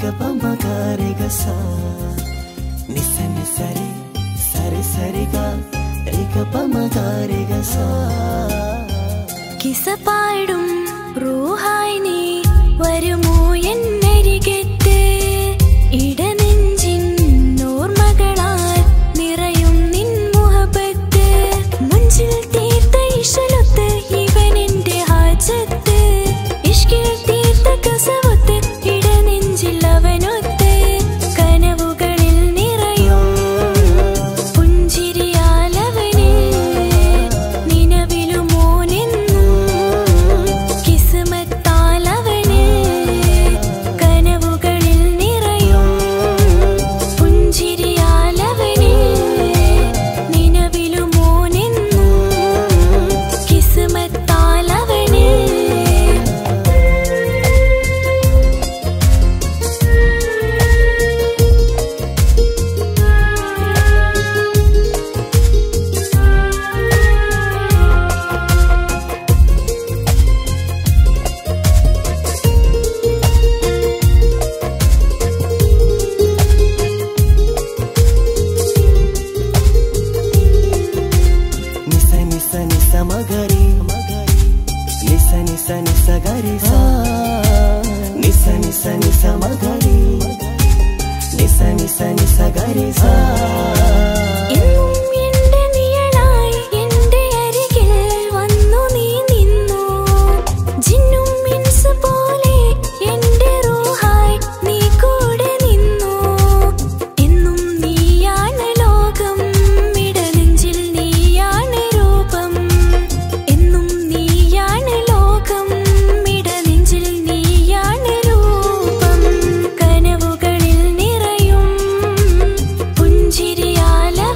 പമകാരിക സ നിസ നിസരി സരി സരിക ഏക പമകാരിക സ കിസപ്പാടും റൂഹായി നീ വരുമോ എന്നരികത്ത് ഇടനെഞ്ചിൻ ഓർമ്മകളാൽ നിറയും നിൻ മുഹബത്ത് മുഞ്ചിൽ തീർത്ത ഇശലൊത്ത് ഇവനെന്റെ ഹാജത്ത് ഇഷ്കിൽ തീർത്ത കസവത്ത് ഇടനെഞ്ചിൽ അവനൊത്ത് കനവുകളിൽ നിറയും പുഞ്ചിരിയാലവന് നിലവിലുമോനെന്നും കിസ്മത്താലവന് കനവുകളിൽ നിറയും പുഞ്ചിരിയാലവന് നിലവിലുമോനെന്നും കിസ്മത്താലവന് നിസ നിസ നിസ മകരി നിസ നിസ നിസ ഗരി സ നിസ നിസ നിസ മകരി നിസ നിസ നിസ ഗരി സ എന്നും എന്റെ നിഴലായി എന്റെ അരികിൽ വന്നു നീ നിന്നു ജിന്നും മിൻസ് പോലെ എന്റെ റൂഹായി നീ കൂടെ നിന്നു എന്നും നീയാണ് ലോകം ഇടനെഞ്ചിൽ നീയാണ് രൂപം എന്നും നീയാണ് ലോകം ഇടനെഞ്ചിൽ നീയാണ് രൂപം കനവുകളിൽ നിറയും പുഞ്ചിരിയാലവന്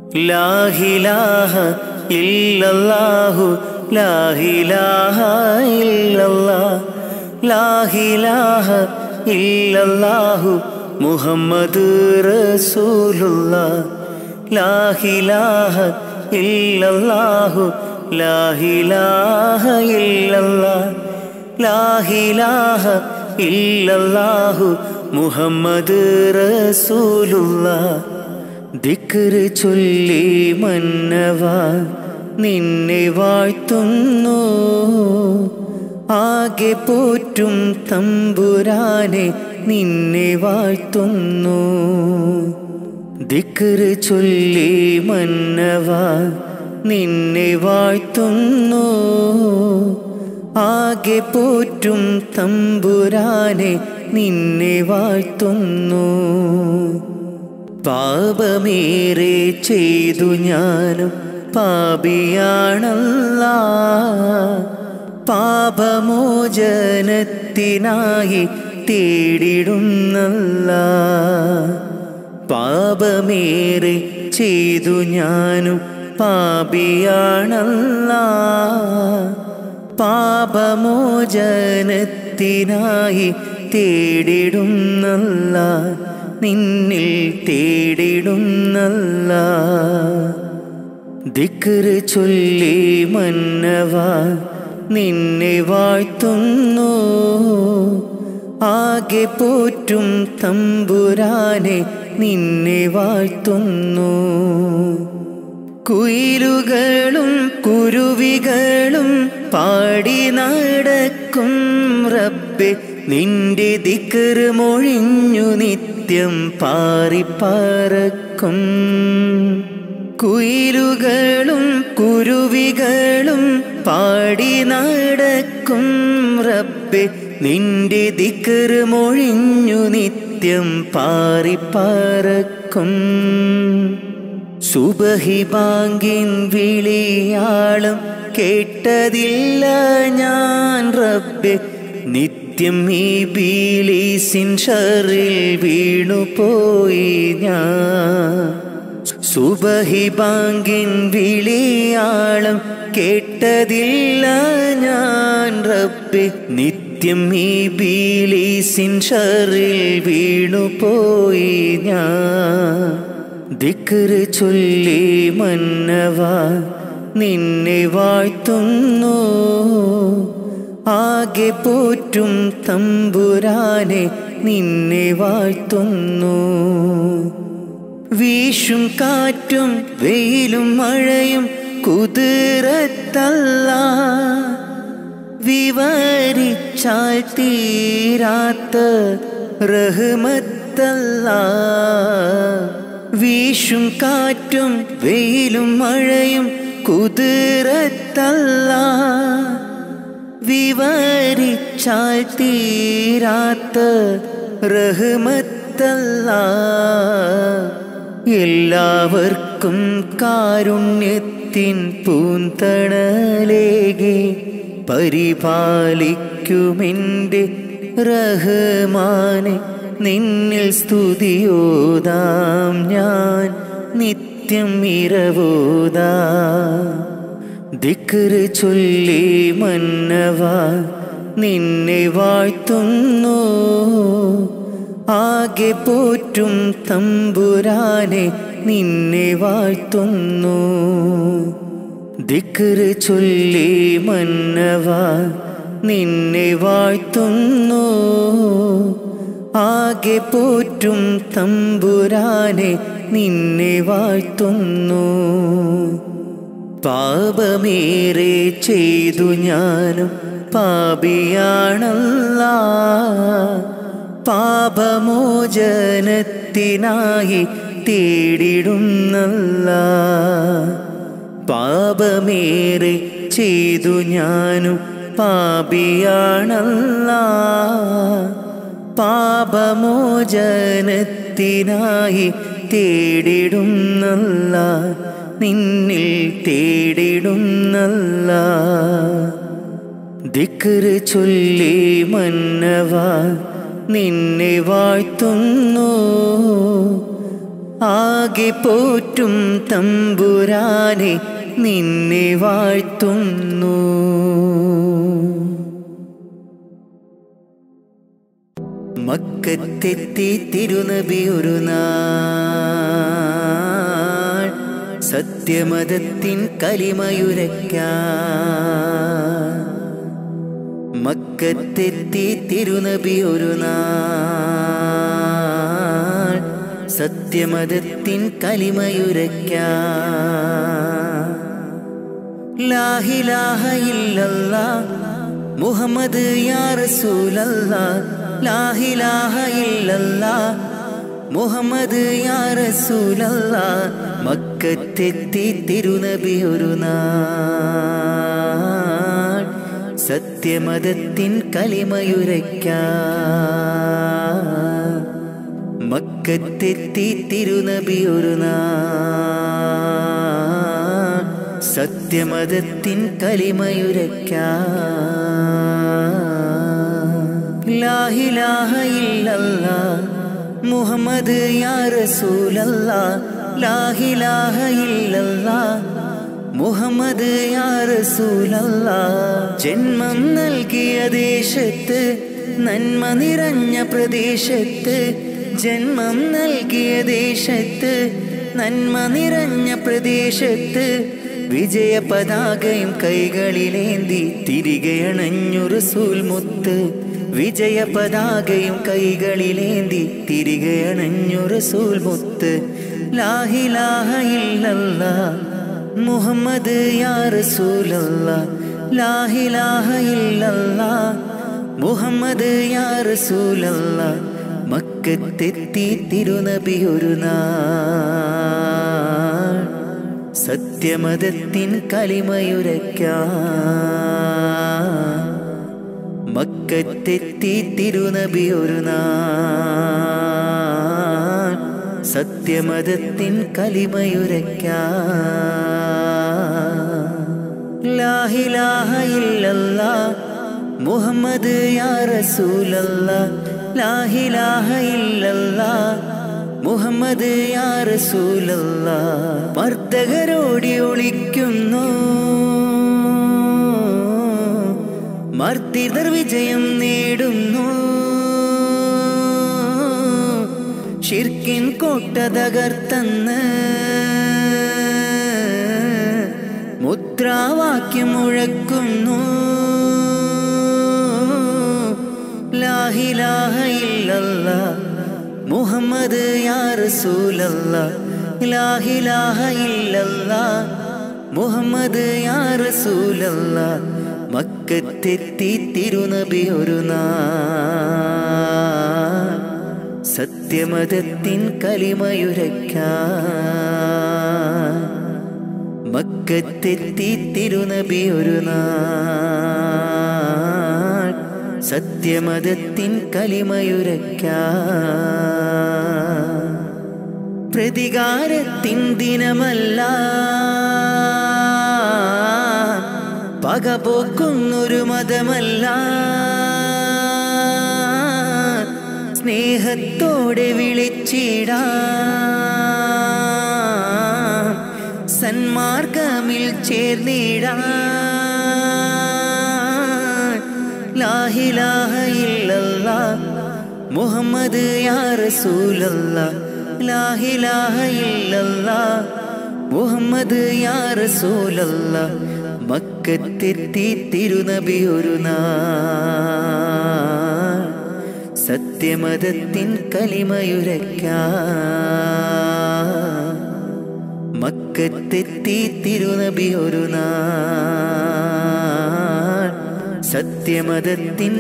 ലാഹിലാഹ ഇല്ലല്ലാഹു ലാഹിലാഹ ഇല്ലല്ലാ ലാഹിലാഹ ഇല്ലല്ലാഹു മുഹമ്മദ് റസൂലുള്ള ലാഹിലാഹ ഇല്ലല്ലാഹു ലാഹിലാഹ ഇല്ലല്ലാ ലാഹിലാഹ ഇല്ലല്ലാഹു മുഹമ്മദ് റസൂലുള്ള ദിക്റ് ചൊല്ലി മന്നവ നിന്നെ വാഴ്ത്തുന്നു ആകെ പോറ്റും തമ്പുരാനെ നിന്നെ വാഴ്ത്തുന്നു ദിക്റ് ചൊല്ലി മന്നവ നിന്നെ വാഴ്ത്തുന്നു ആകെ പോറ്റും തമ്പുരാനെ നിന്നെ വാഴ്ത്തുന്നു പാപമേറെ ചെയ്തു ഞാനും പാപിയാണല്ല പാപമോചനത്തിനായി തേടിടുന്നല്ല പാപമേറെ ചെയ്തു ഞാനും പാപിയാണല്ല പാപമോചനത്തിനായി തേടിടുന്നല്ല നിന്നിൽ തേടിടുന്നല്ല ദിക്റ് ചൊല്ലി മന്നവ നിന്നെ വാഴ്ത്തുന്നു ആകെ പോറ്റും തമ്പുരാനെ നിന്നെ വാഴ്ത്തുന്നു കുയിലുകളും കുരുവികളും പാടി നടക്കും റബ്ബെ നിന്റെ ദിക്കറ് മൊഴിഞ്ഞു നിത്യം പാറിപ്പറക്കും കുയിലുകളും കുരുവികളും പാടി നടക്കും റബ്ബെ നിന്റെ ദിക്കറ് മൊഴിഞ്ഞു നിത്യം പാറിപ്പറക്കും സുബഹി ബാങ്കിൻ വിളിയാളും കേട്ടതില്ല ഞാൻ റബ്ബെ നിത്യം ഈ ബീലീസിൻ ഷറിൽ വീണുപോയി ഞാൻ സുബഹി ബാങ്കിൻ വിളിയാളം കേട്ടതില്ല ഞാൻ റബ്ബെ നിത്യം ഈ ബീലീസിൻ ഷറിൽ വീണുപോയി ഞാൻ ദിക്റ് ചൊല്ലി മന്നവ നിന്നെ വാഴ്ത്തുന്നു ആകെ പോറ്റും തമ്പുരാനെ നിന്നെ വാഴ്ത്തുന്നു വീശും കാറ്റും വെയിലും മഴയും കുതിരത്തല്ല വിവരിച്ചാൽ തീരാത്ത റഹ്മത്തല്ല വീശും കാറ്റും വെയിലും മഴയും കുതിരത്തല്ല വിവരിച്ചാൽ തീരാത്ത റഹ്മത്തല്ല എല്ലാവർക്കും കാരുണ്യത്തിൻ പൂന്തണലേകെ പരിപാലിക്കുമെൻ്റെ റഹ്മാനെ നിന്നിൽ സ്തുതിയോതാം ഞാൻ നിത്യം ഇരവോതാ ദിക്റ് ചൊല്ലി മന്നവ നിന്നെ വാഴ്ത്തുന്നു ആകെ പോറ്റും തമ്പുരാനെ നിന്നെ വാഴ്ത്തുന്നു ദിക്റ് ചൊല്ലി മന്നവ നിന്നെ വാഴ്ത്തുന്നു ആകെ പോറ്റും തമ്പുരാനെ നിന്നെ വാഴ്ത്തുന്നു പാപമേറെ ചെയ്തു ഞാനും പാപിയാണല്ല പാപമോചനത്തിനായി തേടിടുന്നല്ല പാപമേറെ ചെയ്തു ഞാനും പാപിയാണല്ല പാപമോചനത്തിനായി തേടിടുന്നല്ല നിന്നിൽ തേടിടുന്നല്ല ദിക്റ് ചൊല്ലി മന്നവ നിന്നെ വാഴ്ത്തുന്നു ആകെ പോറ്റും തമ്പുരാനെ നിന്നെ വാഴ്ത്തുന്നു മക്കത്തെത്തി തിരുനബി ഒരു നാൾ സത്യമതത്തിൻ കലിമയുരയ്ക്കാൻ മക്കത്തെത്തി തിരുനബി ഒരു നാൾ സത്യമതത്തിൻ കലിമയുരയ്ക്കാൻ ലാഹിലാഹ ഇല്ലല്ലാ മുഹമ്മദ് യാ റസൂലല്ലാ ലാഹിലാഹ ഇല്ലല്ലാ മുഹമ്മദ് യാ റസൂലല്ലാ മക്കത്തെത്തി തിരുനബി ഒരു നാൾ സത്യമതത്തിൻ കലിമയുരയ്ക്കാൻ മക്കത്തെത്തി തിരുനബി ഒരു നാൾ സത്യമതത്തിൻ കലിമയുരയ്ക്കാൻ ലാഹിലാഹ ഇല്ലല്ലാ മുഹമ്മദ് യാ റസൂലല്ലാ ലാഹിലാഹ ഇല്ലല്ലാ മുഹമ്മദ് യാ റസൂലല്ലാ ജന്മം നൽകിയ ദേശത്ത് നന്മ നിറഞ്ഞ പ്രദേശത്ത് ജന്മം നൽകിയ ദേശത്ത് നന്മ നിറഞ്ഞ പ്രദേശത്ത് വിജയ പതാകയും കൈകളിലേന്തി തിരികെ അണഞ്ഞു റസൂൽ മുത്ത് വിജയ പതാകയും കൈകളിലേന്തി തിരികെ അണഞ്ഞു റസൂൽ മുത്ത് ലാഹിലാഹ ഇല്ലല്ലാ മുഹമ്മദ് യാ റസൂലല്ലാ ലാഹിലാഹ ഇല്ലല്ലാ മുഹമ്മദ് യാ റസൂലല്ലാ മക്കത്തെത്തി തിരുനബി ഒരു നാൾ സത്യമതത്തിൻ കലിമയുരയ്ക്കാൻ മക്കത്തെത്തി തിരുനബി ഒരു നാൾ സത്യമതത്തിൻ കലിമയുരയ്ക്കാൻ ലാഹിലാഹ ഇല്ലല്ലാ മുഹമ്മദ് യാ റസൂലല്ലാ ലാഹിലാഹ ഇല്ലല്ലാ മുഹമ്മദ് യാ റസൂലല്ലാ മർദ്ദകരോടി ഒളിക്കുന്നു മർദ്ദിതർ വിജയം നേടുന്നു ഷിർക്കിൻ കോട്ട തകർത്തന്ന് മുദ്രാവാക്യം മുഴക്കുന്നു ലാഹിലാഹ ഇല്ലല്ലാ മുഹമ്മദ് യാ റസൂലല്ലാ ലാഹിലാഹ ഇല്ലല്ലാ മുഹമ്മദ് യാ റസൂലല്ലാ മക്കത്തെത്തി തിരുനബി ഒരു നാൾ സത്യമതത്തിൻ കലിമയുരയ്ക്കാൻ മക്കത്തെത്തി തിരുനബി ഒരു നാൾ സത്യമതത്തിൻ കലിമയുരയ്ക്കാൻ പ്രതികാരത്തിൻ ദിനമല്ല പകപോക്കുന്നൊരു മതമല്ല സ്നേഹത്തോടെ വിളിച്ചിടാം സന്മാർഗമിൽ ചേർന്നിടാം ലാഹിലാഹ ഇല്ലല്ലാ മുഹമ്മദ് യാ റസൂലല്ലാ ലാഹിലാഹ ഇല്ലല്ലാ മുഹമ്മദ് യാ റസൂലല്ലാ മക്കത്തെത്തി തിരുനബി ഒരു നാൾ സത്യമതത്തിൻ കലിമയുരയ്ക്കാൻ മക്കത്തെത്തി തിരുനബി ഒരു നാൾ സത്യമതത്തിൻ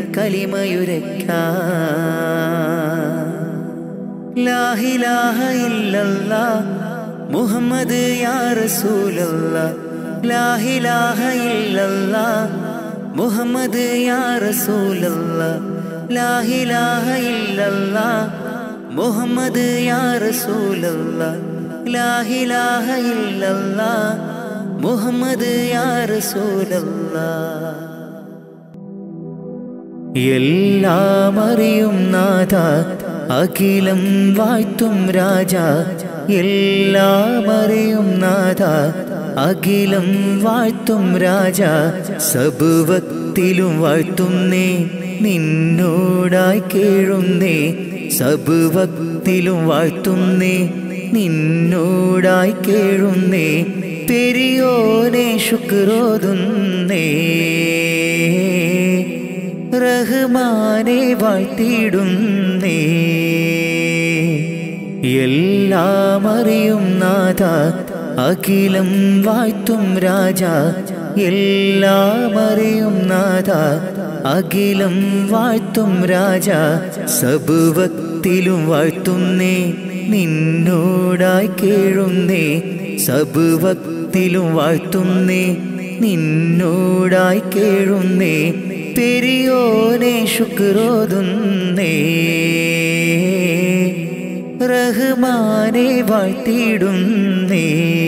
കലിമയുരയ്ക്കാൻ ലാഹിലാഹ ഇല്ലല്ലാ മുഹമ്മദ് യാ റസൂലല്ലാ ലാഹിലാഹ ഇല്ലല്ലാ മുഹമ്മദ് യാ റസൂലല്ലാ ലാഹിലാഹ ഇല്ലല്ലാ മുഹമ്മദ് യാ റസൂലല്ലാ ലാഹിലാഹ ഇല്ലല്ലാ മുഹമ്മദ് യാ റസൂലല്ലാ എല്ലാം അറിയും നാഥ അഖിലം വാഴ്ത്തും രാജ എല്ലാം അറിയും നാഥ അഖിലം വാഴ്ത്തും രാജ സബുവത്തിലും വാഴ്ത്തുന്നേ നിന്നോടായി കേഴുന്നേ സബുവത്തിലും വാഴ്ത്തുന്നേ നിന്നോടായി കേഴുന്നേ പെരിയോനെ ശുക്രോതുന്നേ റഹ്മാനെ വാഴ്ത്തിയിടുന്നേ എല്ലാം അറിയും നാഥ അഖിലം വാഴ്ത്തും രാജ എല്ലാം അറിയും നാഥ അഖിലം വാഴ്ത്തും രാജ സബുവത്തിലും വാഴ്ത്തുന്നേ നിന്നോടായി കേഴുന്നേ സബുവത്തിലും വാഴ്ത്തുന്നേ നിന്നോടായി കേഴുന്നേ പെരിയോനെ ശുക്രോതുന്നേ റഹ്മാനെ വാഴ്ത്തിയിടുന്നേ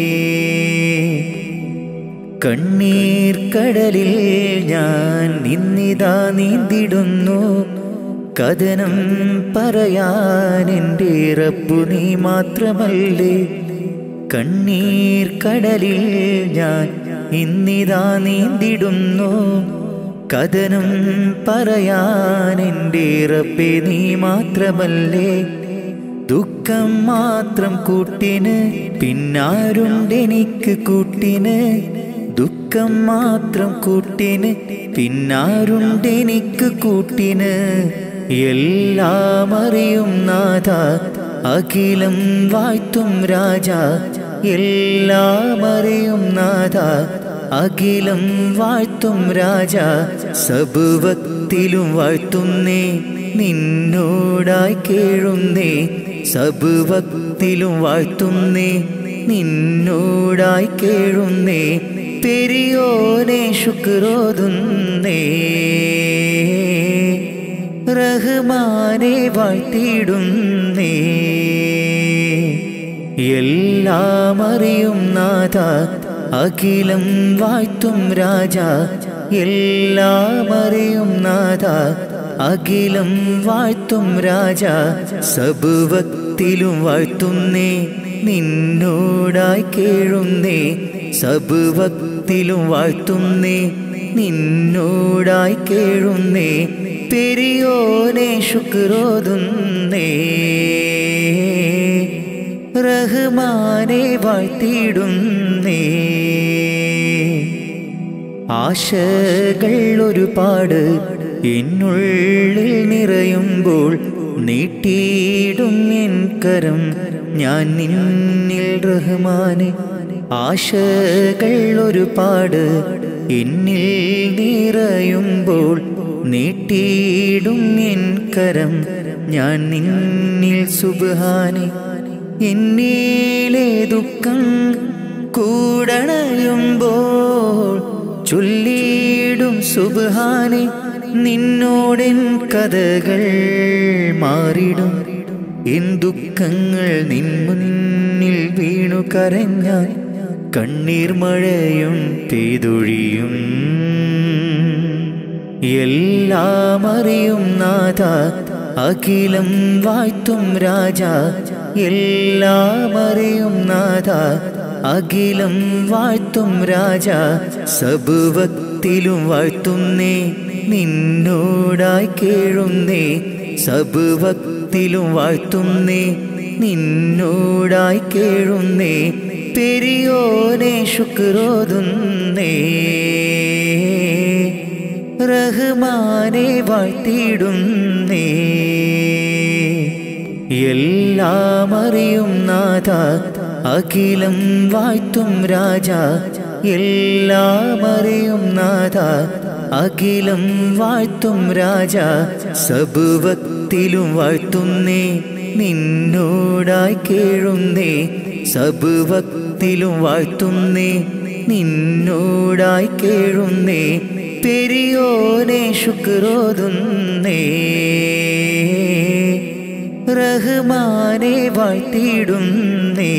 കണ്ണീർ കടലിൽ ഞാൻ നിന്നിതാ നീന്തിടുന്നു കഥനം പറയാൻ എൻ്റെ റബ്ബു നീ മാത്രമല്ലേ കണ്ണീർ കടലിൽ ഞാൻ ഇന്നിതാ നീന്തിടുന്നു കഥനം പറയാൻ എൻ്റെ റബ്ബെ നീ മാത്രമല്ലേ ദുഃഖം മാത്രം കൂട്ടിന് പിന്നാരുണ്ടെനിക്ക് കൂട്ടിന് ദുഃഖം മാത്രം കൂട്ടിന് പിന്നാരുണ്ടെനിക്ക് കൂട്ടിന് എല്ലാം അറിയും നാഥ അഖിലം വാഴ്ത്തും രാജ എല്ലാം അറിയും നാഥ അഖിലം വാഴ്ത്തും രാജ സബുവത്തിലും വാഴ്ത്തുന്നേ നിന്നോടായി കേഴുന്നേ സബുവത്തിലും വാഴ്ത്തുന്നേ നിന്നോടായി കേഴുന്നേ പെരിയോനെ ശുക്രോതുന്നേ റഹ്മാനെ വാഴ്ത്തിയിടുന്നേ എല്ലാം അറിയും നാഥ അഖിലം വാഴ്ത്തും രാജ എല്ലാം അറിയും നാഥ അഖിലം വാഴ്ത്തും രാജ സബുവത്തിലും വാഴ്ത്തുന്നേ നിന്നോടായി കേഴുന്നേ സബുവത്തിലും വാഴ്ത്തുന്നേ നിന്നോടായി കേഴുന്നേ പെരിയോനെ ശുക്രോതുന്നേ റഹ്മാനെ വാഴ്ത്തിയിടുന്നേ ആശകൾ ഒരുപാട് എന്നുള്ളിൽ നിറയുമ്പോൾ നീട്ടിയിടും എൻ കരം ഞാൻ നിന്നിൽ റഹ്മാനെ ആശകൾ ഒരുപാട് എന്നിൽ നിറയുമ്പോൾ നീട്ടിയിടും എൻ കരം ഞാൻ നിന്നിൽ സുബാനെ എന്നിലെ ദുഃഖം കൂടണയുമ്പോൾ ചൊല്ലിയിടും സുബാനെ നിന്നോടെൻ കഥകൾ മാറിടും എൻ ദുഃഖങ്ങൾ നിൻ മുന്നിൽ വീണു കരഞ്ഞാൽ കണ്ണീർ മഴയും പെയ്തൊഴിയും എല്ലാം അറിയും നാഥ അഖിലം വാഴ്ത്തും രാജ എല്ലാം അറിയും നാഥ അഖിലം വാഴ്ത്തും രാജ സബുവത്തിലും വാഴ്ത്തുന്നേ നിന്നോടായി കേഴുന്നേ സബുവത്തിലും വാഴ്ത്തുന്നേ നിന്നോടായി കേഴുന്നേ പെരിയോനെ ശുക്രോതുന്നേ റഹ്മാനെ വാഴ്ത്തിയിടുന്നേ എല്ലാം അറിയും നാഥ അഖിലം വാഴ്ത്തും രാജ എല്ലാം അറിയും നാഥ അഖിലം വാഴ്ത്തും രാജ സബുവത്തിലും വാഴ്ത്തുന്നേ നിന്നോടായി കേഴുന്നേ സബുവത്തിലും വാഴ്ത്തുന്നേ നിന്നോടായി കേഴുന്നേ പെരിയോനെ ശുക്രോതുന്നേ റഹ്മാനെ വാഴ്ത്തിയിടുന്നേ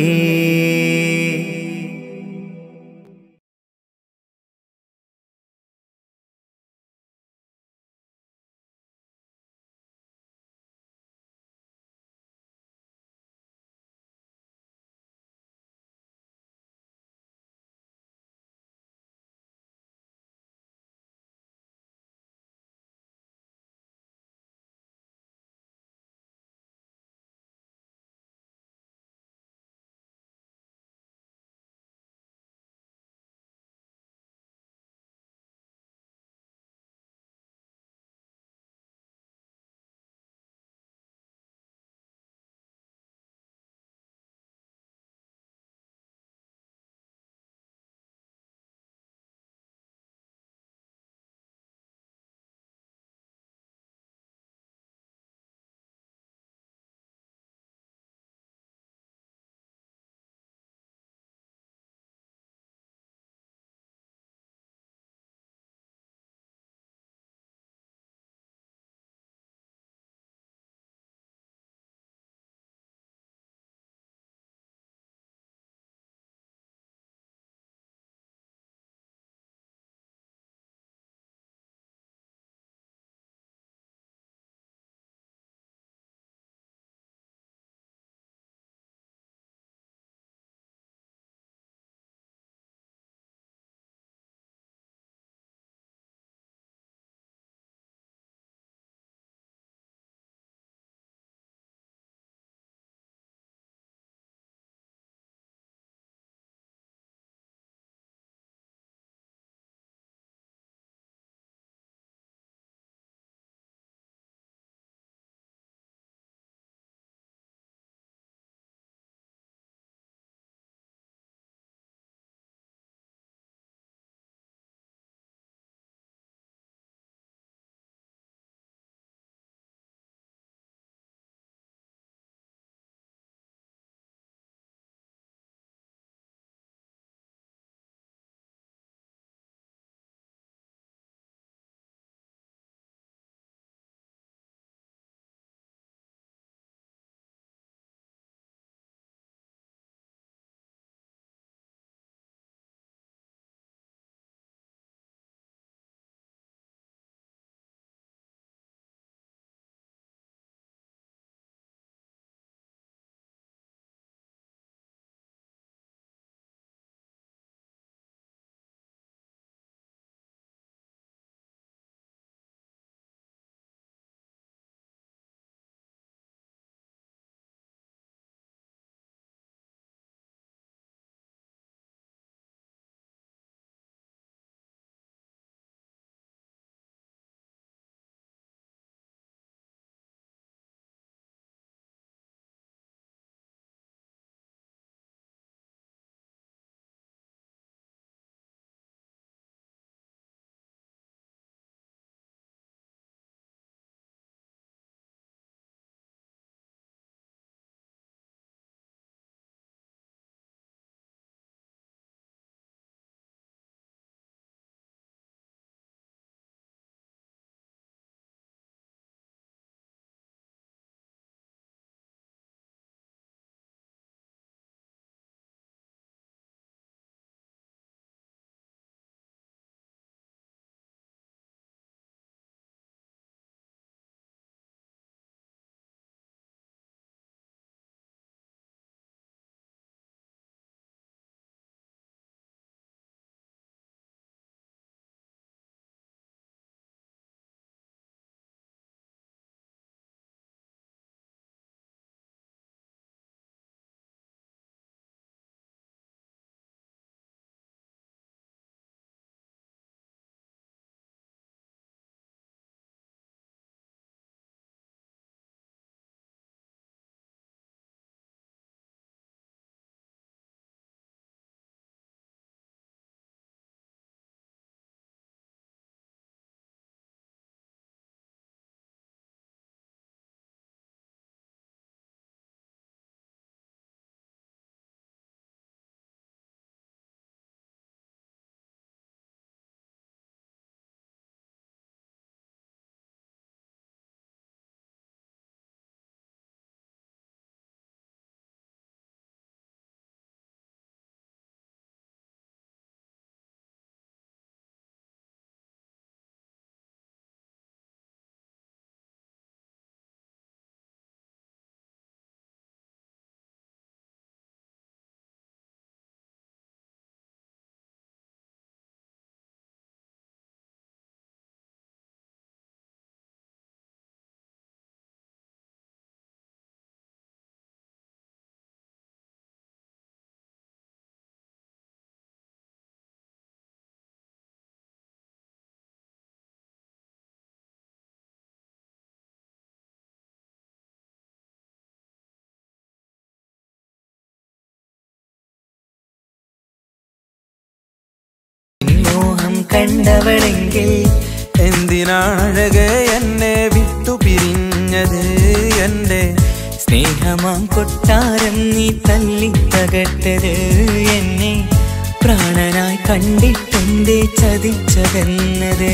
കണ്ടവളെങ്കിൽ എന്തിനാണഴകെ എന്നെ വിട്ടു പിരിഞ്ഞത് എന്റെ സ്നേഹമാം കൊട്ടാരം നീ തല്ലി തകട്ടത് എന്നെ പ്രാണനായി കണ്ടിട്ടെന്തേ ചതിച്ചതെന്നത്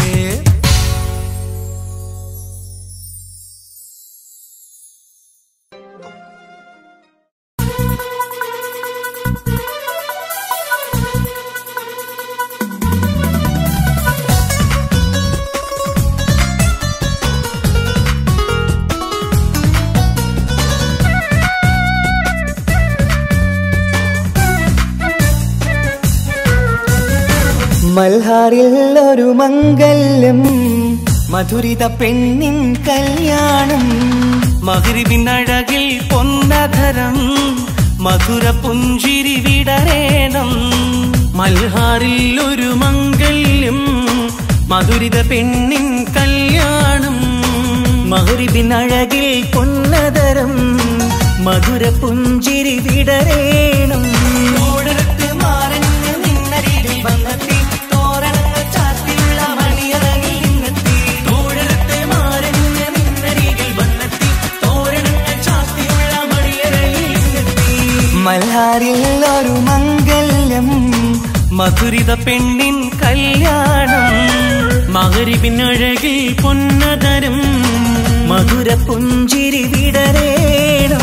മൽഹാറിൽ ഒരു മംഗല്യം മധുരിത പെണ്ണിൻ കല്യാണം മകരിവിനഴകിൽ പൊന്നധരം മധുര പുഞ്ചിരി വിടരേണം മൽഹാറിൽ ഒരു മംഗല്യം മധുരിത പെണ്ണിൻ കല്യാണം മഹരിബിനഴകിൽ പൊന്നതരം മധുര പുഞ്ചിരി വിടരേണം ഓടരത്ത് മാറഞ്ഞ് നിന്നരികിൽ വന്നെത്തി തോരണങ്ങൾ ചാത്തിയുള്ള മണിയറകിൽ നിന്നെത്തി ഓടരത്ത് മാറഞ്ഞ് നിന്നരികിൽ വന്നെത്തി തോരണങ്ങൾ ചാത്തിയുള്ള മണിയറകിൽ നിന്നെത്തി മൽഹാറിൽ ഒരു മംഗല്യം മധുരിത പെണ്ണിൻ കല്യാണം മകരിവിനഴകിൽ പൊന്നതരം മധുര പുഞ്ചിരി വിടരേണം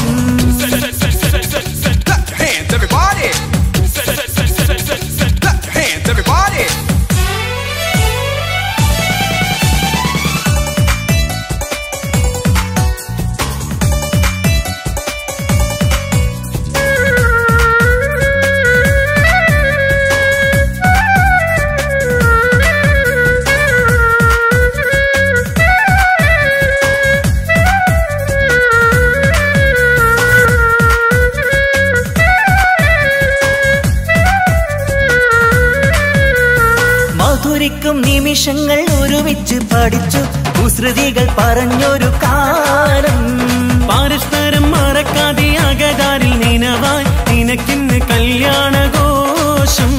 Clap your hands, everybody! Clap your hands, everybody! മധുരിക്കും നിമിഷങ്ങൾ ഒരുമിച്ച് പഠിച്ചു കുസൃതികൾ പറഞ്ഞൊരു കാലം പരസ്പരം മറക്കാതെ അകതാരിൽ നിനവായി നിനക്കിന്ന് കല്യാണഘോഷം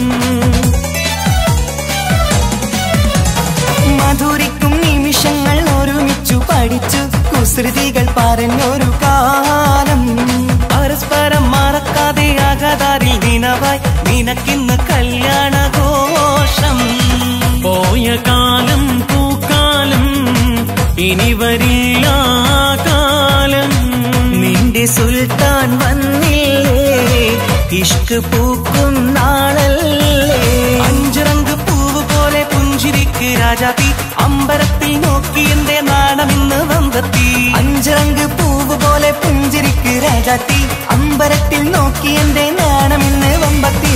മധുരിക്കും നിമിഷങ്ങൾ ഒരുമിച്ചു പഠിച്ചു കുസൃതികൾ പറഞ്ഞൊരു കാലം പരസ്പരം മറക്കാതെ അകതാരിൽ നിനവായി നിനക്കിന്ന് കല്യാണഘോഷം പോയ കാലം പൂക്കാലം ഇനി വരില്ല ആ കാലം നിന്റെ സുൽത്താൻ വന്നില്ലേ ഇഷ്ക് പൂക്കും നാളല്ലേ അഞ്ചിറങ്ക് പൂവ് പോലെ പുഞ്ചിരിക്ക് രാജാതി അമ്പരത്തിൽ നോക്കി എന്റെ നാണമിന്ന് വന്നെത്തി അഞ്ചരങ്ക് പൂവ് പോലെ പുഞ്ചിരിക്ക് രാജാത്തി അമ്പരത്തിൽ നോക്കി എന്റെ നാണമിന്ന് വമ്പത്തി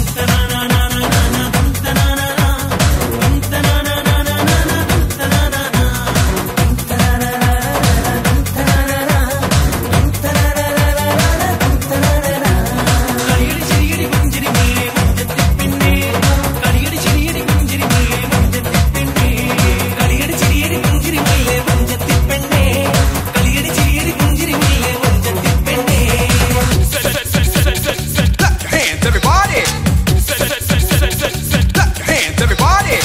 Clap your hands, everybody! Clap your hands, everybody!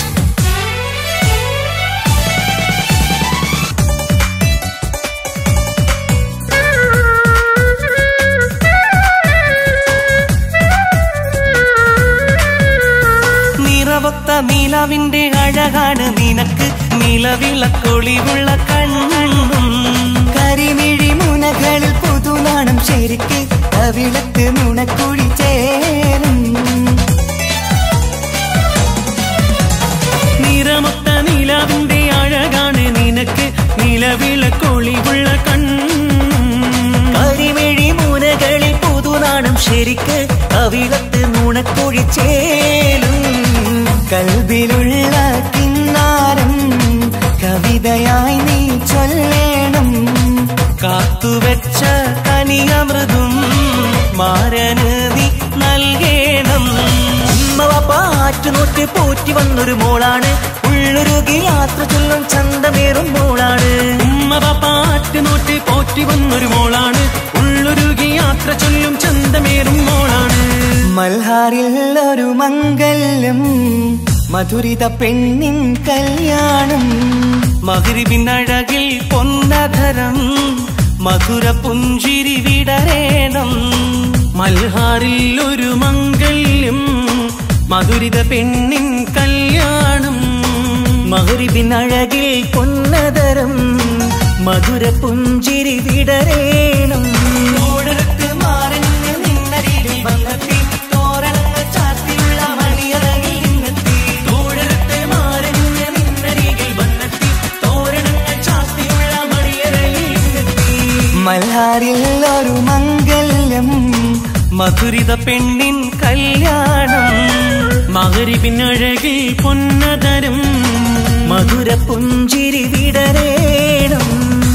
നിറവൊത്ത നിലവിന്റെ അഴകാണ് നിനക്ക് നിലവിളക്കൊളിവുള്ള കണ്ണും കരിമിഴി മുനകളിൽ പുതുനാണം ശരിക്ക് കവിളത്ത് നുണക്കുഴി ചേരും നിറമൊത്ത നിലവിന്റെ അഴകാണ് നിനക്ക് നിലവിളക്കൊളിവുള്ള കണ്ണും കരിമിഴി മുനകളിൽ പുതുനാണം ശരിക്ക് കവിളത്ത് നുണക്കുഴി ചേരും കൽബിലുള്ള കിന്നാരം കവിതയായി നീ ചൊല്ലേണം കാത്തുവെച്ച കനിയമൃതും മാരന് നീ നൽകേണം പാറ്റുനോറ്റ് പോറ്റി വന്നൊരു മോളാണ് ഉള്ളൊരുകി യാത്ര ചൊല്ലും ചന്തമേറും മോളാണ് ഉമ്മ പാറ്റ് നോറ്റ് പോറ്റി വന്നൊരു മോളാണ് ഉള്ളൊരുകി യാത്ര ചൊല്ലും ചന്തമേറും മോളാണ് മൽഹാറിൽ ഒരു മംഗല്യം മധുരിത പെണ്ണിൻ കല്യാണം മകരിവിനഴകിൽ പൊന്നധരം മധുര പുഞ്ചിരി വിടരേണം മൽഹാറിൽ ഒരു മംഗല്യം മധുരിത പെണ്ണിൻ കല്യാണം മകരിവിനഴകിൽ പൊന്നതരം മധുര പുഞ്ചിരി വിടരേണം ഓടരത്ത് മാറഞ്ഞ് നിന്നരികിൽ വന്നെത്തി തോരണങ്ങൾ ചാത്തിയുള്ള മണിയറകിൽ നിന്നെത്തി ഓടരത്ത് മാറഞ്ഞ് നിന്നരികിൽ വന്നെത്തി തോരണങ്ങൾ ചാത്തിയുള്ള മണിയറകിൽ നിന്നെത്തി മൽഹാരിൽ ഒരു മംഗല്യം മധുരിത പെണ്ണിൻ കല്യാണം മകരിവിനഴകിൽ പൊന്നതരം മധുര പുഞ്ചിരി വിടരേണം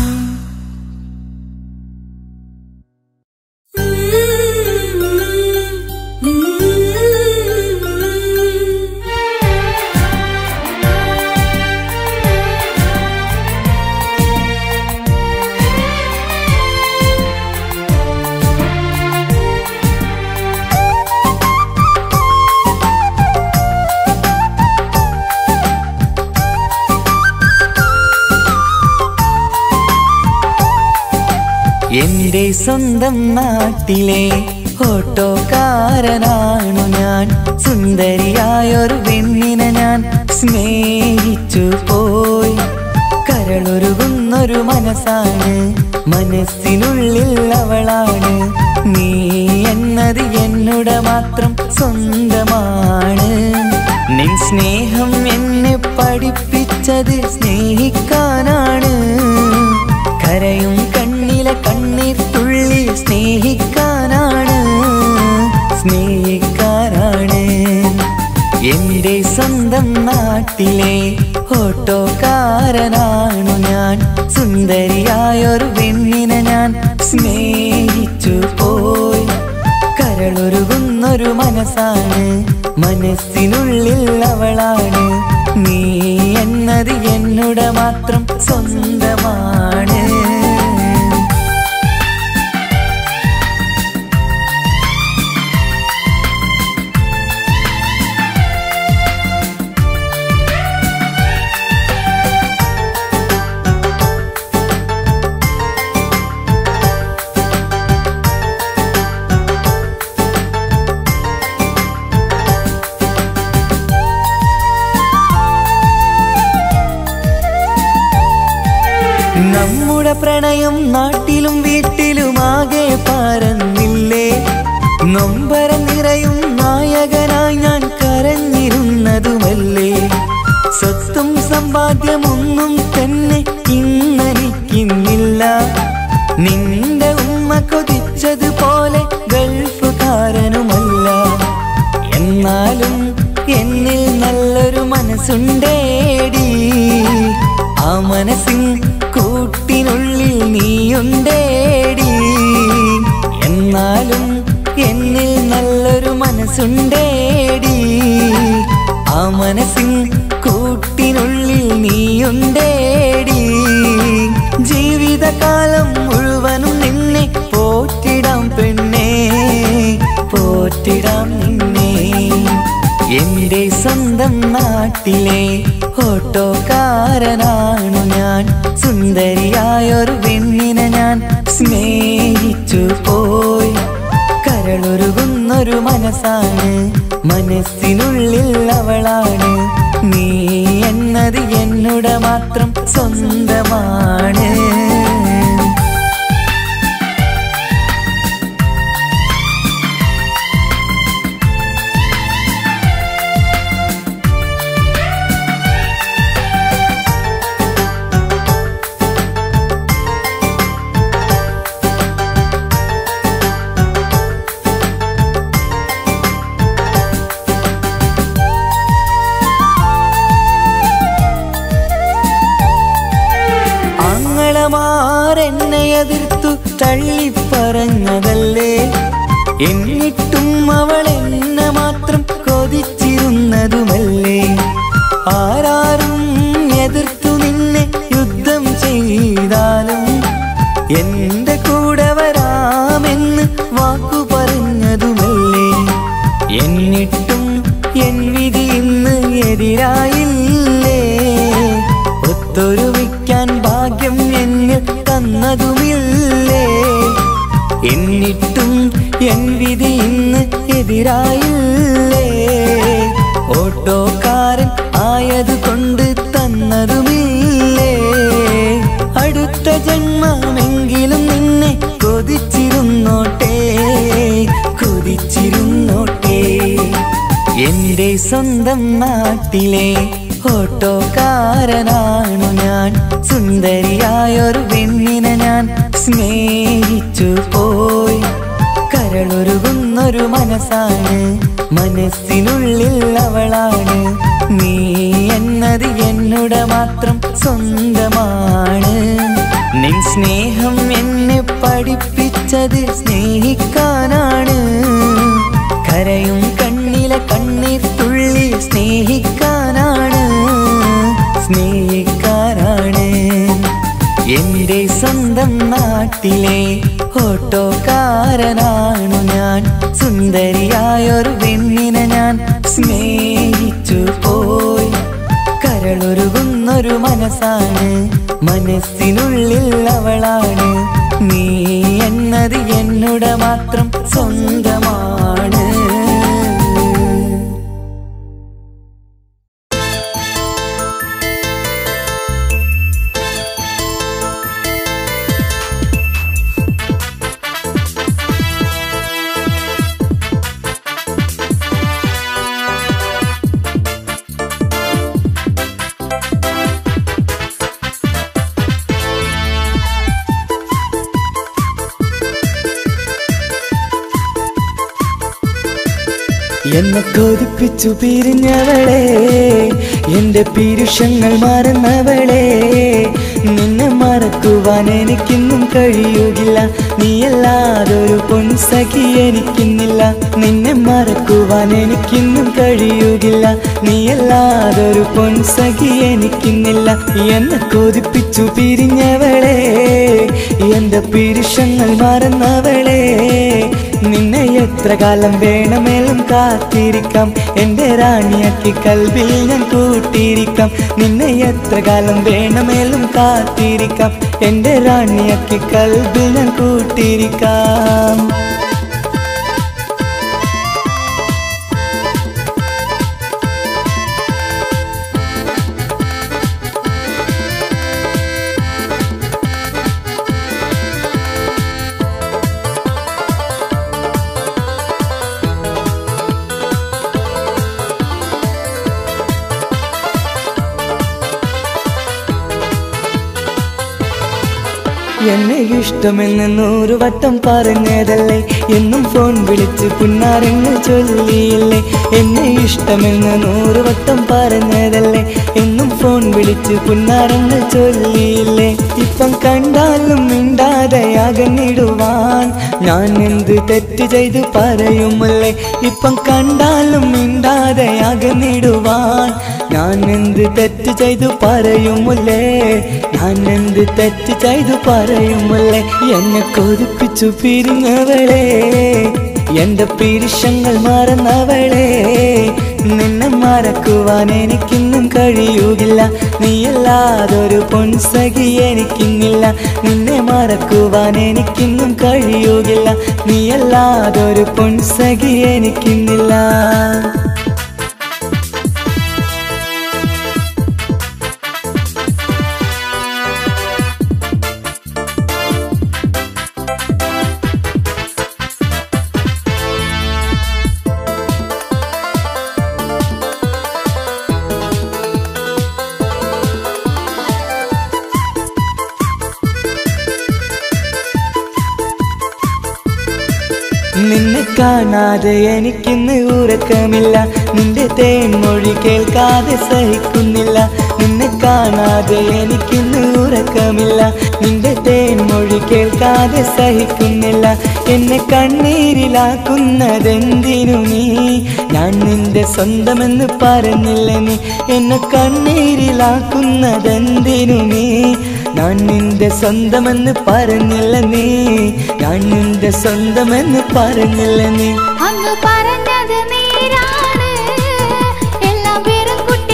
എന്റെ സ്വന്തം നാട്ടിലെ ഓട്ടോക്കാരനാണു ഞാൻ സുന്ദരിയായൊരു പെണ്ണിനെ ഞാൻ സ്നേഹിച്ചു പോയി കരളൊരുകുന്നൊരു മനസ്സാണ് മനസ്സിനുള്ളിൽ അവളാണ് നീ എന്നത് എന്നുടെ മാത്രം സ്വന്തമാണ് നിൻ സ്നേഹം എന്നെ പഠിപ്പിച്ചത് സ്നേഹിക്കാനാണ് കരയും കണ്ണിലെ കണ്ണീർ തുള്ളി സ്നേഹിക്കാനാണ് സ്നേഹിക്കാനാണ് എന്റെ സ്വന്തം നാട്ടിലെ ഓട്ടോക്കാരനാണു ഞാൻ സുന്ദരിയായൊരു പെണ്ണിനെ ഞാൻ സ്നേഹിച്ചു പോയി കരളൊരുകുന്നൊരു മനസ്സാണ് മനസ്സിനുള്ളിൽ അവളാണ് നീ എന്നത് എന്നുടെ മാത്രം സ്വന്തമാണ് നമ്മുടെ പ്രണയം നാട്ടിലും വീട്ടിലുമാകെ പരന്നില്ലേ നൊമ്പരം നിറയും നായകനായി ഞാൻ കരഞ്ഞിരുന്നതുമല്ലേ സ്വത്തും സമ്പാദ്യമൊന്നും തന്നെ ഇന്നെനിക്കിന്നില്ല നിന്റെ ഉമ്മ കൊതിച്ചതുപോലെ ഗൾഫുകാരനുമല്ല എന്നാലും എന്നിൽ നല്ലൊരു മനസ്സുണ്ടേടി ആ മനസ്സിൻ കൂട്ടിനുള്ളിൽ നീയുണ്ടേടി എന്നാലും എന്നിൽ നല്ലൊരു മനസ്സുണ്ടേടി ആ മനസ്സിൻ കൂട്ടിനുള്ളിൽ നീയുണ്ടേടി ജീവിതകാലം മുഴുവനും നിന്നെ പോറ്റിടാം പെണ്ണേ പോറ്റിടാം നിന്നെ എന്റെ സ്വന്തം നാട്ടിലെ ഓട്ടോക്കാരനാണു ഞാൻ സുന്ദരിയായൊരു പെണ്ണിനെ ഞാൻ സ്നേഹിച്ചു പോയി കരളൊരുകുന്നൊരു മനസ്സാണ് മനസ്സിനുള്ളിൽ അവളാണ് നീ എന്നത് എന്നുടെ മാത്രം സ്വന്തമാണ് ആങ്ങളമാരെന്നെ എതിർത്തു തള്ളിപ്പറഞ്ഞതല്ലേ എന്നിട്ടും അവൾ എന്നെ മാത്രം കൊതിച്ചിരുന്നതുമല്ലേ ആരാരും എതിർത്തു നിന്നെ യുദ്ധം ചെയ്താലും എന്റെ കൂടെ വരാമെന്ന് വാക്കു പറഞ്ഞതുമല്ലേ എന്നിട്ടും എൻ വിധി ഇന്ന് എതിരായില്ലേ ഒത്തൊരുമിക്കാൻ ഭാഗ്യം എന്നിൽ തന്നതുമില്ലേ എന്നിട്ടും എൻ വിധി ഇന്ന് എതിരായില്ലേ ഓട്ടോക്കാരൻ ആയതുകൊണ്ട് തന്നതുമില്ലേ അടുത്ത ജന്മമെങ്കിലും നിന്നെ കൊതിച്ചിരുന്നോട്ടെ കൊതിച്ചിരുന്നോട്ടെ എന്റെ സ്വന്തം നാട്ടിലെ ഓട്ടോക്കാരനാണു ഞാൻ സുന്ദരിയായൊരു പെണ്ണിനെ ഞാൻ സ്നേഹിച്ചു പോയി കരളൊരുകുന്നൊരു മനസ്സാണ് മനസ്സിനുള്ളിൽ അവളാണ് നീ എന്നത് എന്നുടെ മാത്രം സ്വന്തമാണ് നിൻ സ്നേഹം എന്നെ പഠിപ്പിച്ചത് സ്നേഹിക്കാനാണ് കരയും കണ്ണിലെ കണ്ണീർ തുള്ളി സ്നേഹിക്കാനാണ് സ്നേഹിക്കാനാണ് എന്റെ സ്വന്തം നാട്ടിലെ ഓട്ടോക്കാരനാണു ഞാൻ സുന്ദരിയായൊരു പെണ്ണിനെ ഞാൻ സ്നേഹിച്ചു പോയി കരളൊരുകുന്നൊരു മനസ്സാണ് മനസ്സിനുള്ളിൽ അവളാണ് നീ എന്നത് എന്നുടെ മാത്രം സ്വന്തമാണ് എന്നെ കൊതിപ്പിച്ചു പിരിഞ്ഞവളെ എന്റെ പീരുഷങ്ങൾ മറന്നവളെ നിന്നെ മറക്കുവാൻ എനിക്കിന്നും കഴിയുകില്ല നീയല്ലാതൊരു പൊൻസഖി എനിക്കിന്നില്ല നിന്നെ മറക്കുവാൻ എനിക്കിന്നും കഴിയുകില്ല നീയല്ലാതൊരു പൊൻസഖി എനിക്കിന്നില്ല എന്നെ കൊതിപ്പിച്ചു പിരിഞ്ഞവളെ എന്റെ പീരുഷങ്ങൾ മറന്നവളെ നിന്നെ എത്ര കാലം വേണമെങ്കിലും കാത്തിരിക്കാം എന്റെ റാണിയാക്കി കൽവിൽ ഞാൻ കൂട്ടിയിരിക്കാം നിന്നെ എത്ര കാലം വേണമെങ്കിലും കാത്തിരിക്കാം എന്റെ റാണിയാക്കി കൽവിൽ ഞാൻ കൂട്ടിയിരിക്കാം എന്നെ ഇഷ്ടമെന്ന് നൂറ് വട്ടം പറഞ്ഞതല്ലേ എന്നും ഫോൺ വിളിച്ച് പുന്നാരങ്ങൾ ചൊല്ലിയില്ലേ എന്നെ ഇഷ്ടമെന്ന് നൂറ് വട്ടം പറഞ്ഞതല്ലേ എന്നും ഫോൺ വിളിച്ച് പുന്നാരങ്ങൾ ചൊല്ലിയില്ലേ ഇപ്പം കണ്ടാലും മിണ്ടാതെ അകന്നിടുവാൻ ഞാൻ എന്ത് തെറ്റ് ചെയ്ത് പറയുമല്ലേ ഇപ്പം കണ്ടാലും മിണ്ടാതെ അകന്നിടുവാൻ ഞാൻ എന്ത് തെറ്റ് ചെയ്തു പറയുമല്ലേ ഞാൻ എന്ത് തെറ്റ് ചെയ്തു പറയുമല്ലേ എന്നെ കൊതിപ്പിച്ചു പിരിഞ്ഞവളെ എന്റെ പീരിഷങ്ങൾ മറന്നവളെ നിന്നെ മറക്കുവാൻ എനിക്കിന്നും കഴിയുകില്ല നീയല്ലാതൊരു പൊൻസഖി എനിക്കിന്നില്ല നിന്നെ മറക്കുവാൻ എനിക്കിന്നും കഴിയുകില്ല നീയല്ലാതൊരു പൊൻസഖി എനിക്കിന്നില്ല നിന്നെ കാണാതെ എനിക്കിന്ന് ഉറക്കമില്ല നിന്റെ തേൻമൊഴി കേൾക്കാതെ സഹിക്കുന്നില്ല നിന്നെ കാണാതെ എനിക്കിന്ന് ഉറക്കമില്ല നിന്റെ തേൻമൊഴി കേൾക്കാതെ സഹിക്കുന്നില്ല എന്നെ കണ്ണീരിലാക്കുന്നതെന്തിനു നീ ഞാൻ നിന്റെ സ്വന്തമെന്ന് പറഞ്ഞില്ല നീ എന്നെ കണ്ണീരിലാക്കുന്നതെന്തിനു നീ ഞാൻ നിന്റെ സ്വന്തമെന്ന് പറഞ്ഞില്ല നീ ഞാൻ നിന്റെ സ്വന്തമെന്ന് പറഞ്ഞില്ല നീ അങ്ങ് പറഞ്ഞത് നേരാണ് എല്ലാം വെറും കുറ്റ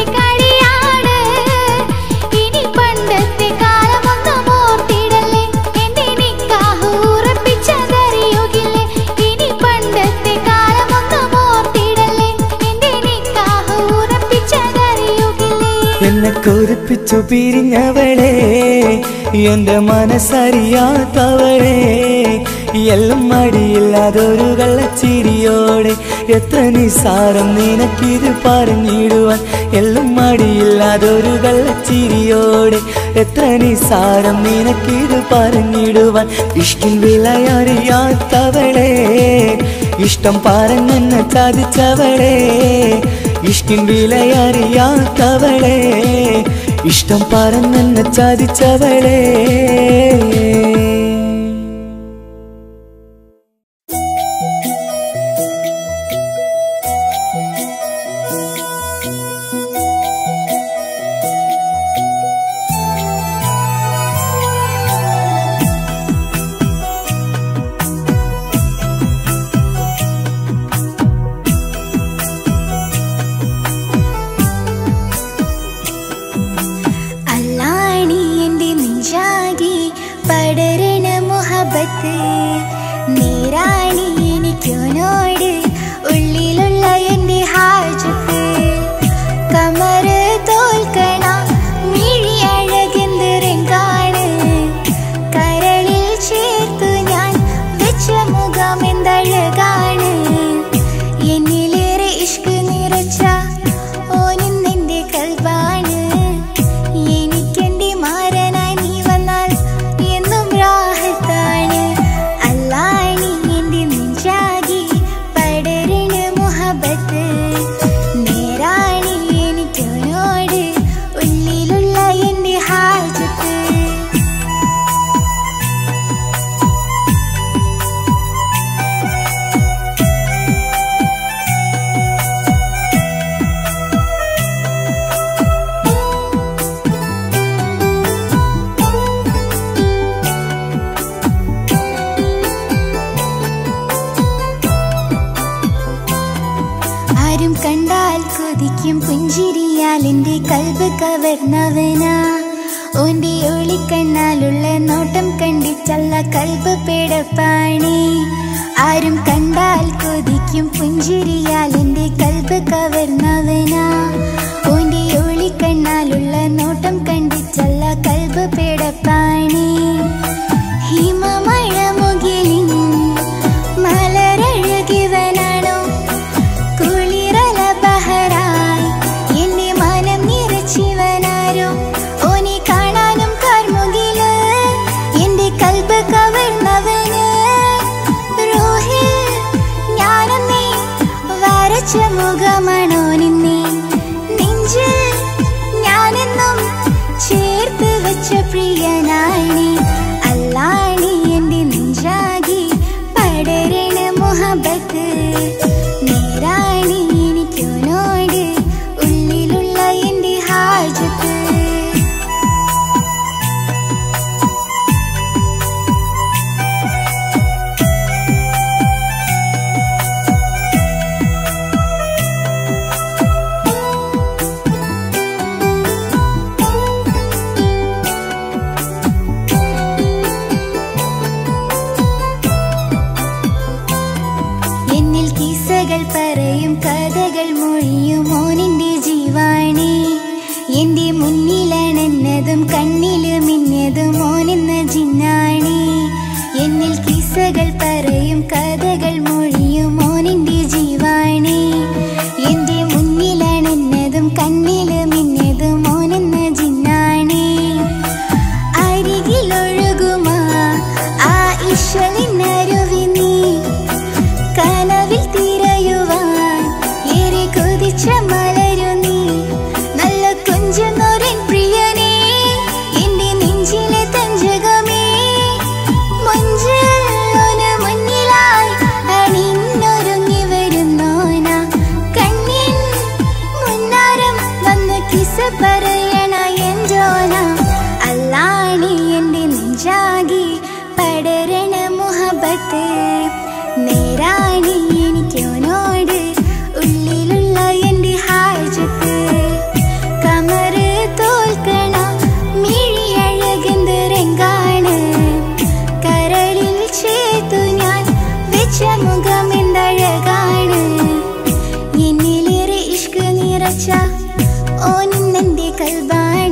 കൊതിപ്പിച്ചു പിരിഞ്ഞവളെ എന്റെ മനസ്സറിയാത്തവളെ എല്ലാം മടിയില്ലാതൊരു കള്ളച്ചിരിയോടെ എത്ര നിസാരം നിനക്കിത് പറഞ്ഞിടുവാൻ എല്ലാം മടിയില്ലാതൊരു കള്ളച്ചിരിയോടെ എത്ര നിസാരം നിനക്കിത് പറഞ്ഞിടുവാൻ ഇഷ്ടിൻ വിലയറിയാത്തവളെ ഇഷ്ടം പറഞ്ഞെന്നെ ചതിച്ചവളെ ഇഷ്ടിൻ വിലയറിയാത്തവളെ ഇഷ്ടം പറഞ്ഞെന്നെ ചതിച്ചവളെ അല്ലാണി എന്റെ നെഞ്ചാകി പടരണ മുഹബത്ത് നേരാണി എനിക്കോനോട് ഉള്ളിലുള്ള എന്റെ ഹാജത്ത് കമറ് തോൽക്കണ മിഴി അഴകെന്തരങ്കാണ് കരളിൽ ചേർത്തു ഞാൻ വെച്ച മുഖം എന്തഴകാണ് എന്നിലേറെ ഇഷ്ക് നിറച്ച ഓനും നിന്റെ കൽവാണ് എനിക്കെന്റെ മാരനായി നീ വന്നാൽ എന്നും രാഹത്താണ് അല്ലാണി എന്റെ നെഞ്ചാകി പടരണ മുഹബത്ത് നേരാണി എനിക്കോനോട് ഉള്ളിലുള്ള എന്റെ ഹാജത്ത് ആരും കണ്ടാൽ കൊതിക്കും പുഞ്ചിരിയാൽ എന്റെ കൽബ് കവർന്നവനാ ഓന്റെ ഒളിക്കണ്ണാലുള്ള നോട്ടം കണ്ടിച്ചല്ല കൽബ് പേടപ്പാണി ആരും കണ്ടാൽ കൊതിക്കും പുഞ്ചിരിയാൽ എന്റെ കൽബ് കവർന്നവനാ ഓന്റെ ഒളിക്കണ്ണാലുള്ള നോട്ടം കണ്ടിച്ചല്ല കൽബ് പേടപ്പാണി ഹിമമഴ മുകിലിൻ മലരഴകിവനാണോ കുളിരല ബഹറായി എന്റെ മനം നിറച്ചിവനാരോ ഓനെ കാണാനും കാർമുകില് എന്റെ കൽബ് കവർന്നവന് റോഹിൽ ഞാനെന്നേ വരച്ച മുഖമാണോ നിന്നേ നെഞ്ചിൽ ഞാനെന്നും ചേർത്ത് വെച്ച പ്രിയനാണി അല്ലാണി എന്റെ നെഞ്ചാകി പടരണ മുഹബത്ത് നേരാണി എനിക്കോനോട് ഉള്ളിലുള്ള എന്റെ ഹാജത്ത് എന്നിൽ കിസ്സകൾ പറയും കഥകൾ മൊഴിയും ഓനിന്റെ ജീവാണി എന്റെ മുന്നിലണന്നതും കണ്ണില് മിന്നതും ഓനെന്ന ജിന്നാണി എന്നിൽ കിസ്സകൾ പറയും കഥകൾ മൊഴിയും ഓനിന്റെ ജീവാണി എന്റെ മുന്നിലണന്നതും കണ്ണില് മിന്നതും ഓനെന്ന ജിന്നാണി അരികിലൊഴുകുമാ ആ ഇഷലിനരുവി നീ കനവിൽ തിരയുവാൻ ഏറെ കൊതിച്ച മലരു നീ നല്ല കൊഞ്ചുന്നോരൻ പ്രിയനേ എന്റെ നെഞ്ചിലെ തഞ്ചകമേ മഞ്ചോന് മുന്നിലായി അണിഞ്ഞൊരുങ്ങി വരുന്നോന കണ്ണിൻ മുന്നാരം വന്ന് കിസ പറയണ എൻജോന അല്ലാണി എന്റെ നെഞ്ചാകി പടരണ മുഹബത്ത് നേരാണി എനിക്കോനോട് ഉള്ളിലുള്ള എന്റെ ഹാജത്ത് കമറ് തോൽക്കണ മിഴി അഴകെന്തരങ്കാണ് കരളിൽ ചേർത്തു ഞാൻ വെച്ച മുഖം എന്തഴകാണ് എന്നിലേറെ ഇഷ്ക് നിറച്ച ഓനിന്നെന്റെ കൽബാണ്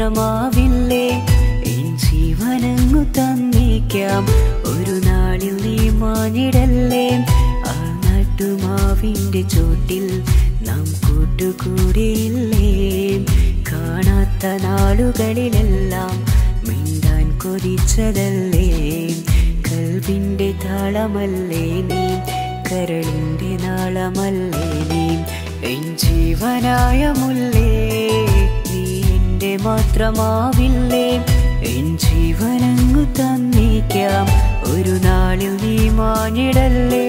മാത്രമാവില്ലേ എൻ ജീവനങ്ങു തന്നേക്കാം ഒരു നാളിൽ നീ മാഞ്ഞിടല്ലേ ആ നട്ടുമാവിന്റെ ചോട്ടിൽ നാം കൂട്ടുകൂടിയില്ലേ കാണാത്ത നാളുകളിലെല്ലാം മിണ്ടാൻ കൊതിച്ചതല്ലേ കൽവിന്റെ താളമല്ലേ നീ കരളിന്റെ നാളമല്ലേ നീ എൻ ജീവനായ മുല്ലേ നീ എന്റെ മാത്രമാവില്ലേ എൻ ജീവനങ്ങു തന്നേക്കാം ഒരു നാളിൽ നീ മാഞ്ഞിടല്ലേ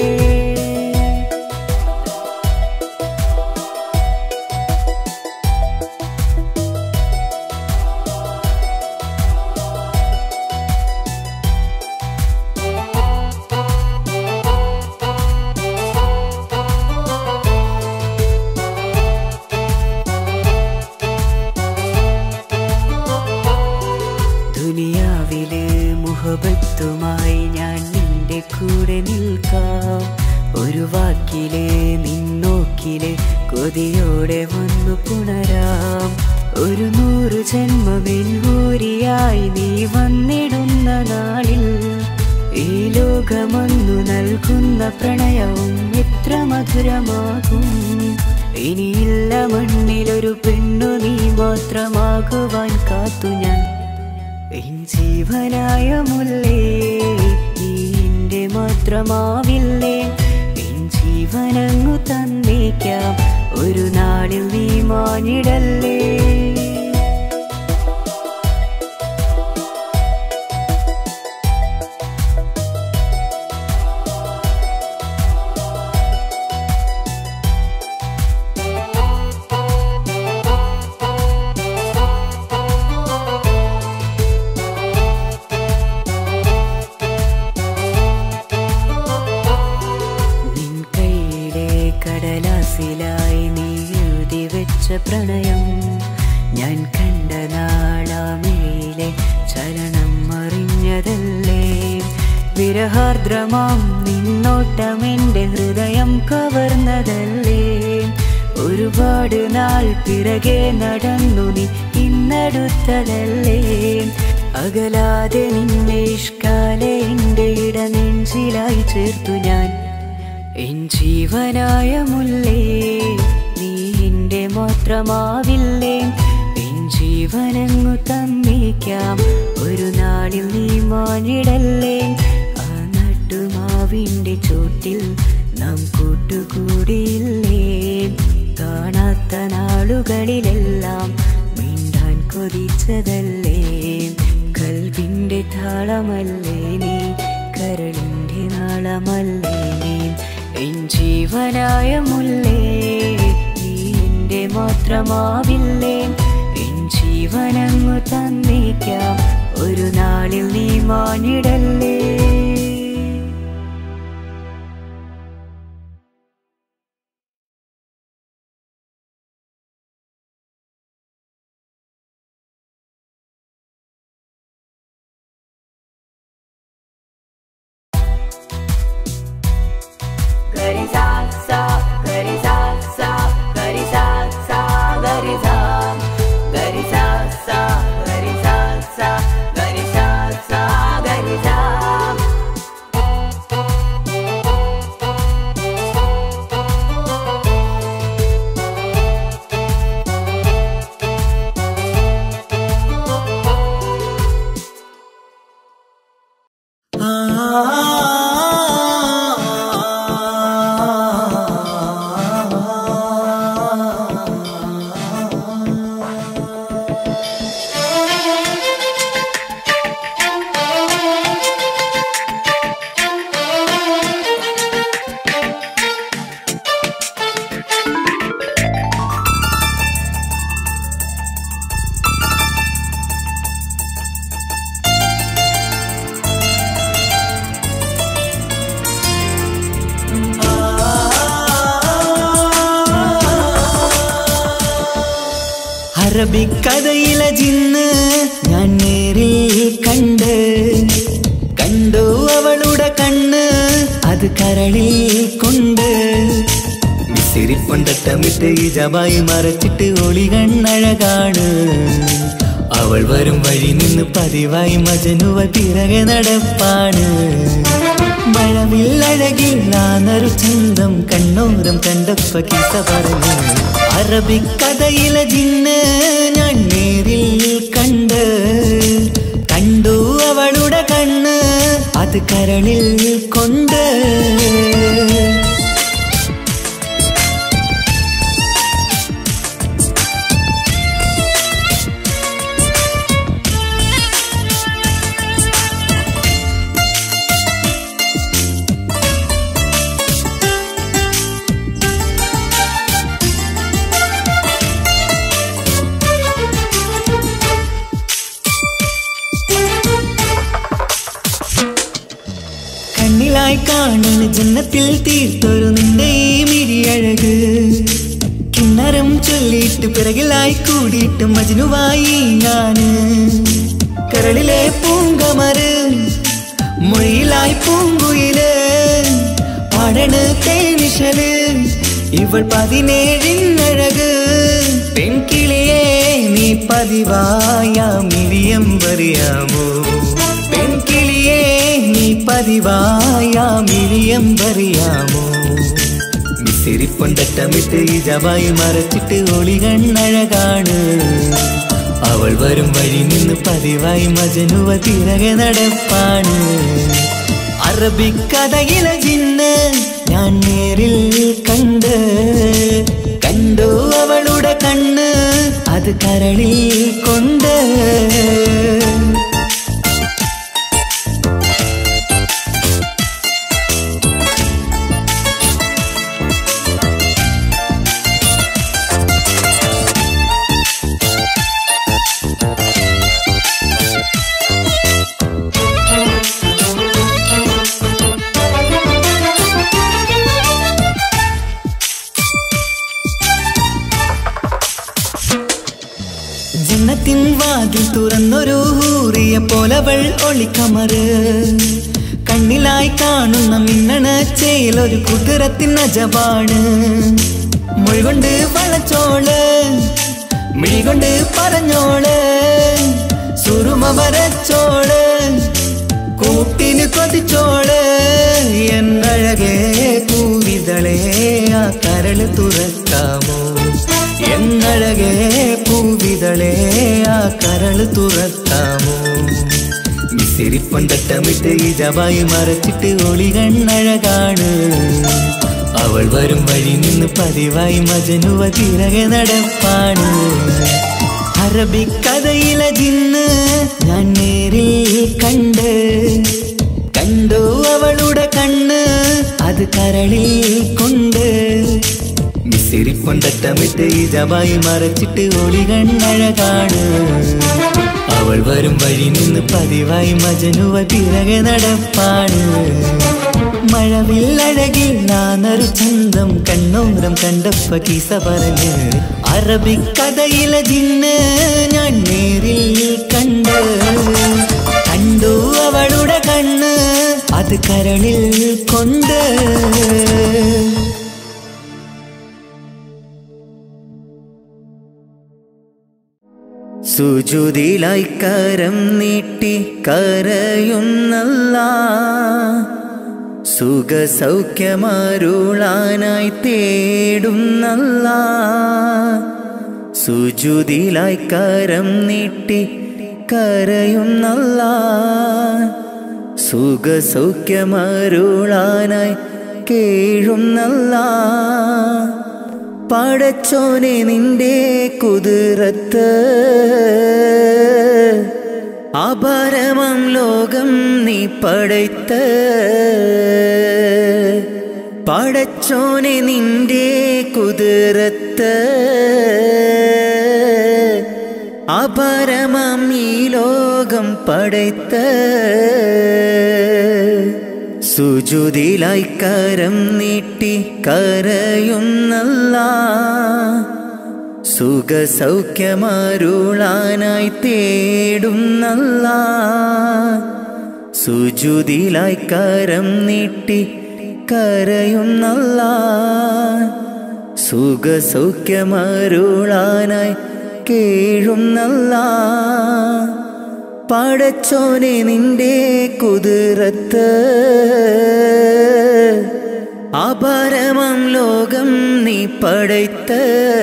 ദുനിയാവിലെ മുഹബത്തുമായി ഞാൻ നിന്റെ കൂടെ നിൽക്കാം ഒരു വാക്കിലെ നിന്നോക്കിലെ കൊതിയോടെ വന്നു പുണരാം ഒരു നൂറ് ജന്മമെൻഹൂരിയായി നീ വന്നിടുന്ന നാളിൽ ഈ ലോകമൊന്നു നൽകുന്ന പ്രണയവും എത്ര മധുരമാകും ഇനിയില്ല മണ്ണിലൊരു പെണ്ണു നീ മാത്രമാകുവാൻ കാത്തു ഞാൻ എൻ ജീവനായ മുല്ലേ നീ എന്റെ മാത്രമാവില്ലേ എൻ ജീവനങ്ങു തന്നേക്കാം ഒരു നാളിൽ നീ മാഞ്ഞിടല്ലേ നിൻ കൈയിലെ കടലാസിലായി നീ എഴുതി വെച്ച പ്രണയം ഞാൻ കണ്ട നാളാമിഴിയിലെ ചലനം അറിഞ്ഞതല്ലേ വിരഹാർദ്രമാം നിന്നോട്ടം എൻ്റെ ഹൃദയം കവർന്നതല്ലേ ഒരുപാട് നാൾ പിറകെ നടന്നു നീ ഇന്നടുത്തതല്ലേ അകലാതെ നിന്നെ ഇഷ്കാലെ എൻ്റെ ഇടനെഞ്ചിലായി ചേർത്തു ഞാൻ എൻ ജീവനായ മുല്ലേ നീ എന്റെ മാത്രമാവില്ലേ എൻ ജീവനങ്ങു തന്നേക്കാം ഒരു നാളിൽ നീ മാഞ്ഞിടല്ലേ ആ നട്ടുമാവിന്റെ ചോട്ടിൽ നാം കൂട്ടുകൂടിയില്ലേ കാണാത്ത നാളുകളിലെല്ലാം മിണ്ടാൻ കൊതിച്ചതല്ലേ കൽവിന്റെ താളമല്ലേ നീ കരളിന്റെ നാളമല്ലേ നീ എൻ ജീവനായ മുല്ലേ നീ എന്റെ മാത്രമാവില്ലേ എൻ ജീവനങ്ങു തന്നേക്കാം ഒരു നാളിൽ നീ മാഞ്ഞിടല്ലേ അറബിക്കഥയിലെ ജിന്ന് ഞാൻ നേരിൽ കണ്ട് കണ്ടു അവളുടെ കണ്ണ് അത് കരളിൽ കൊണ്ട് മിസിരിപ്പൊണ്ടട്ടമിട്ട് ഇജമായി മറച്ചിട്ട് ഒളി കണ്ണഴകാണ് അവൾ വരും വഴി നിന്ന് പതിവായി മജനുവ പിറകെ നടപ്പാണ് മഴവില്ലഴകിൽ നാനൊരു ചന്തം കണ്ണോരം കണ്ടപ്പ കിസ പറഞ്ഞു അറബിക്കഥയിലെ ജിന്ന് ഞാൻ നേരിൽ കണ്ട് കണ്ടു അവളുടെ കണ്ണ് അത് കരളിൽ കൊണ്ട് കണ്ണിലായി കാണുന്ന ജന്നത്തിൽ തീർത്തൊരു നിന്റെ ഈ മിഴിയഴക് കിണ്ണരം ചൊല്ലിയിട്ട് പിറകിലായി കൂടിയിട്ട് മജനുവായി ഞാന് കരളിലെ പൂങ്കമര് മൊഴിയിലായി പൂങ്കുയില് പാടണ് തേനിഷല് ഇവൾ പതിനേഴിനഴക് പെൺകിളിയെ നീ പതിവായ മിഴിയം പറയാമോ പെൺകിളിയെ നീ പതിവായ മിഴിയം പറയാമോ മിസിരിപ്പൊണ്ടട്ടമിട്ട് ഈ ജവായി മറച്ചിട്ട് ഒളി കണ്ണഴകാണ് അവൾ വരും വഴി നിന്ന് പതിവായി മജനുവ തിരകെ നടപ്പാണ് അറബിക്കഥയിലെ ജിന്ന് ഞാൻ നേരിൽ കണ്ട് കണ്ടു അവളുടെ കണ്ണ് അത് കരളിൽ കൊണ്ട് ജന്നത്തിൻ വാതിൽ തുറന്നൊരു ഹൂറിയ പോലവൾ ഒളിക്കമറ് കണ്ണിലായി കാണുന്ന മിന്നണ ചേലൊരു കുതിരത്തിൻ അജപാണ് മൊഴികൊണ്ട് വളച്ചോള് മിഴികൊണ്ട് പറഞ്ഞോള് സുറുമ വരച്ചോള് കൂട്ടിന് കൊതിച്ചോള് എന്നഴകേ പൂവിതളേ ആ കരള് തുറക്കാമോ എന്നഴകേ പൂവിതളേ ആ കരള് തുറക്കാമോ മിസിരിപ്പൊണ്ടട്ടമിട്ട് ഈ ജവായി മറച്ചിട്ട് ഒളി കണ്ണഴകാണ് അവൾ വരും വഴി നിന്ന് പതിവായി മജനുവ തിരകെ നടപ്പാണ് അറബിക്കഥയിലെ ജിന്ന് ഞാൻ നേരിൽ കണ്ട് കണ്ടു അവളുടെ കണ്ണ് അത് കരളിൽ കൊണ്ട് മിസിരിപ്പൊണ്ടട്ടമിട്ട് ഈ ജവായി മറച്ചിട്ട് ഒളി കണ്ണഴകാണ് അവൾ വരും വഴി നിന്ന് പതിവായി മജനുവ പിറകെ നടപ്പാണ് മഴവില്ലഴകിൽ നാനൊരു ചന്തം കണ്ണോരം കണ്ടപ്പ കീസ പറഞ്ഞ് അറബിക്കഥയിലെ ജിന്ന് ഞാൻ നേരിൽ കണ്ട് കണ്ടു അവളുടെ കണ്ണ് അത് കരളിൽ കൊണ്ട് സുജുതിലായി കരം നീട്ടി കരയുന്നല്ല സുഖ സൗഖ്യമാരുളാനായി തേടുന്നല്ല സുജുതിലായി കരം നീട്ടി കരയുന്നല്ല സുഖ സൗഖ്യമാരുളാനായി കേഴുന്നല്ല പടച്ചോനെ നിന്റെ കുതിരത്ത് അപരമം ലോകം നീ പടയ്ത്ത് പടച്ചോനെ നിന്റെ കുതിരത്ത് അപരമം ഈ ലോകം പടയ്ത്ത് സുജുതിലായി കരം നീട്ടി കരയുന്നല്ല സുഖ സൗഖ്യമാരുളാനായി തേടുന്നല്ല സുജുതിലായി കരം നീട്ടി കരയുന്നല്ല സുഖ സൗഖ്യമാരുളാനായി കേഴുന്നല്ല പടച്ചോനെ നിന്റെ കുതിരത്ത് അപരമം ലോകം നീ പടയ്ത്ത്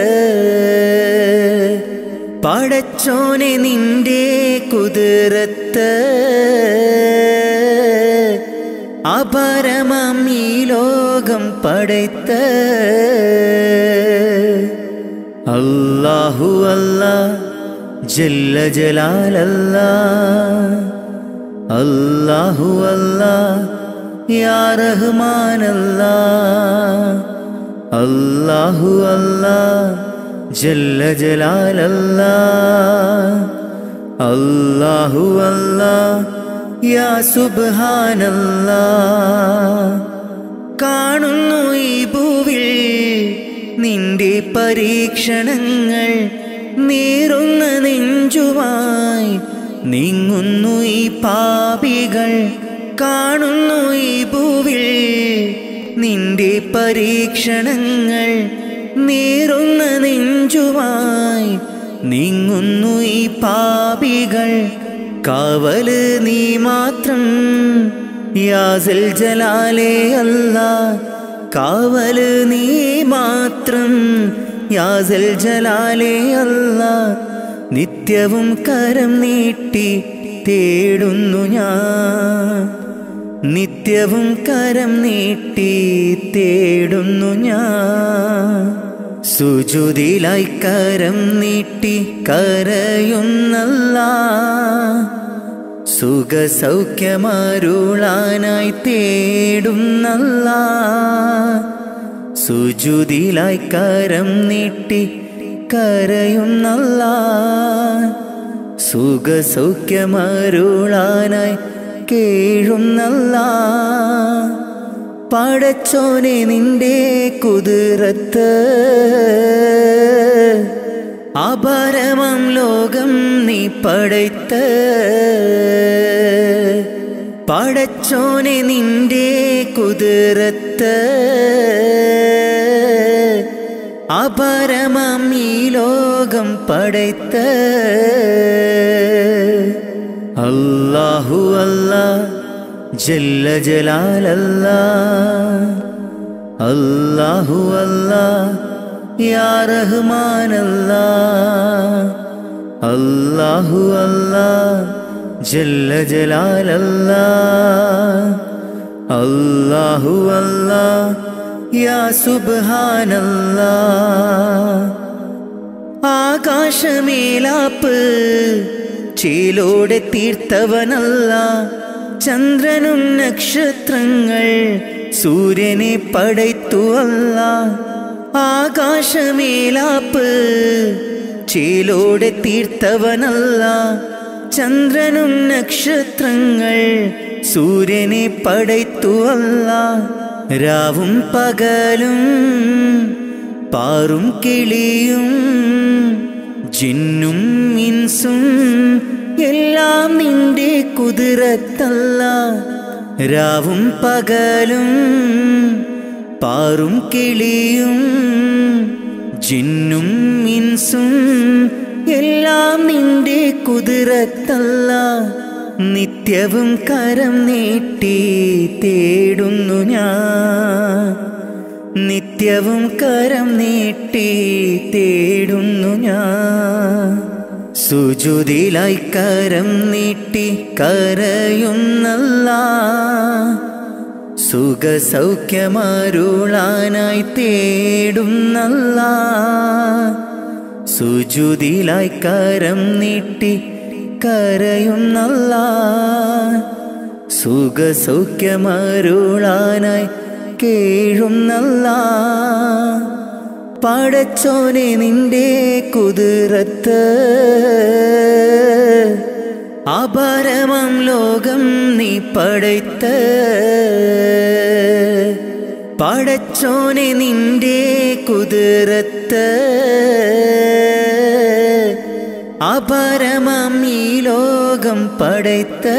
പടച്ചോനെ നിന്റെ കുതിരത്ത് അപരമം ഈ ലോകം പടയ്ത്ത് അല്ലാഹു അല്ലാ ജല്ല ജലാലല്ല അല്ലാഹു അല്ലാ യാ റഹ്മാനല്ല അല്ലാഹു അല്ലാ ജല്ല ജലാലല്ല അല്ലാഹു അല്ലാ യാ സുബ്ഹാനല്ലാ കാണുന്നു ഈ ഭൂവിൽ നിന്റെ പരീക്ഷണങ്ങൾ നീറുന്ന നെഞ്ചുമായി നീങ്ങുന്നു ഈ പാപികൾ കാണുന്നു ഈ ഭൂവിൽ നിന്റെ പരീക്ഷണങ്ങൾ നീറുന്ന നെഞ്ചുമായി നീങ്ങുന്നു ഈ പാപികൾ കാവല് നീ മാത്രം യാസൽ ജലാലേ അല്ല കാവല് നീ മാത്രം യാസൽ ജലാലേ അല്ല നിത്യവും കരം നീട്ടി തേടുന്നു ഞാൻ നിത്യവും കരം നീട്ടി തേടുന്നു ഞാൻ സുജുതിലായി കരം നീട്ടി കരയുന്നല്ല സുഖസൗഖ്യമരുളാനായി തേടുന്നല്ല സുജുതിലായി കരം നീട്ടി കരയുന്നല്ല സുഖസൗഖ്യമരുളാനായി കേഴുന്നല്ല പടച്ചോനെ നിന്റെ കുതിരത്ത് അപരമം ലോകം നീ പടയ്ത്ത് പടച്ചോനെ നിന്റെ കുതിരത്ത് അപരമം ഈ ലോകം പടയ്ത്ത് അല്ലാഹു അല്ലാ ജല്ല ജലാലല്ല അല്ലാഹു അല്ലാ യാ റഹ്മാനല്ല അല്ലാഹു അല്ലാ ജല്ല ജലാലല്ല അല്ലാഹു അല്ലാ യാ സുബ്ഹാനല്ലാ ആകാശമേലാപ്പ് ചേലോടെ തീർത്തവനല്ല ചന്ദ്രനും നക്ഷത്രങ്ങൾ സൂര്യനെ പടയ്ത്തുവല്ല ആകാശമേലാപ്പ് ചേലോടെ തീർത്തവനല്ല ചന്ദ്രനും നക്ഷത്രങ്ങൾ സൂര്യനെ പടയ്ത്തുവല്ല രാവും പകലും പാറും കിളിയും ജിന്നും ഇൻസും എല്ലാം നിന്റെ കുതിരത്തല്ല രാവും പകലും പാറും കിളിയും ജിന്നും ഇൻസും എല്ലാം നിന്റെ കുതിരത്തല്ല നിത്യവും കരം നീട്ടി തേടുന്നു ഞാൻ നിത്യവും കരം നീട്ടി തേടുന്നു ഞാൻ സുജുതിലായി കരം നീട്ടി കരയുന്നല്ല സുഖസൗഖ്യമരുളാനായി തേടുന്നല്ല സുജുതിലായി കരം നീട്ടി കരയുന്നല്ല സുഖസൗഖ്യമരുളാനായി കേഴുന്നല്ല പടച്ചോനെ നിന്റെ കുതിരത്ത് അപരമം ലോകം നീ പടയ്ത്ത് പടച്ചോനെ നിന്റെ കുതിരത്ത് അപരമം ഈ ലോകം പടയ്ത്ത്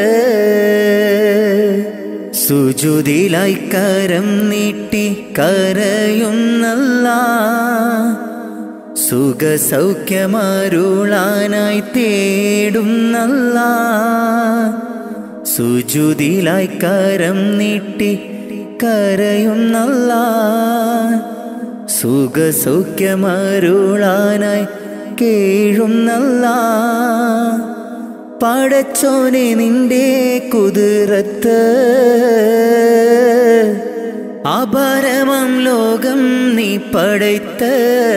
സുജുതിലായി കരം നീട്ടി കരയുന്നല്ല സുഖസൗഖ്യമരുളാനായി തേടുന്നല്ല സുജുതിലായി കരം നീട്ടി കരയുന്നല്ല സുഖസൗഖ്യമരുളാനായി കേഴുന്നല്ല പടച്ചോനെ നിന്റെ കുതിരത്ത് അപരമം ലോകം നീ പടയ്ത്ത്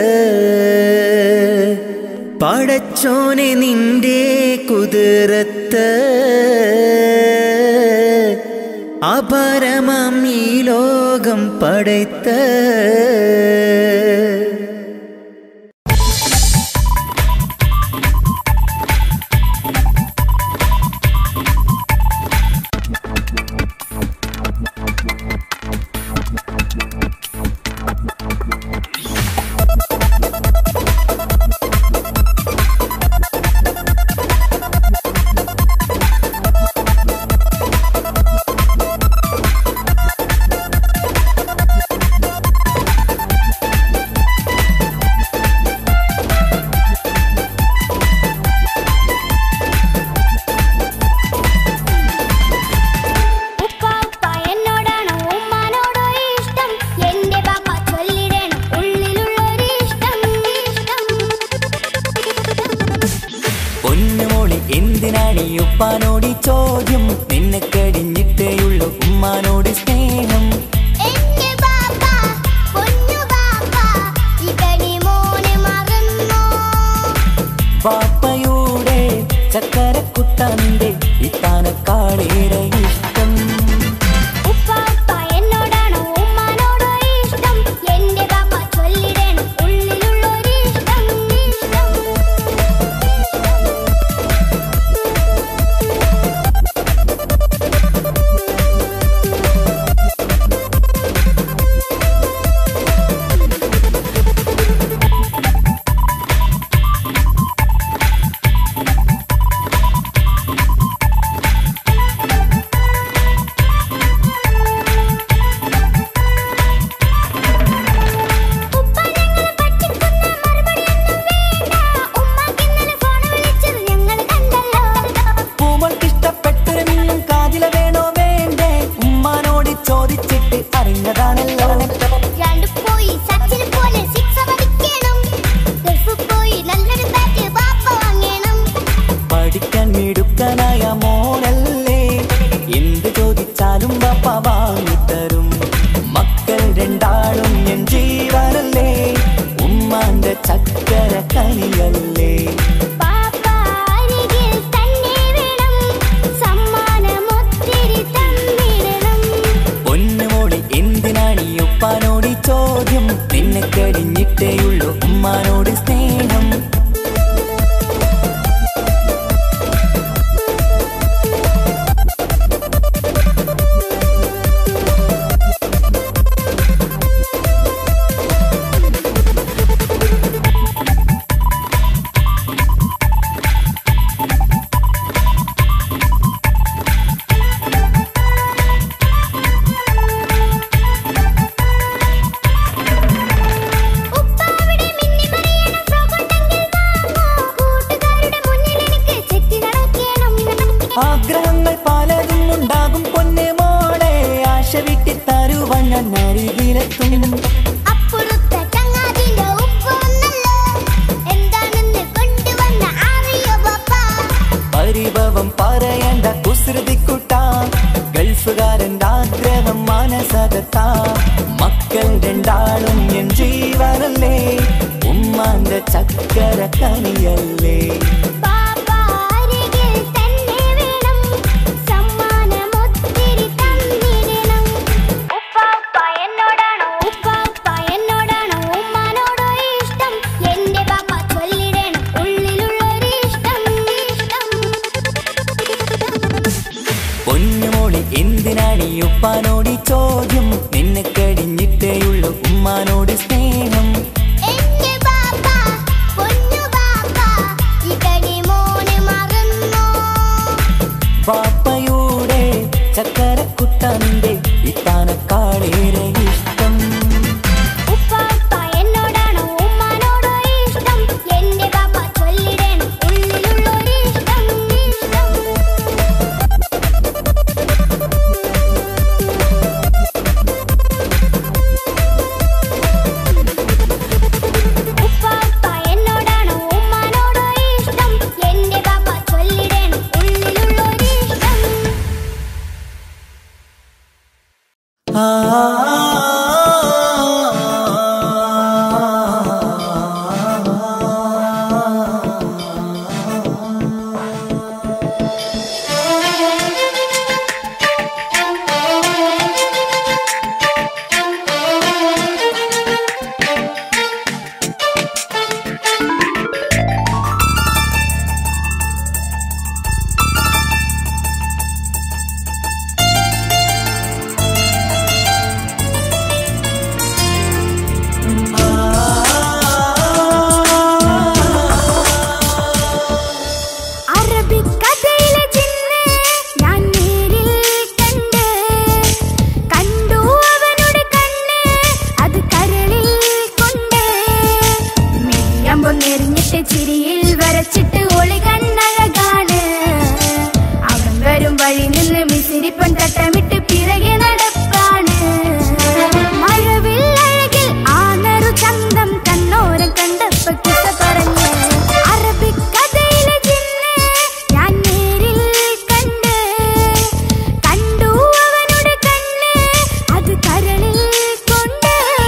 പടച്ചോനെ നിന്റെ കുതിരത്ത് അപരമം ഈ ലോകം പടയ്ത്ത് ഉപ്പ ഉപ്പ എന്നോടാണോ ഉമ്മാനോടോ ഇഷ്ടം എന്റെ പാപ്പ ചൊല്ലിടണം ഉള്ളിലുള്ളൊരു ഇഷ്ടം ഇഷ്ടം പൊന്നുമോളി എന്തിനാണ് ഈ ഉപ്പാനോട് ഈ ചോദ്യം നിന്നെ കഴിഞ്ഞിട്ടേയുള്ളൂ ഉമ്മാനോട് സ്നേഹം എന്റെ പാപ്പ പൊന്നു പാപ്പ ഇതടി മോനെ മറന്നോ പാപ്പയുടെ ചക്കരക്കുട്ടന്റെ ഇത്താനക്കാളേറെ ഇഷ്ടം ഉപ്പ ഉപ്പ എന്നോടാണോ ഉമ്മാനോടോ ഇഷ്ടം എന്റെ പാപ്പ ചൊല്ലിടണം ഉള്ളിലുള്ളൊരു ഇഷ്ടം ഇഷ്ടം ഉപ്പ ഞങ്ങളെ പറ്റിക്കുന്ന മറുപടിയൊന്നും വേണ്ട ഉമ്മാക്കിന്നലെ ഫോൺ വിളിച്ചത് ഞങ്ങൾ കണ്ടല്ലോ പൂമൾക്ക് ഇഷ്ടപ്പെട്ടൊരു മിന്നും കാതില വേണോ വേണ്ടേ ഉമ്മാനോട് ചോദിച്ചിട്ട് അറിഞ്ഞതാണല്ലോ രണ്ട് പോയി സച്ചിന് പോലെ സിക്സ് അടിക്കണം ഗൾഫ് പോയി നല്ലൊരു ബാറ്റ് ബാപ്പ വാങ്ങണം പഠിക്കാൻ മിടുക്കനായ മോനല്ലേ എന്ത് ചോദിച്ചാലും പാപ്പ വാങ്ങിത്തരും മക്കൾ രണ്ടാളും എൻ ജീവനല്ലേ ഉമ്മാന്റെ ചക്കര കനിയല്ലേ പാപ്പ അരികിൽ തന്നെ വേണം സമ്മാനം ഒത്തിരി തന്നിടണം പൊന്നുമോളി എന്തിനാണ് ഈ ഉപ്പാനോട് ഈ ചോദ്യം നിന്നെ കഴിഞ്ഞിട്ടേയുള്ളൂ ഉമ്മാനോട് സ്നേഹം ഉപ്പ അവിടെ മിന്നി മറിയണ ഫ്രോക്ക് ഉണ്ടെങ്കിൽ വാങ്ങോ കൂട്ടുകാരുടെ മുന്നിൽ എനിക്ക് ചെത്തി നടക്കണം ആഗ്രഹങ്ങൾ പലതും ഉണ്ടാകും പൊന്നെ മോളെ ആശ വിട്ടി തരുവാൻ ഞാൻ അരികിലെത്തും അപ്പുറത്തെ ചങ്ങാതിന്റെ ഉപ്പ വന്നല്ലോ എന്താണെന്ന് കൊണ്ടുവന്ന അറിയോ പാപ്പ പരിഭവം പറയേണ്ട കുസൃതിക്കുട്ട ഗൾഫുകാരൻ്റെ ആഗ്രഹം മനസകത്ത മക്കൾ രണ്ടാളും എൻ ജീവനല്ലേ ഉമ്മാന്റെ ചക്കര കനിയല്ലേ പാപ്പ അരികിൽ തന്നെ വേണം സമ്മാനം ഒത്തിരി തന്നിടണം ഉപ്പ ഉപ്പ എന്നോടാണോ ഉപ്പ ഉപ്പ എന്നോടാണോ ഉമ്മാനോടോ ഇഷ്ടം എന്റെ പാപ്പ ചൊല്ലിടണം ഉള്ളിലുള്ളൊരു ഇഷ്ടം ഇഷ്ടം പൊന്നുമോളി എന്തിനാണ് ഈ ഉപ്പാനോട് ഈ ചോദ്യം നിന്നെ കഴിഞ്ഞിട്ടേയുള്ളൂ ഉമ്മാനോട് സ്നേഹം എന്റെ പാപ്പ പൊന്നു പാപ്പ ഇതടി മോനെ മറന്നോ പാപ്പയുടെ ചക്കരക്കുട്ടന്റെ ഇത്താനക്കാളേറെ ഇഷ്ടം ഉപ്പ ഉപ്പ എന്നോടാണോ ഉമ്മാനോടോ ഇഷ്ടം അറബിക്കഥയിലെ ജിന്ന് ഞാൻ നേരിൽ കണ്ട് കണ്ടു അവനുടെ കണ്ണ് അത് കരളിൽ കൊണ്ട് മെയ്യമ്പം നെറിഞ്ഞിട്ട് ചിരിയിൽ വരച്ചിട്ട് ഒളി കണ്ണഴകാണ് അവൻ വരും വഴി നിന്ന് മിസിരിപ്പൻ തട്ടമിട്ട് പിറകെ നടപ്പാണ് മഴവിൽ അഴകിൽ ആനറു ചന്തം കണ്ണോരം കണ്ടപ്പ കിസ പറഞ്ഞ് അറബിക്കഥയിലെ ജിന്ന് ഞാൻ നേരിൽ കണ്ട് കണ്ടു അവനുടെ കണ്ണ് അത് കരളിൽ കൊണ്ട്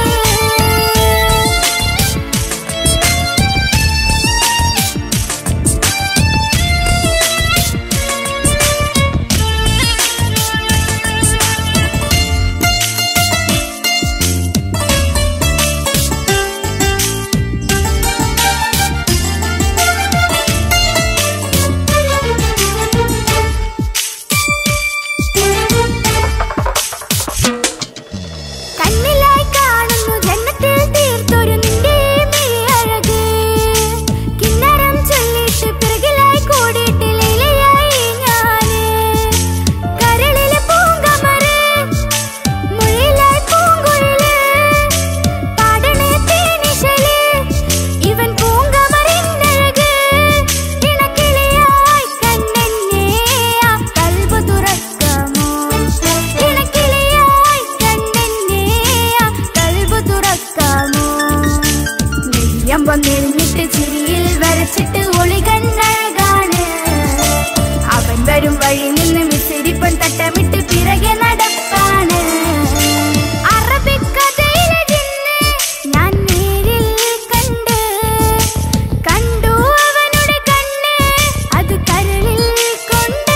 കണ്ണിലായി കാണുന്നു ജന്മത്തിൽ തീർത്തൊരു നിന്റെ മിഴിയഴക് കിന്നരം ചൊല്ലിട്ട് പിറകിലായി കൂടിയിട്ട് ലീലയായി ഞാന് കരളിലെ പൂങ്കമറ് മുഴിലായി പൂങ്കുഴല് പാടണേ തേനിശല് ഇവൻ പൂങ്കമറിന്നഴക് ഇണക്കിളിയായി കണ്ണെന്നെ ആ കൽബ് തുറക്കാമോ ഇണക്കിളിയായി കണ്ണെന്നെ ആ കൽബ് തുറക്കാമോ നെയ്യമ്പം നെരിഞ്ഞിട്ട് ചിരിയിൽ വരച്ചിട്ട് ഒളി കണ്ണഴകാണ് അവൻ വരും വഴി നിന്ന് മിസിരിപ്പൻ തട്ടമിട്ട് പിറകെ നടപ്പാണ് അറബിക്കഥയിലെ ജിന്ന് ഞാൻ നേരിൽ കണ്ട് കണ്ടു അവനുടെ കണ്ണ് അത് കരളിൽ കൊണ്ട്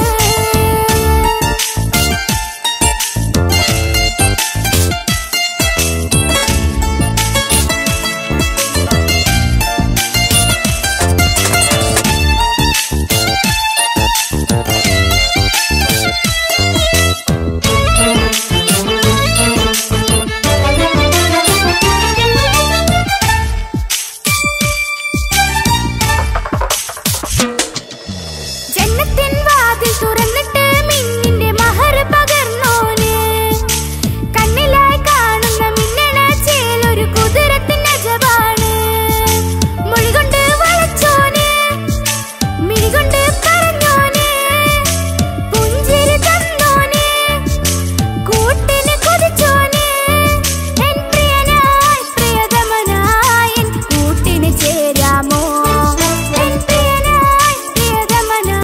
ജന്നത്തിൻ വാതിൽ തുറന്നിട്ട് മിന്നിന്റെ മഹർ പകർന്നോന് കണ്ണിലായി കാണുന്ന മിന്നണ ചേലൊരു കുതിരത്തിൻ അജവാണ് മൊഴികൊണ്ട് വളച്ചോന് മിഴികൊണ്ട് പറഞ്ഞോന് പുഞ്ചിരി തന്നോന് കൂട്ടിന് കൊതിച്ചോന് എൻ പ്രിയനായി പ്രിയതമനായി എൻ കൂട്ടിന് ചേരാമോ എൻ പ്രിയനായി പ്രിയതമനായി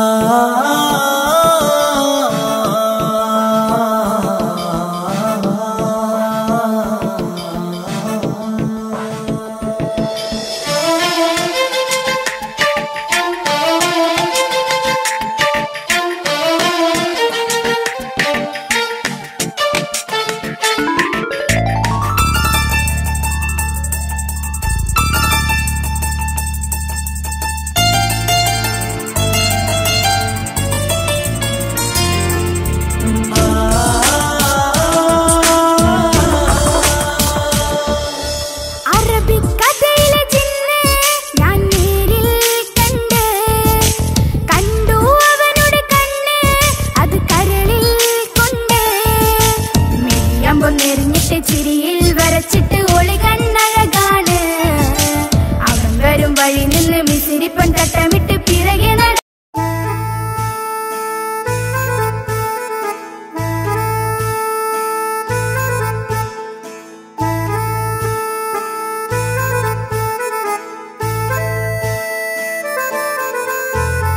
അറബിക്കഥയിലെ ജിന്ന് ഞാൻ നേരിൽ കണ്ട് കണ്ടു അവനുടെ കണ്ണ് അത് കരളിൽ കൊണ്ട് മെയ്യമ്പം നെറിഞ്ഞിട്ട് ചിരിയിൽ വരച്ചിട്ട് ഒളി കണ്ണഴകാണ് അവൻ വരും വഴി നിന്ന് മിസിരിപ്പൻ തട്ടമിട്ട് പിറകെ നട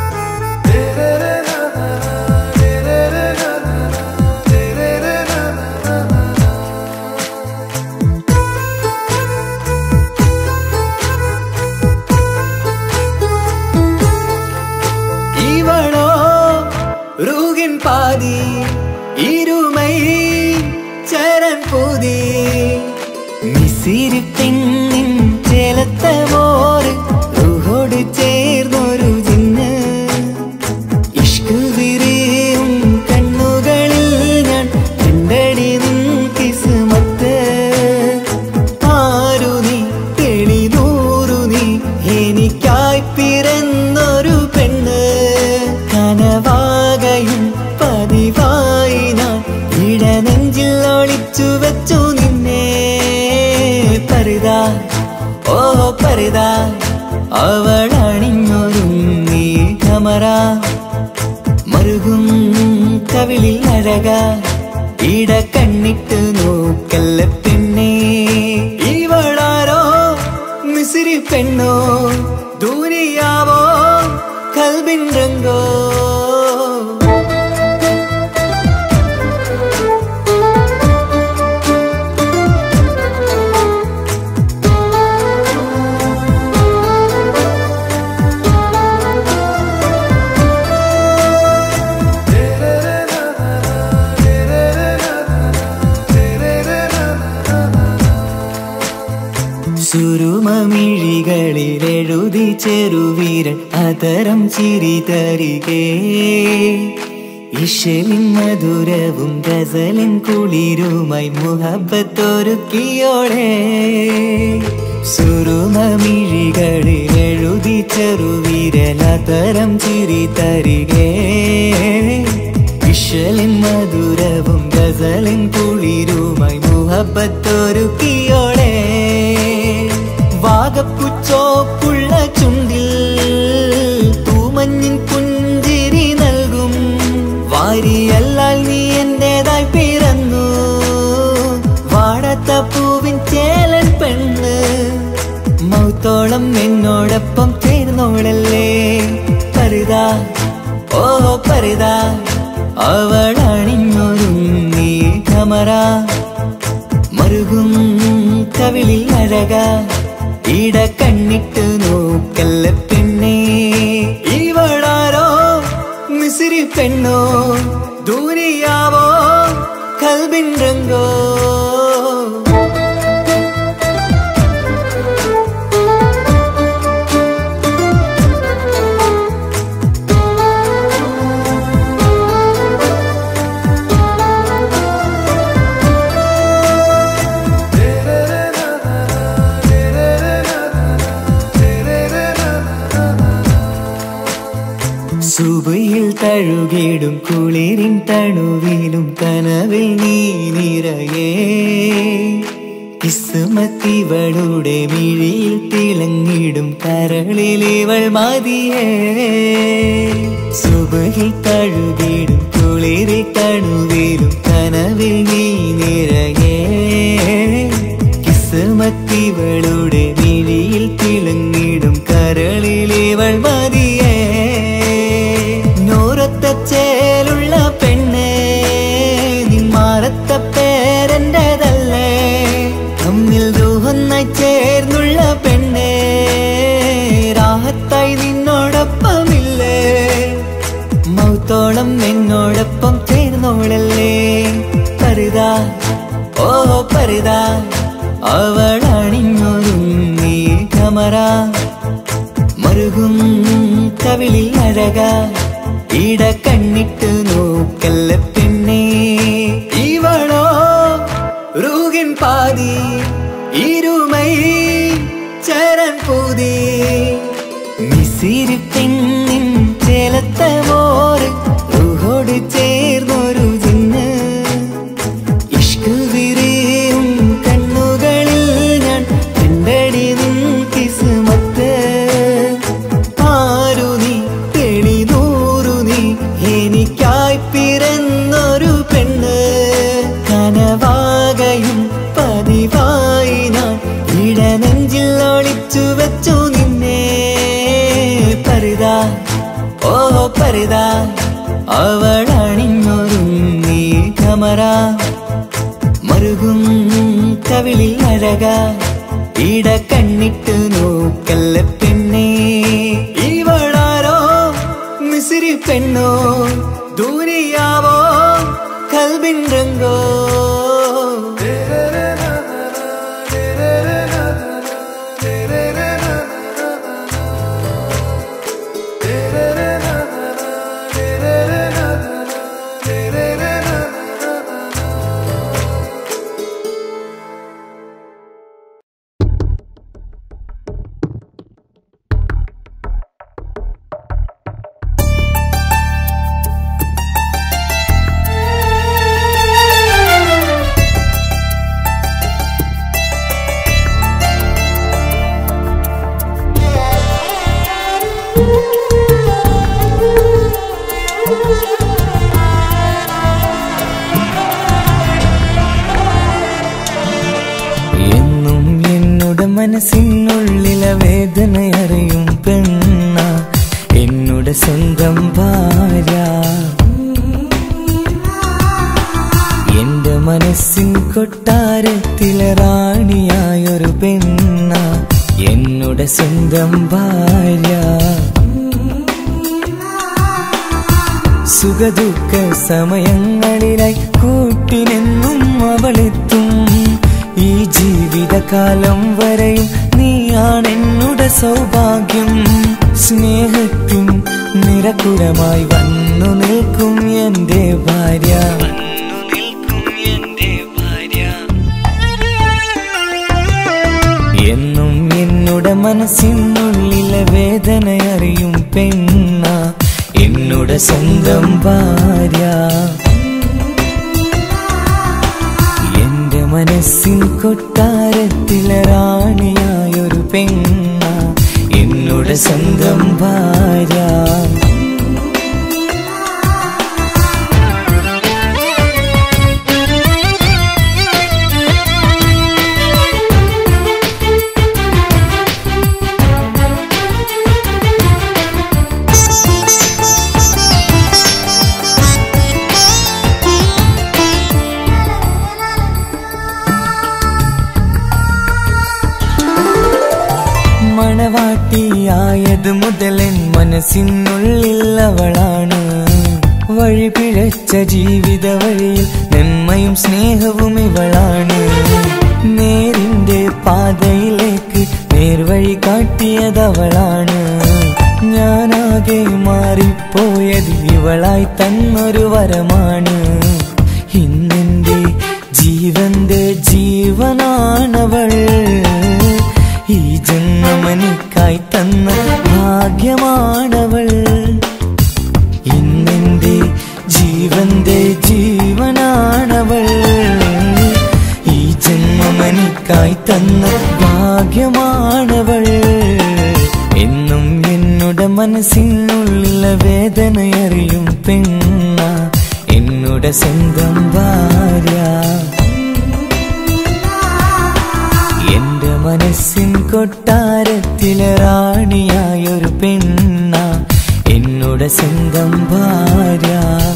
Da റൂകിൻ പാതി ഇരുമൈ ചരൻ പൂതി മിസിരി പെണ്ണിൻ ചേലത്ത മോറ് റൂഹോട് ചേർന്നൊരു ജിന്ന് ഇഷ്ക് വിരിയും കണ്ണുകളിൽ ഞാൻ കണ്ടടി നിൻ കിസ്മത്ത് ആരു നീ തെളിനൂറു നീ എനിക്കായി പിറന്നൊരു പെണ്ണ് കനവാകയും പതിവായി ഞാൻ ഇടനെഞ്ചിൽ ഒളിച്ചു വെച്ചു നിന്നെ പരിതാ ഓ പരിതാ അവളണിഞ്ഞൊരുങ്ങി കമറ മറുകും കവിളിൽ അഴക ഇട കണ്ണിട്ട് നോക്കല്ല പെണ്ണേ ഇവളാരോ മിസിരി പെണ്ണോ ദൂരിയാവോ കൽബിൻ രംഗോ സുരുമമിഴികളിൽ എഴുതി ചെറുവീരൻ അതരം ചിരി തരികേ ഇഷലിൻ മധുരവും ഗസലിൻ കുളിരുമായി മുഹബത്തൊരുക്കിയോടെ സുരുമമിഴികളിൽ എഴുതി ചെറുവീരൻ അതരം ചിരി തരികേ ഇഷലിൻ മധുരവും ഗസലിൻ കുളിരുമായി മുഹബത്തൊരുക്കിയോടെ വാഗപ്പുച്ചോപ്പുള്ള ചുണ്ടിൽ തൂമഞ്ഞിൻ പുഞ്ചിരി നൽകും വാരിയല്ലാൽ നീ എന്റേതായി പിറന്നു വാടത്ത പൂവിൻ ചേലൻ പെണ്ണ് മൗത്തോളം എന്നോടൊപ്പം ചേർന്നോളല്ലേ പരിതാ ഓ പരിതാ അവളണിഞ്ഞൊരുങ്ങി കമറ മറുകും കവിളിൽ അഴക ഇട കണ്ണിട്ട് നോക്കല്ല പെണ്ണേ ഇവളാരോ മിസിരി പെണ്ണോ ദൂരിയാവോ കൽബിൻ രംഗോ സുബയിൽ തഴുകിടും കുളിരിൻ തണുവിലും കനവിൽ നീ നിറയേ കിസ്മത്തിവളുടെ മിഴിയിൽ തിളങ്ങിടും കരളിൽ ഇവൾ മതിയേ സുബയിൽ തഴുകിടും കുളിരിൽ തണുവിലും കനവിൽ നീ നിറയേ കിസ്മത്തിവളുടെ മിഴിയിൽ തിളങ്ങിടും കരളിൽ ഇവൾ മതിയേ നൂറത്ത ചേലുള്ള പെണ്ണേ നിന്മാറത്ത പേരെൻ്റെതല്ലേ തമ്മിൽ ദൂഹൊന്നായി ചേർന്നുള്ള പെണ്ണേ രാഹത്തായി നിന്നോടൊപ്പമില്ലേ മൗത്തോളം എന്നോടൊപ്പം ചേർന്നോളല്ലേ പരിതാ ഓ പരിതാ അവളണിഞ്ഞൊരുങ്ങി കമറ മറുകും കവിളിൽ അഴക ഇട കണ്ണിട്ട് നോക്കല്ല പെണ്ണേ ഇവളോ റൂകിൻ പാതി ഇരുമൈ ചരൻ പൂതി മിസിരി പെണ്ണിൻ ചേലത്ത മോറ് റൂഹോട് ചേർന്നൊരു ജിന്ന് ഇഷ്ക് വിരിയും കണ്ണുകളിൽ ഞാൻ കണ്ടടി നിൻ കിസ്മത്ത് ആരു നീ തെളിനൂറു നീ എനിക്കായി പിറന്നൊരു പെണ്ണ് കനവാകയും പതിവായി ഞാൻ ഇടനെഞ്ചിൽ ഒളിച്ചു വെച്ചു നിന്നെ പരിതാ ഓ പരിതാ അവളണിഞ്ഞൊരുങ്ങി കമറ മറുകും കവിളിൽ അഴക ഇട കണ്ണിട്ട് നോക്കല്ല പെണ്ണേ ഇവളാരോ മിസിരി പെണ്ണോ ദൂരിയ നിன்றെങ്കോ എന്നും എന്നുടെ മനസ്സിനുള്ളിലെ വേദന അറിയും പെണ്ണ എന്നുടെ സ്വന്തം ഭാര്യ എന്റെ മനസ്സിൻ കൊട്ടാരത്തിലെ റാണിയായൊരു പെണ്ണ എന്നുടെ സ്വന്തം ഭാര്യ സുഖദുഃഖ സമയങ്ങളിലായി കൂട്ടിനെന്നും അവളെത്തും ഈ ജീവിതകാലം വരെയും നീയാണെന്നുടെ സൗഭാഗ്യം സ്നേഹത്തിൻ നിറക്കുരമായി വന്നു നിൽക്കും എന്റെ ഭാര്യ എന്നും എന്നുടെ മനസ്സിനുള്ളിലെ വേദന അറിയും പെണ്ണ എന്നുടെ സ്വന്തം ഭാര്യ എന്റെ മനസ്സിൻ കൊട്ടാരത്തിലെ റാണിയായൊരു പെണ്ണ എന്നുടെ സ്വന്തം ഭാര്യ മണവാട്ടിയായത് മുതലൻ മനസ്സിനുള്ളിൽ അവളാണ് വഴി പിഴച്ച ജീവിത വഴിയിൽ നന്മയും സ്നേഹവും ഇവളാണ് നേരിന്റെ പാതയിലേക്ക് നേർവഴി കാട്ടിയതവളാണ് ഞാനാകെ മാറിപ്പോയത് ഇവളായി തന്നൊരു വരമാണ് ഇന്നെന്റെ ജീവന്റെ ജീവനാണവൾ ഈ ജന്മമനിക്കായി തന്ന ഭാഗ്യമാണവൾ ഇന്നെന്റെ ജീവന്റെ ജീവനാണവൾ ഈ ജന്മമനിക്കായി തന്ന ഭാഗ്യമാണവൾ എന്നും എന്നുടെ മനസ്സിനുള്ളിലെ വേദനയറിയും പെണ്ണ എന്നുടെ സ്വന്തം ഭാര്യ എന്റെ മനസ്സിൻ കൊട്ടാരത്തിലെ റാണിയായൊരു പെണ്ണ എന്നുടെ സ്വന്തം ഭാര്യ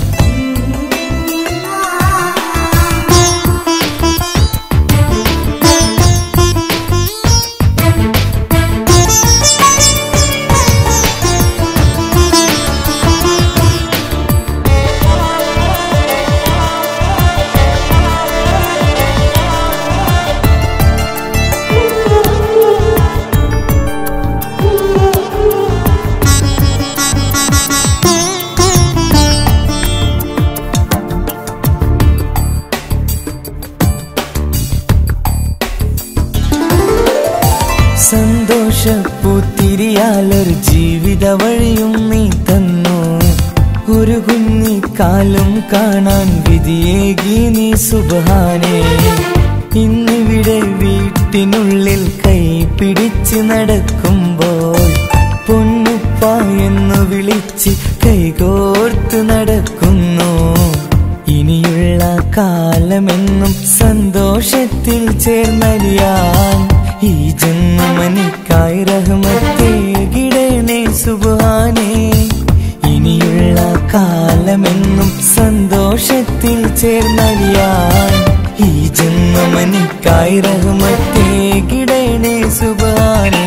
സന്തോഷപ്പൂത്തിരിയാലൊരു ജീവിത വഴിയും നീ തന്നു ഒരു കുഞ്ഞിക്കാലും കാണാൻ വിധിയേകി നീ സുബാനേ ഇന്നിവിടെ വീട്ടിനുള്ളിൽ കൈ പിടിച്ച് നടക്കുമ്പോൾ പൊന്നുപ്പ എന്ന് വിളിച്ച് കൈകോർത്ത് നടക്കുന്നു ഇനിയുള്ള കാലമെന്നും സന്തോഷത്തിൽ ചേർന്നലിയാൻ ഈ ജന്മനിക്കായി റഹ്മത്തേകിടണേ സുബാനേ ഇനിയുള്ള കാലമെന്നും സന്തോഷത്തിൽ ചേർന്നലിയാൻ ഈ ജന്മനിക്കായി റഹ്മത്തേകിടണേ സുബാനേ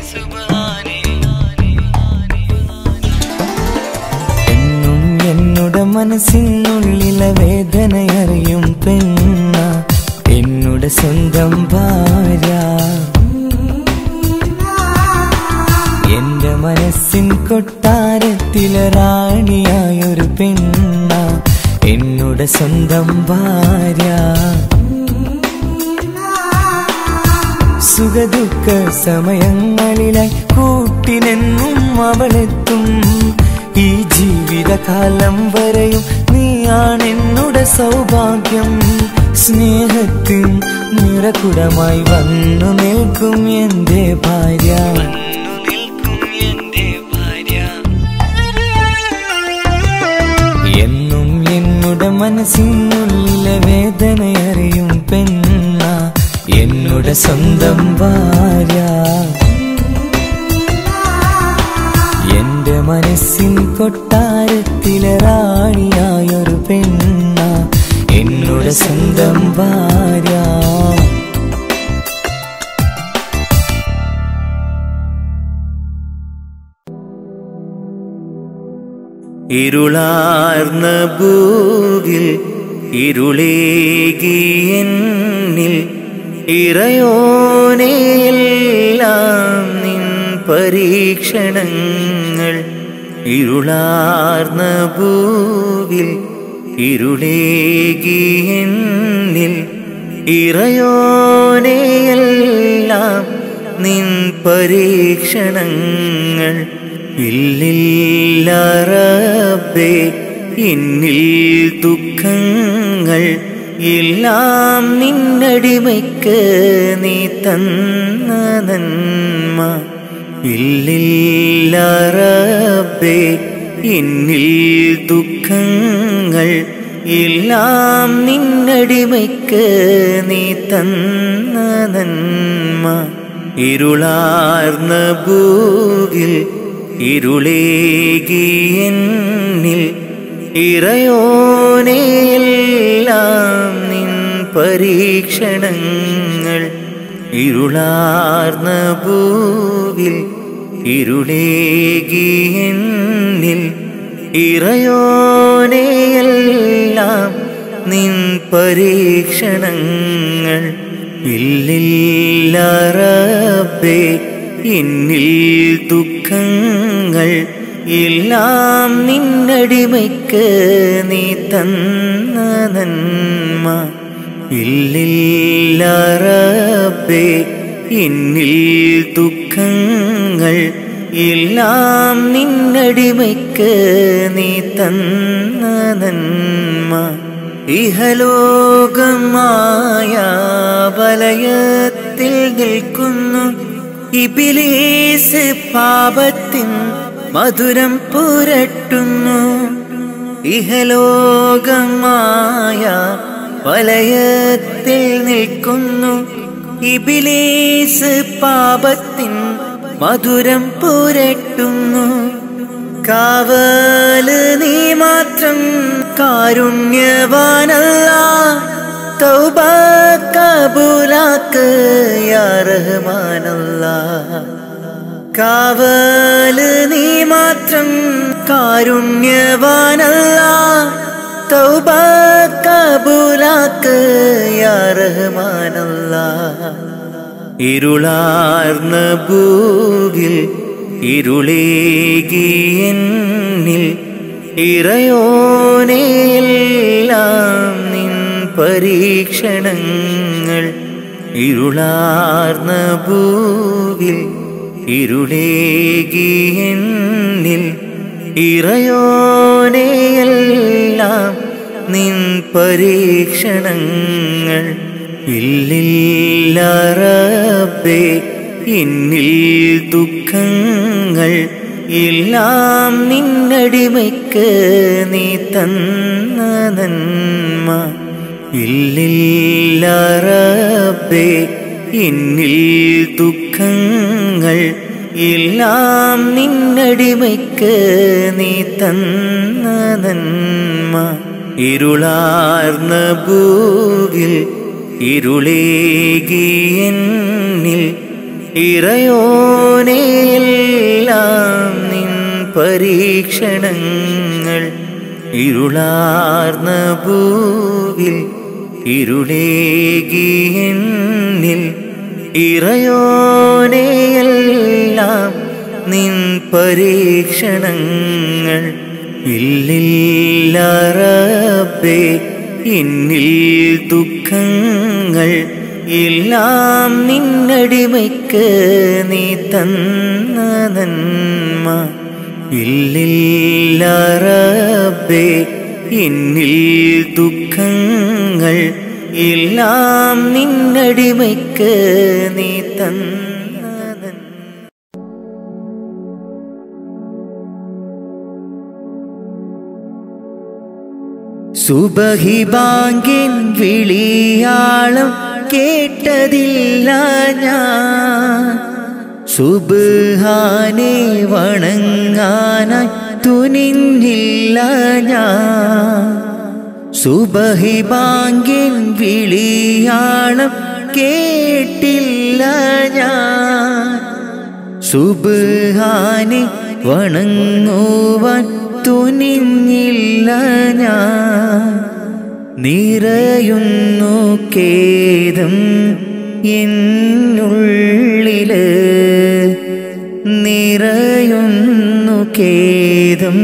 എന്നും എന്നോട് എന്നുടെ മനസ്സിനുള്ളിലെ വേദനയറിയും പെണ്ണ എന്നുടെ സ്വന്തം ഭാര്യ എന്റെ മനസ്സിൻ കൊട്ടാരത്തിലെ റാണിയായൊരു പെണ്ണ എന്നുടെ സ്വന്തം ഭാര്യ സുഖദുഃഖ സമയങ്ങളിലായി കൂട്ടിനെന്നും അവളെത്തും ഈ ജീവിതകാലം വരെയും നീയാണെന്നുടെ സൗഭാഗ്യം സ്നേഹത്തിൻ നിറകുടമായി വന്നു നിൽക്കും എന്റെ ഭാര്യ എന്നും എന്നുടെ മനസ്സിനുള്ളിലെ വേദനയറിയും പെണ്ണ എന്നുടെ സ്വന്തം ഭാര്യ എന്റെ മനസ്സിൻ കൊട്ടാരത്തിലെ റാണിയായൊരു പെണ്ണ എന്നുടെ സ്വന്തം ഭാര്യ ഇരുളാർന്ന ഭൂവിൽ ഇരുളേകി എന്നിൽ ഇറയോനെയെല്ലാം നിൻ പരീക്ഷണങ്ങൾ ഇരുളാർന്ന ഭൂവിൽ ഇരുളേകി എന്നിൽ ഇറയോനെയെല്ലാം നിൻ പരീക്ഷണങ്ങൾ ഇല്ലില്ല റബ്ബേ എന്നിൽ ദുഃഖങ്ങൾ എല്ലാം നിന്നടിമയ്ക്ക് നീ തന്ന നന്മ ഇല്ലില്ല റബ്ബേ എന്നിൽ ദുഃഖങ്ങൾ എല്ലാം നിന്നടിമയ്ക്ക് നീ തന്ന നന്മ ഇരുളാർന്ന ഭൂവിൽ ഇരുളേകി എന്നിൽ ഇറയോനെയെല്ലാം നിൻ പരീക്ഷണങ്ങൾ ഇരുളാർന്ന ഭൂവിൽ ഇരുളേകി എന്നിൽ ഇറയോനെയെല്ലാം നിൻ പരീക്ഷണങ്ങൾ ഇല്ലില്ല റബ്ബേ എന്നിൽ ദുഃഖങ്ങൾ എല്ലാം നിന്നടിമയ്ക്ക് നീ തന്ന നന്മ ഇല്ലില്ല റബ്ബേ എന്നിൽ ദുഃഖങ്ങൾ എല്ലാം നിന്നടിമയ്ക്ക് നീ തന്ന നന്മ ഇഹലോകമായ വലയത്തിൽ നിൽക്കുന്നു ഇബിലീസ് പാപത്തിൻ മധുരം പുരട്ടുന്നു ഇഹലോകമായ വലയത്തിൽ നിൽക്കുന്നു ഇബിലീസ് പാപത്തിൻ മധുരം പുരട്ടുന്നു കാവല് നീ മാത്രം കാരുണ്യവാനല്ല തൗബ കബൂലാക്ക് യാ റഹ്മാനല്ല കാവല് നീ മാത്രം കാരുണ്യവാനല്ല തൗബ കബൂലാക്ക് യാ റഹ്മാനല്ല ഇരുളാർന്ന ഭൂവിൽ ഇരുളേകി എന്നിൽ ഇറയോനെയെല്ലാം നിൻ പരീക്ഷണങ്ങൾ ഇരുളാർന്ന ഭൂവിൽ ഇരുളേകി എന്നിൽ ഇറയോനെയെല്ലാം നിൻ പരീക്ഷണങ്ങൾ ഇല്ലില്ല റബ്ബേ എന്നിൽ ദുഃഖങ്ങൾ എല്ലാം നിന്നടിമയ്ക്ക് നീ തന്ന നന്മ ഇല്ലില്ല റബ്ബേ എന്നിൽ ദുഃഖങ്ങൾ എല്ലാം നിന്നടിമയ്ക്ക് നീ തന്ന നന്മ ഇരുളാർന്ന ഭൂവിൽ ഇരുളേകി എന്നിൽ ഇറയോനെയെല്ലാം നിൻ പരീക്ഷണങ്ങൾ ഇരുളാർന്ന ഭൂവിൽ ഇരുളേകിയെന്നിൽ ഇറയോനെയെല്ലാം നിൻ പരീക്ഷണങ്ങൾ ഇല്ലില്ല റബ്ബേ എന്നിൽ ദുഃഖങ്ങൾ എല്ലാം നിന്നടിമയ്ക്ക് നീ തന്ന നന്മ ഇല്ലില്ല റബ്ബേ എന്നിൽ ദുഃഖങ്ങൾ എല്ലാം നിന്നടിമയ്ക്ക് നീ തന്ന നന്മ സുബഹി ബാങ്കിൻ വിളിയാളം കേട്ടതില്ല ഞാൻ സുബാനെ വണങ്ങാനായി തുനിഞ്ഞില്ല ഞാൻ സുബഹി ബാങ്കിൻ വിളിയാളം കേട്ടില്ല ഞാൻ സുബാനെ വണങ്ങുവാൻ തുനിഞ്ഞില്ല ഞാൻ നിറയുന്നു കേദം എന്നുള്ളില് നിറയുന്നു കേദം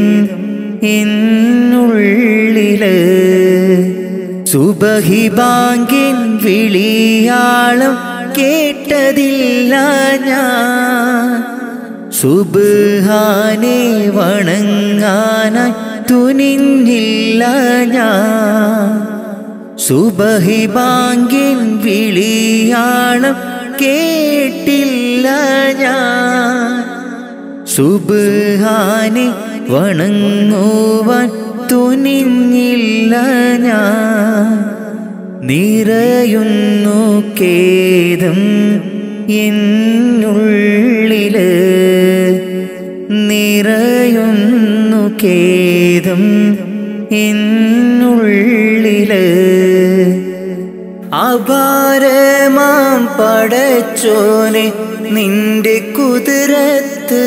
എന്നുള്ളില് സുബഹി ബാങ്കിൻ വിളിയാളം കേട്ടതില്ല ഞാൻ സുബാനെ വണങ്ങാനായി തുനിഞ്ഞില്ല ഞാൻ സുബഹി ബാങ്കിൻ വിളിയാളം കേട്ടില്ല ഞാൻ സുബാനെ വണങ്ങുവാൻ തുനിഞ്ഞില്ല ഞാൻ നിറയുന്നു കേദം എന്നുള്ളില് നിറയുന്നു കേദം എന്നുള്ളില് അപാരമാം പടച്ചോനെ നിന്റെ കുതിരത്ത്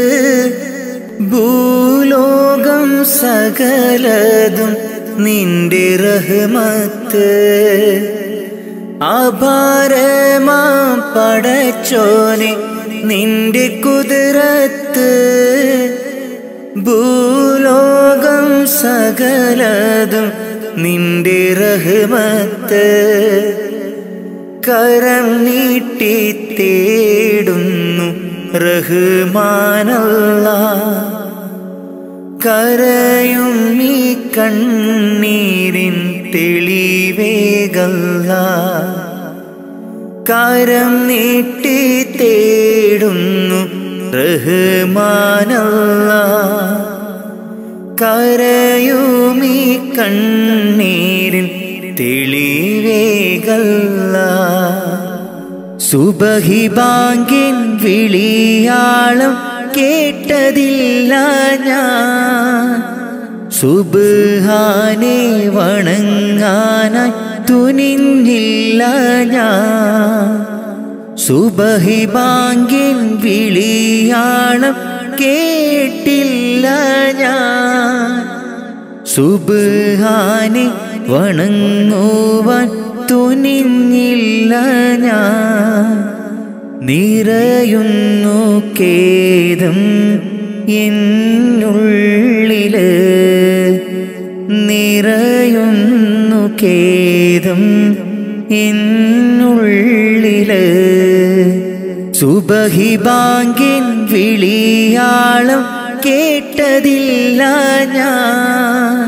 ഭൂലോകം സകലതും നിന്റെ റഹ്മത്ത് അപാരമാം പടച്ചോനെ നിന്റെ കുതിരത്ത് ഭൂലോകം സകലതും നിന്റെ റഹ്മത്ത് കരം നീട്ടി തേടുന്നു റഹ്മാനല്ല കരയും ഈ കണ്ണീരിൻ തെളിവേകല്ല കരം നീട്ടി തേടുന്നു റഹ്മാനല്ല കരയുമീ കണ്ണീരിൻ തെളിവേകല്ല സുബഹി ബാങ്കിൻ വിളിയാളം കേട്ടതില്ല ഞാൻ സുബാനെ വണങ്ങാനായി തുനിഞ്ഞില്ല ഞാൻ സുബഹി ബാങ്കിൻ വിളിയാളം കേട്ടില്ല ഞാൻ സുബാനെ വണങ്ങുവാൻ തുനിഞ്ഞില്ല ഞാൻ നിറയുന്നു കേദം എന്നുള്ളില് നിറയുന്നു കേദം എന്നുള്ളില് സുബഹി ബാങ്കിൻ വിളിയാളം കേട്ടതില്ല ഞാൻ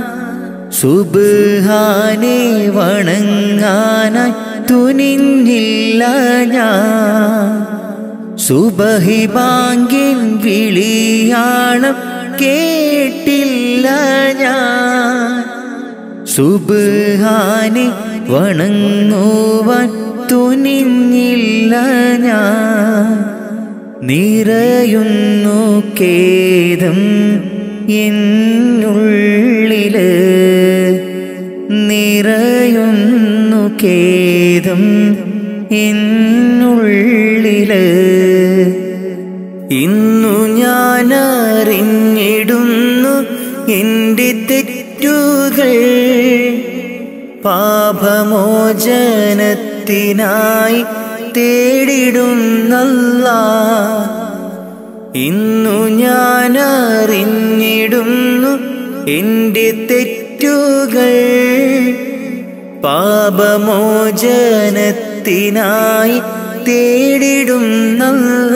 സുബാനെ വണങ്ങാനായി തുനിഞ്ഞില്ല ഞാൻ സുബഹി ബാങ്കിൻ വിളിയാളം കേട്ടില്ല ഞാൻ സുബാനെ വണങ്ങുവാൻ തുനിഞ്ഞില്ല ഞാൻ നിറയുന്നു കേദം എന്നുള്ളില് നിറയുന്നു കേദം എന്നുള്ളില് ഇന്നു ഞാൻ അറിഞ്ഞിടുന്നു എൻ്റെ തെറ്റു തെറ്റുകൾ പാപമോചനത്തിനായി തേടിടുന്നല്ല ഇന്നു ഞാൻ അറിഞ്ഞിടുന്നു എൻ്റെ തെറ്റുകൾ പാപമോചനത്തിനായി തേടിടുന്നല്ല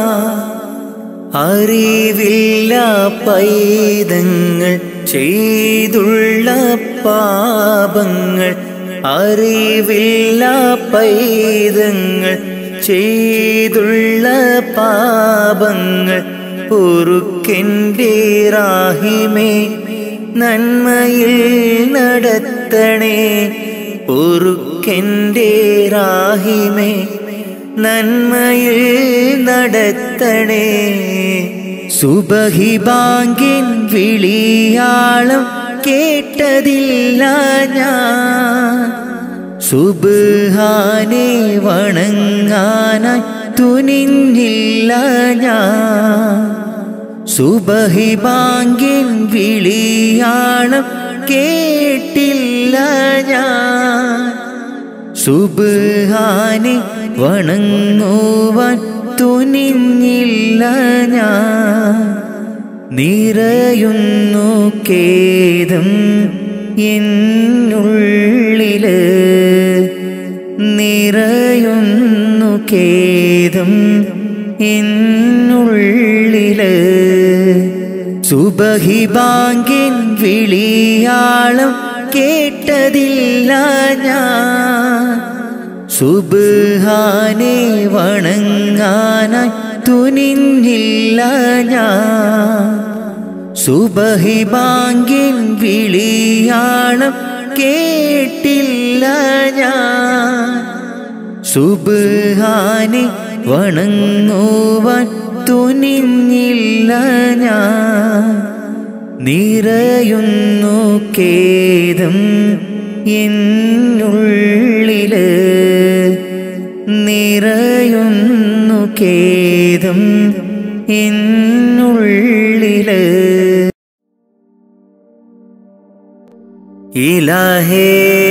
അറിവില്ല പൈതങ്ങൾ ചെയ്തുള്ള പാപങ്ങൾ അറിവില്ല പൈതങ്ങൾ ചെയ്തുള്ള പാപങ്ങൾ പൊറുക്കെൻ്റെ റാഹിമേ നന്മയിൽ നടത്തണേ പൊറുക്കെൻ്റെ റാഹിമേ നന്മയിൽ നടത്തണേ സുബഹി ബാങ്കിൻ വിളിയാളം കേട്ടതില്ല ഞാൻ സുബാനെ വണങ്ങാനായി തുനിഞ്ഞില്ല ഞാൻ സുബഹി ബാങ്കിൻ വിളിയാളം കേട്ടില്ല ഞാൻ സുബാനെ വണങ്ങുവാൻ തുനിഞ്ഞില്ല ഞാൻ നിറയുന്നു കേദം എന്നുള്ളില് നിറയുന്നു കേദം എന്നുള്ളില് സുബഹി ബാങ്കിൻ വിളിയാളം കേട്ടതില്ല ഞാൻ സുബാനെ വണങ്ങാനായി തുനിഞ്ഞില്ല ഞാൻ സുബഹി ബാങ്കിൻ വിളിയാളം കേട്ടില്ല ഞാൻ സുബാനെ വണങ്ങുവാൻ തുനിഞ്ഞില്ല ഞാൻ നിറയുന്നു കേദം എന്നുള്ളില് നിറയുന്നു കേദം എന്നുള്ളില് ഇലാഹേ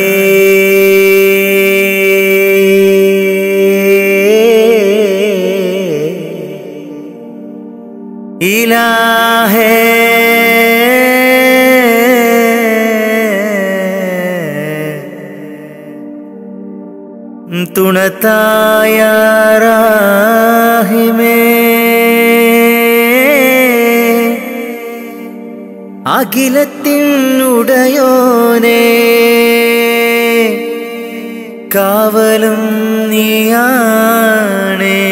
ഇലാഹേ തുണത്തായ റാഹിമേ അഖിലത്തിനുടയോനേ കാവലും നീയാണേ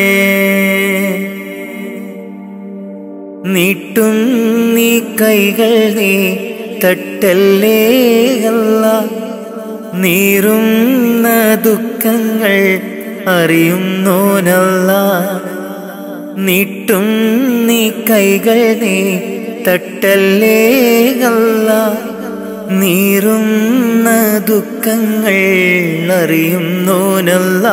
നീട്ടും നീ കൈകൾ നീ തട്ടല്ലേ അല്ല നീറുന്ന ദുഃഖങ്ങൾ അറിയുന്നോനല്ല നീട്ടും നീ കൈകൾ നീ തട്ടല്ലേ അല്ല നീറുന്ന ദുഃഖങ്ങൾ അറിയുന്നോനല്ല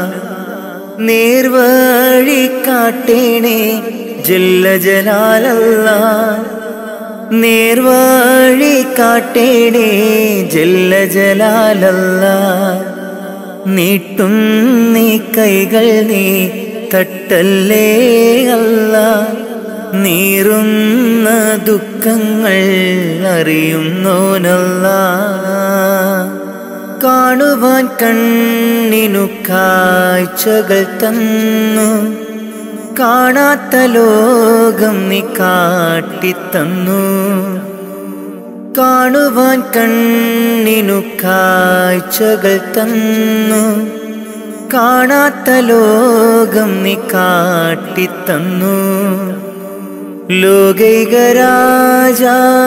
നേർവഴി കാട്ടേണേ ജല്ല ജലാലല്ല നേർവഴി കാട്ടേണേ ജല്ല ജലാലല്ല നീട്ടും നീ കൈകൾ നീ തട്ടല്ലേ അല്ല നീറുന്ന ദുഃഖങ്ങൾ അറിയുന്നോനല്ല കാണുവാൻ കണ്ണിനു കാഴ്ചകൾ തന്നു കാണാത്ത ലോകം നീ കാട്ടിത്തന്നു കാണുവാൻ കണ്ണിനു കാഴ്ചകൾ തന്നു കാണാത്ത ലോകം നീ കാട്ടിത്തന്നു ലോകൈകരാജ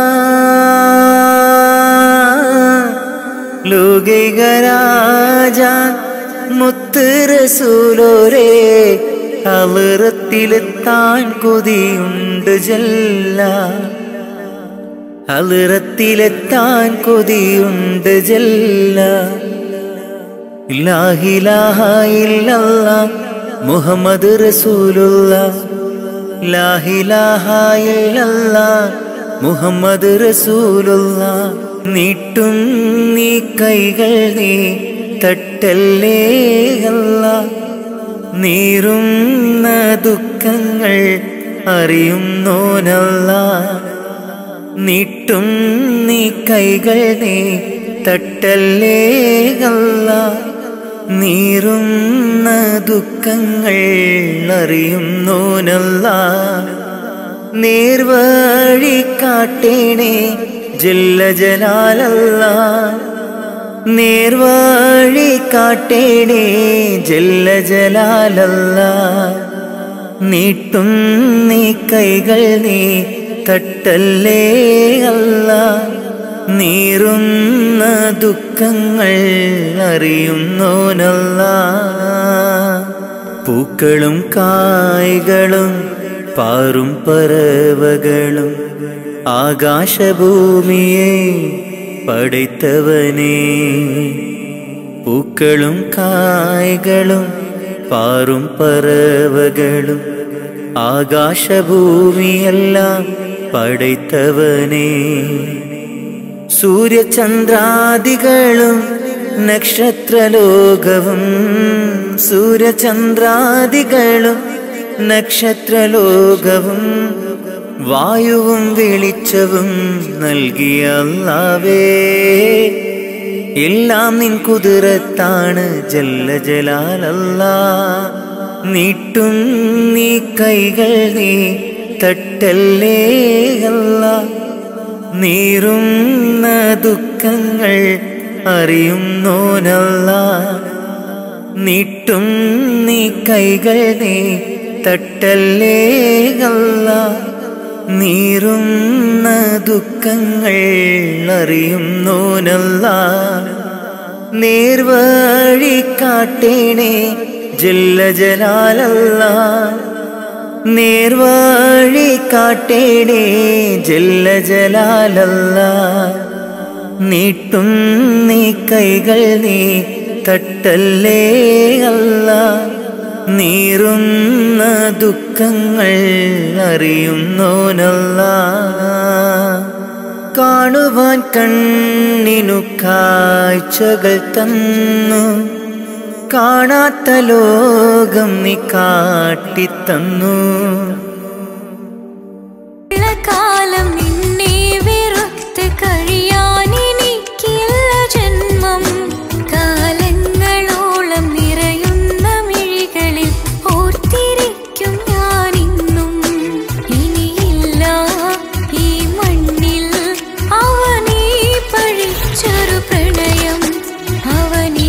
ലോകൈകരാജ മുത്ത് റസൂലോരേ അളിറത്തിലെത്താൻ കൊതിയുണ്ട് ജല്ല അളിറത്തിലെത്താൻ കൊതിയുണ്ട് ജല്ല ഇല്ലാഹിലാഹ ഇല്ലല്ല മുഹമ്മദ് റസൂലുള്ള ലാഹിലാഹ ഇല്ലല്ല മുഹമ്മദ് റസൂലുള്ള നീട്ടും നീ കൈകൾ നീ തട്ടല്ലേ അല്ല നീറുന്ന ദുഃഖങ്ങൾ അറിയുന്നോനല്ല നീട്ടും നീ കൈകൾ നീ തട്ടല്ലേ അല്ല നീറുന്ന ദുഃഖങ്ങൾ അറിയുന്നോനല്ല നേർവഴി കാട്ടേണേ ജല്ല ജലാലല്ല നേർവഴി കാട്ടേണേ ജല്ല ജലാലല്ല നീട്ടും നീ കൈകൾ നീ തട്ടല്ലേ അല്ല നീറുന്ന ദുഃഖങ്ങൾ അറിയുന്നോനല്ല പൂക്കളും കായ്കളും പാറും പറവകളും ആകാശഭൂമിയെ പടൈത്തവനേ പൂക്കളും കായ്കളും പാറും പറവകളും ആകാശഭൂമിയെല്ലാം പടൈത്തവനേ സൂര്യചന്ദ്രാദികളും നക്ഷത്രലോകവും സൂര്യചന്ദ്രാദികളും നക്ഷത്രലോകവും വായുവും വെളിച്ചവും നൽകിയ അല്ലാവേ എല്ലാം നിൻ കുതിരത്താണ് ജല്ല ജലാലല്ല നീട്ടും നീ കൈകൾ നീ തട്ടല്ലേ അല്ല നീറുന്ന ദുഃഖങ്ങൾ അറിയുന്നോനല്ല നീട്ടും നീ കൈകൾ നീ തട്ടല്ലേ അല്ല നീറുന്ന ദുഃഖങ്ങൾ അറിയുന്നോനല്ല നേർവഴി കാട്ടേണേ ജല്ല ജലാലല്ല നേർവഴി കാട്ടേണേ ജല്ല ജലാലല്ല നീട്ടും നീ കൈകൾ നീ തട്ടല്ലേ അല്ല നീറുന്ന ദുഃഖങ്ങൾ അറിയുന്നോനല്ല കാണുവാൻ കണ്ണിനു കാഴ്ചകൾ തന്നു കാണാത്ത ലോകം നീ കാട്ടിത്തന്നു കാലം നിന്നെ വെറുത്ത് കഴിയാനെനിക്കില്ല ജന്മം കാലങ്ങളോളം നിറയുന്ന മിഴികളിൽ ഓർത്തിരിക്കും ഞാനിന്നും ഇനിയില്ല ഈ മണ്ണിൽ അവനീ പഴിച്ചൊരു പ്രണയം അവനീ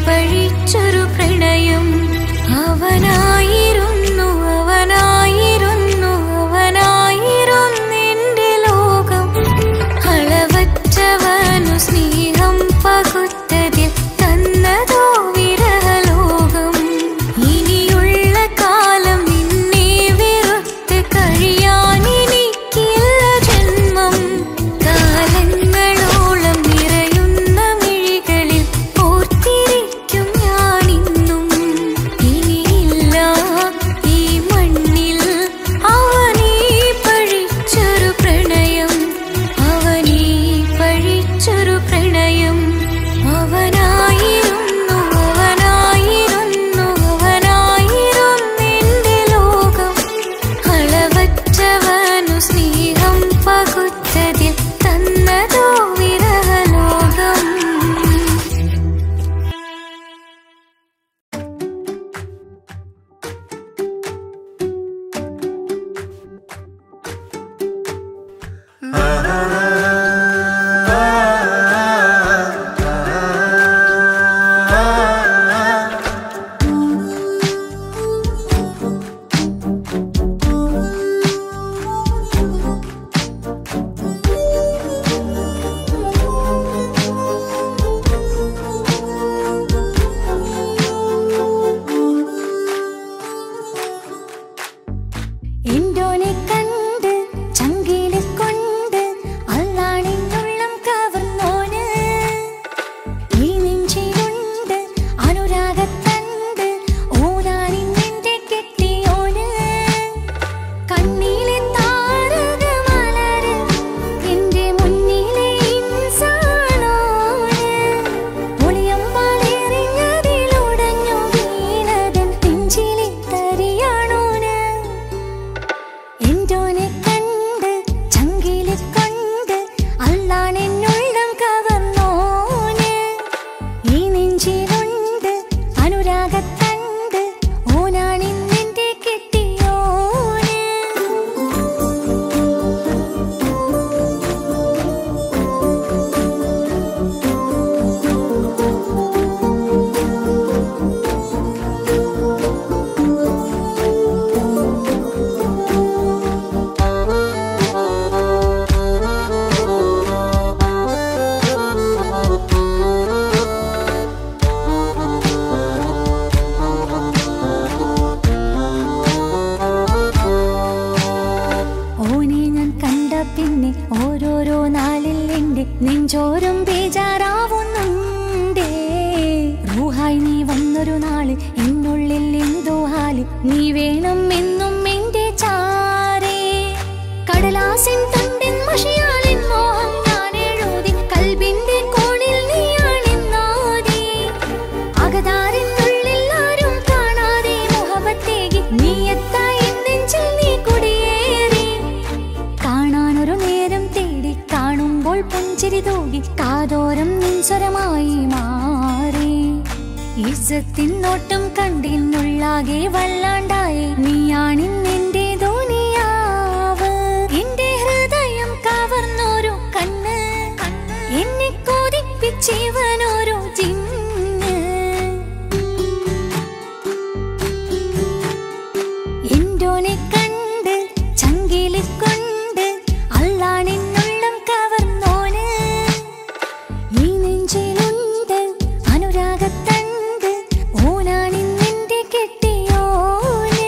പഴിച്ചൊരു പ്രണയം അവനായിരുന്നു അവനായിരുന്നു നെഞ്ചോരം ബേജാറാവുന്നുണ്ടേ റൂഹായി നീ വന്നൊരു നാള് എന്നുള്ളിൽ എന്തോ ഹാല് നീ വേണം എന്നും എന്റെ ചാരേ കടലാസിൻ തണ്ടിൻ മഷിയാലിൻ മോഹം ഞാൻ എഴുതി കൽബിന്റെ കോണിൽ നീയാണെന്നാതി അകതാരിനുള്ളിൽ ആരും കാണാതെ മുഹബത്തേകി നീ എത്തായി നെഞ്ചിൽ നീ കുടിയേറി കാണാനൊരു നേരം തേടി കാണുമ്പോൾ പുഞ്ചിരി തൂകി കാതോരം നിൻസ്വരമായി മാറി ഇസത്തിൻ നോട്ടം കണ്ടിന്നുള്ളാകെ വല്ലാണ്ടായി നീയാണിന്നെന്റെ ധോനിയാവ് എന്റെ ഹൃദയം കവർന്നോരു കണ്ണ് എന്നെ കൊതിപ്പിച്ചിവനോരു ജിന്ന് എന്തോനെ കണ്ട് ചങ്കില് കൊണ്ട് അള്ളാണെന്നുള്ളം കവർന്നോന് ഈ നെഞ്ചിലുണ്ട് അനുരാഗത്തണ്ട് ഓനാണിന്നെന്റെ കെട്ടിയോന്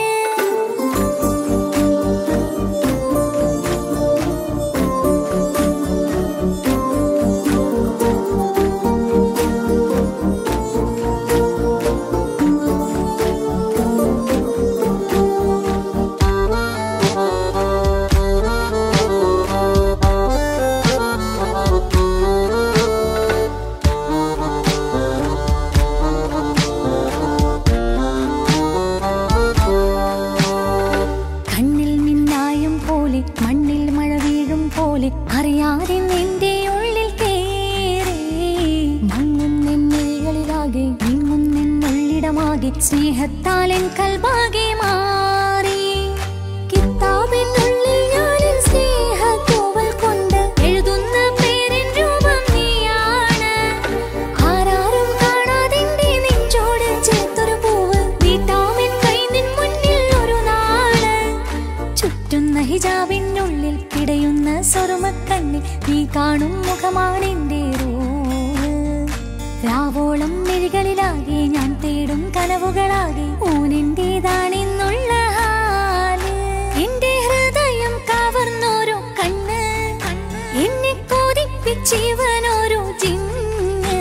കണ്ണിൽ മിന്നായം പോലെ മണ്ണിൽ മഴ വീഴും പോലെ അറിയാതെ നിന്റെ ഉള്ളിൽ കേറി മങ്ങുന്നെന്നുള്ളിലാകെ നീങ്ങുന്നെന്നുള്ളിടമാകെ സ്നേഹത്താലൻ കൽബാകെ മാറി കിതാബിനുള്ളിൽ ഞാനിൻ സ്നേഹത്തൂവൽ കൊണ്ട് എഴുതുന്ന പേരിൻ രൂപം നീയാണ് ആരാരും കാണാതെന്റെ നെഞ്ചോട് ചേർത്തൊരു പൂവ് നീട്ടാമെൻ കൈ നിൻ മുന്നിൽ ഒരു നാള് ചുറ്റുന്ന ഹിജാബിനുള്ളിൽ പിടയുന്ന സ്വർമ്മക്കണ്ണിൽ നീ കാണും മുഖമാണെന്റെ റൂഹ് രാവോളം മിഴികളിലാകെ ഞാൻ തേടും കനവുകളാകെ ഊനിന്റേതാണെന്നുള്ള ഹാല് എന്റെ ഹൃദയം കവർന്നോരോ കണ്ണ് എന്നെ കൊതിപ്പിച്ചിവനോരോ ജിന്ന്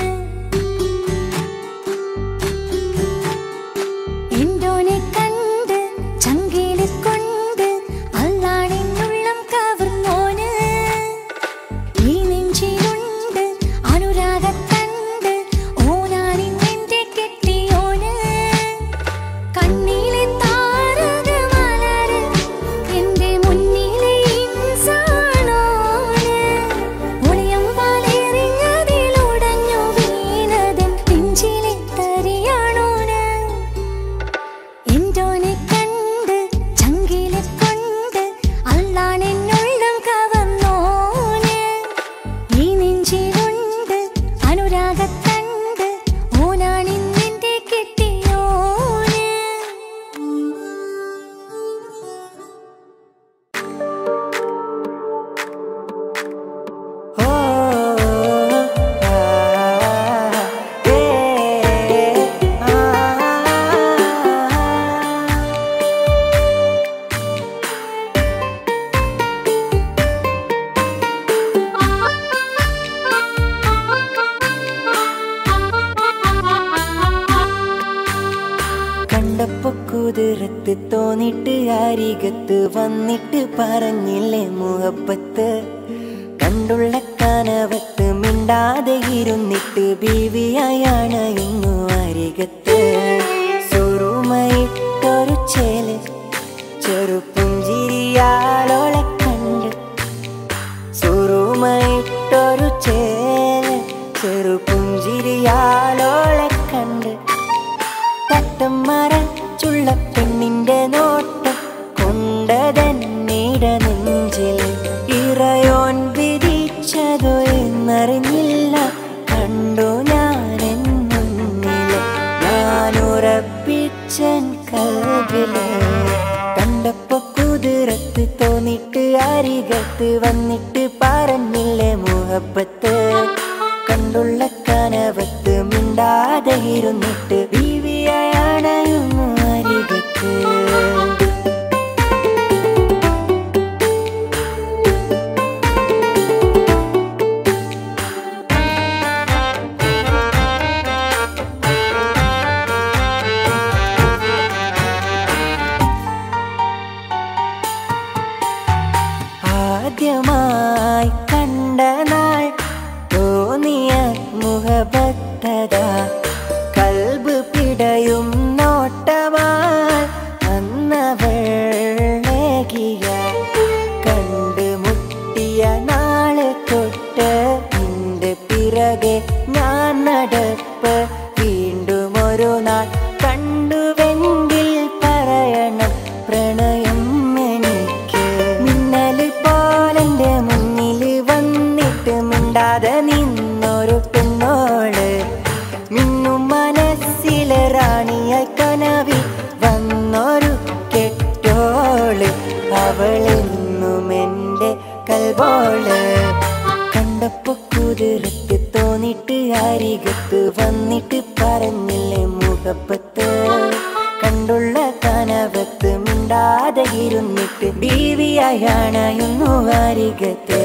എന്തോനെ കണ്ട് ചങ്കില് കൊണ്ട് അല്ലാണെന്നുള്ളം കവർന്നോന് ഈ നെഞ്ചിലുണ്ട് അനുരാഗത്തണ്ട് ഓനാണിന്നെന്റെ കെട്ടിയോന് കണ്ണിലെ താരകമലര് എന്റെ മുന്നിലെ ഇൻസാണോന് ഒളിയം പാലെറിഞ്ഞതിലുടഞ്ഞു വീണതൻ നെഞ്ചിലെ തരിയാണോന് എന്തോനെ കണ്ട് ചങ്കിലെ കൊണ്ട് അല്ലാണെന്നുള്ളം കവർന്നോന് ഈ നെഞ്ചിലുണ്ട് അനുരാഗത്തണ്ട് ഓനാണിന്നെന്റെ കെട്ടിയോന് ഓ ആ ഏ ആ കണ്ടപ്പോ കുതിരത്ത് തോന്നിട്ട് അരികത്ത് വന്നിട്ട് പറഞ്ഞില്ലേ മുഹബത്ത് കണ്ടുള്ള കനവത്ത് മിണ്ടാതെ ഇരുന്നിട്ട് ബീവിയായാണ് ഇന്നു അരികത്ത് സുറുമയിട്ടൊരു ചേല് ചെറുപ്പുഞ്ചിരിയാളോളെ കണ്ട് സുറുമയിട്ടൊരു ചേല് ചെറുപുഞ്ചിരിയാളോളെ കണ്ട് തട്ടം മറച്ചുള്ള പെണ്ണിന്റെ നോട്ടം കൊണ്ടതന്നീട നെഞ്ചിൽ ഇറയോൻ വിധിച്ചതോ എന്നറിഞ്ഞില്ല കണ്ടു ഞാൻ മുന്നില് ഞാനുറപ്പിച്ചൻ കൽവില് കണ്ടപ്പോ കുതിരത്ത് തോന്നിട്ട് അരികത്ത് വന്നിട്ട് പറഞ്ഞില്ലേ മുഹബത്ത് കണ്ടുള്ള കനവത്ത് മിണ്ടാതെ ഇരുന്നിട്ട് ബീവിയാണയുന്നു അരികത്ത് പിറകെ ഞാൻ നടപ്പ് വീണ്ടും ഒരു നാൾ കണ്ടുവെങ്കിൽ പറയണം പ്രണയം എനിക്ക് മിന്നല് പോലെന്റെ മുന്നിൽ വന്നിട്ട് മിണ്ടാതെ നിന്നൊരു പെണ്ണോള് മിന്നും മനസ്സിലെ റാണിയായി കനവിൽ വന്നൊരു കെട്ടോള് അവളെന്നും എൻ്റെ കൽബോള് കണ്ടപ്പോ കുതിരത്ത് തോന്നിട്ട് അരികത്ത് വന്നിട്ട് പറഞ്ഞില്ലേ മുഖപ്പത്ത് കണ്ടുള്ള കനവത്ത് മിണ്ടാതെ ഇരുന്നിട്ട് ബീവിയായണയുന്നു അരികത്ത്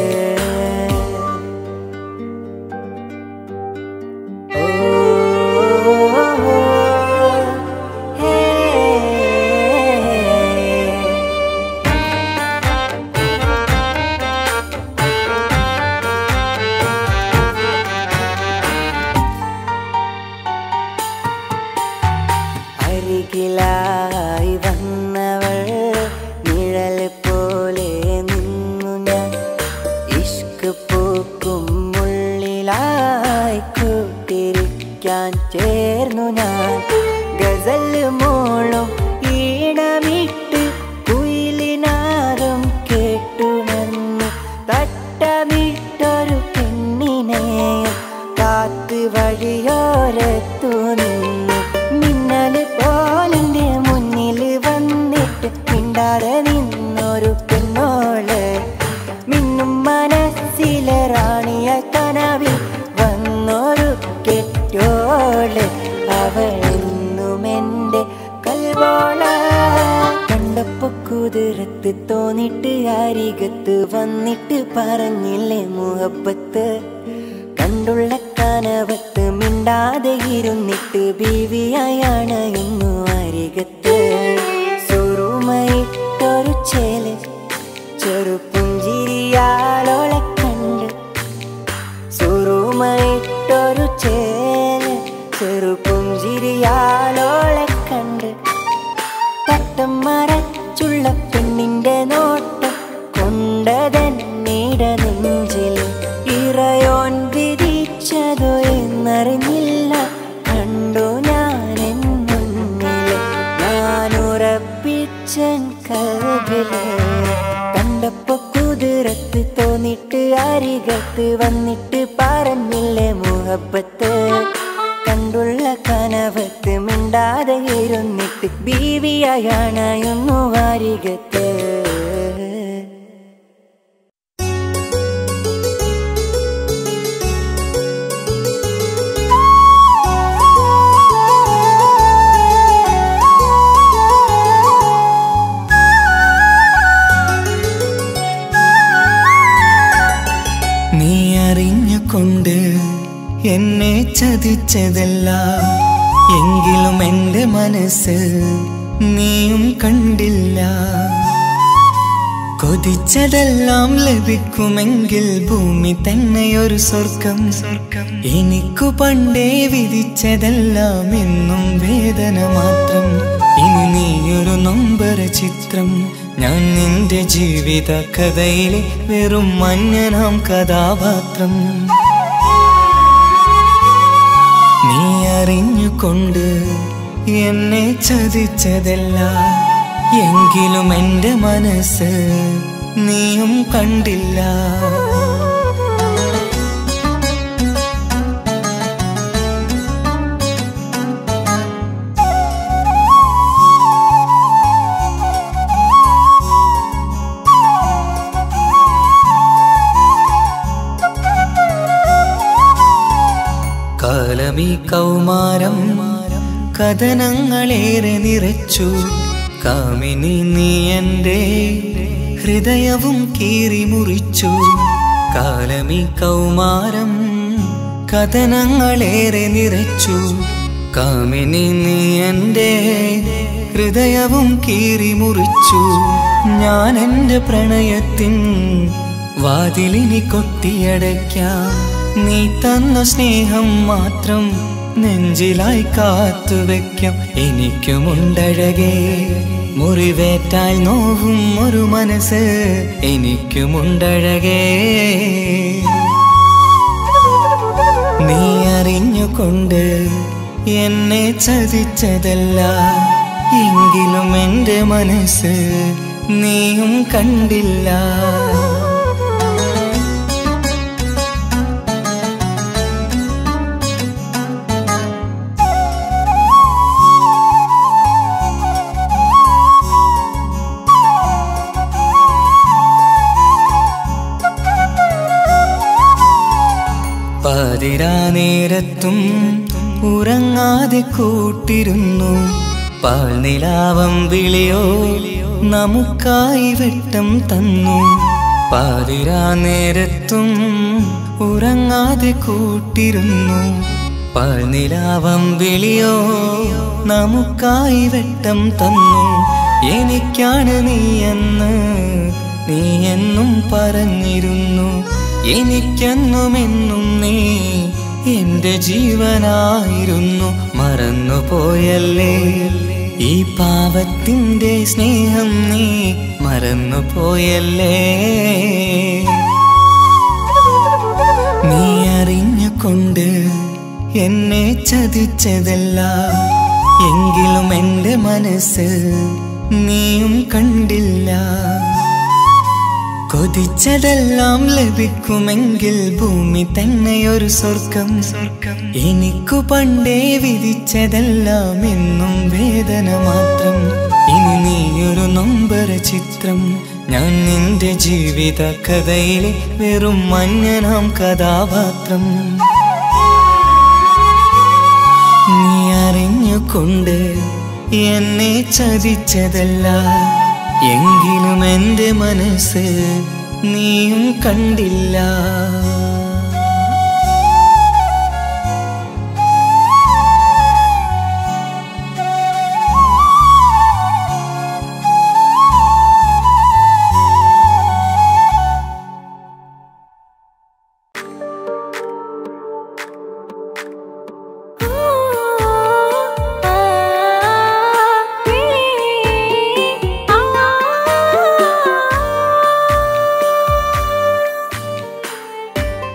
അരികിലായി വന്നവൾ നിഴൽ പോലെ നിന്നു ഞാൻ ഇഷ്ക് പൂക്കും ഉള്ളിലായി കൂട്ടിരിക്കാൻ ചേർന്നു ഞാൻ ഗസൽ മോളും ഈണമിട്ട് കുയിലിനാദം കേട്ടുണർന്നു തട്ടമിട്ടൊരു പെണ്ണിനെ കാത്ത് വഴിയോരത്തു നിന്നു മിന്നല് പോലിന്റെ മുന്നിൽ വന്നിട്ട് മിണ്ടാതെ നിന്നൊരു പെണ്ണോള് മിന്നും മനസ്സിലെ റാണിയ കനവിൽ വന്നൊരു കെട്ടോള് അവളെന്നും എൻ്റെ കൽവോള കണ്ടപ്പോ കുതിരത്ത് തോന്നിട്ട് അരികത്ത് വന്നിട്ട് പറഞ്ഞില്ലേ മുഹബത്ത് കണ്ടുള്ള കനവത്ത് മിണ്ടാതെ ഇരുന്നിട്ട് ബീവിയായാണ് ഇന്നു അരികത്ത് സുറുമയിട്ടൊരു ചേല് ചെറുപ്പുഞ്ചിരിയാലോളെ കണ്ട് സുറുമയിട്ടൊരു ചേല് ചെറുപ്പുഞ്ചിരിയാലോളെ കണ്ട് തട്ടം മറച്ചുള്ള പെണ്ണിന്റെ നോട്ടം കൊണ്ടതന്നീട നെഞ്ചിൽ ഇറയോൻ വിധിച്ചതോ എന്നറിഞ്ഞില്ല കണ്ടു ഞാൻ എൻ മുന്നിൽ ഞാൻ ഉറപ്പിച്ചൻ കൽവില് കണ്ടപ്പോ കുതിരത്ത് തോന്നിട്ട് അരികത്ത് വന്നിട്ട് പറഞ്ഞില്ലേ മുഹബത്ത് കണ്ടുള്ള കനവത്ത് മിണ്ടാതെ ഇരുന്നിട്ട് ബീവിയായണയുന്നു അരികത്ത് നീ അറിഞ്ഞുകൊണ്ട് എന്നെ ചതിച്ചതല്ല എങ്കിലും എൻ്റെ മനസ്സ് നീയും കണ്ടില്ല കൊതിച്ചതെല്ലാം ലഭിക്കുമെങ്കിൽ ഭൂമി തന്നെ ഒരു സ്വർഗം സ്വർഗം എനിക്കു പണ്ടേ വിധിച്ചതെല്ലാം എന്നും വേദന മാത്രം ഇനി നീയൊരു നൊമ്പര ചിത്രം ഞാൻ നിന്റെ ജീവിത കഥയിലെ വെറും മഞ്ഞനാം കഥാപാത്രം നീ അറിഞ്ഞുകൊണ്ട് എന്നെ ചതിച്ചതല്ല എങ്കിലും എൻ്റെ മനസ്സ് നീയും കണ്ടില്ല കാലമീ കൗമാരം കഥനങ്ങളേറെ നിറച്ചു കാമിനി നീ എൻ്റെ ഹൃദയവും കീറി മുറിച്ചു കാലമീ കൗമാരം കഥനങ്ങളേറെ നിറച്ചു കാമിനി നീ എൻ്റെ ഹൃദയവും കീറി മുറിച്ചു ഞാൻ എൻ്റെ പ്രണയത്തിൻ വാതിലിനി കൊട്ടിയടയ്ക്കാം നീ തന്ന സ്നേഹം മാത്രം നെഞ്ചിലായി കാത്തുവെക്കാം എനിക്കുമുണ്ടഴകേ മുറിവേറ്റാൽ നോവും ഒരു മനസ്സ് എനിക്കുമുണ്ടഴകേ അറിഞ്ഞുകൊണ്ട് എന്നെ ചതിച്ചതല്ല എങ്കിലും എൻ്റെ മനസ്സ് നീയും കണ്ടില്ല പാതിരാ നേരത്തും ഉറങ്ങാതെ കൂട്ടിരുന്നു പാൽനിലാവം വിളിയോ നമുക്കായി വെട്ടം തന്നു പാതിരാ നേരത്തും ഉറങ്ങാതെ കൂട്ടിരുന്നു പാൽനിലാവം വിളിയോ നമുക്കായി വെട്ടം തന്നു എനിക്കാണ് നീയെന്ന് നീ എന്നും പറഞ്ഞിരുന്നു എനിക്കെന്നുമെന്നും നീ എന്റെ ജീവനായിരുന്നു മറന്നുപോയല്ലേ ഈ പാവത്തിന്റെ സ്നേഹം നീ മറന്നുപോയല്ലേ നീ അറിഞ്ഞുകൊണ്ട് എന്നെ ചതിച്ചതല്ല എങ്കിലും എൻ്റെ മനസ്സ് നീയും കണ്ടില്ല കൊതിച്ചതെല്ലാം ലഭിക്കുമെങ്കിൽ ഭൂമി തന്നെ ഒരു സ്വർഗം സ്വർഗം എനിക്കു പണ്ടേ വിധിച്ചതെല്ലാം എന്നും വേദന മാത്രം ഇനി നീയൊരു നൊമ്പര ചിത്രം ഞാൻ നിന്റെ ജീവിത കഥയിലെ വെറും മഞ്ഞനാം കഥാപാത്രം നീ അറിഞ്ഞുകൊണ്ട് എന്നെ ചതിച്ചതല്ല എങ്കിലും എൻ്റെ മനസ്സ് നീയും കണ്ടില്ല ആ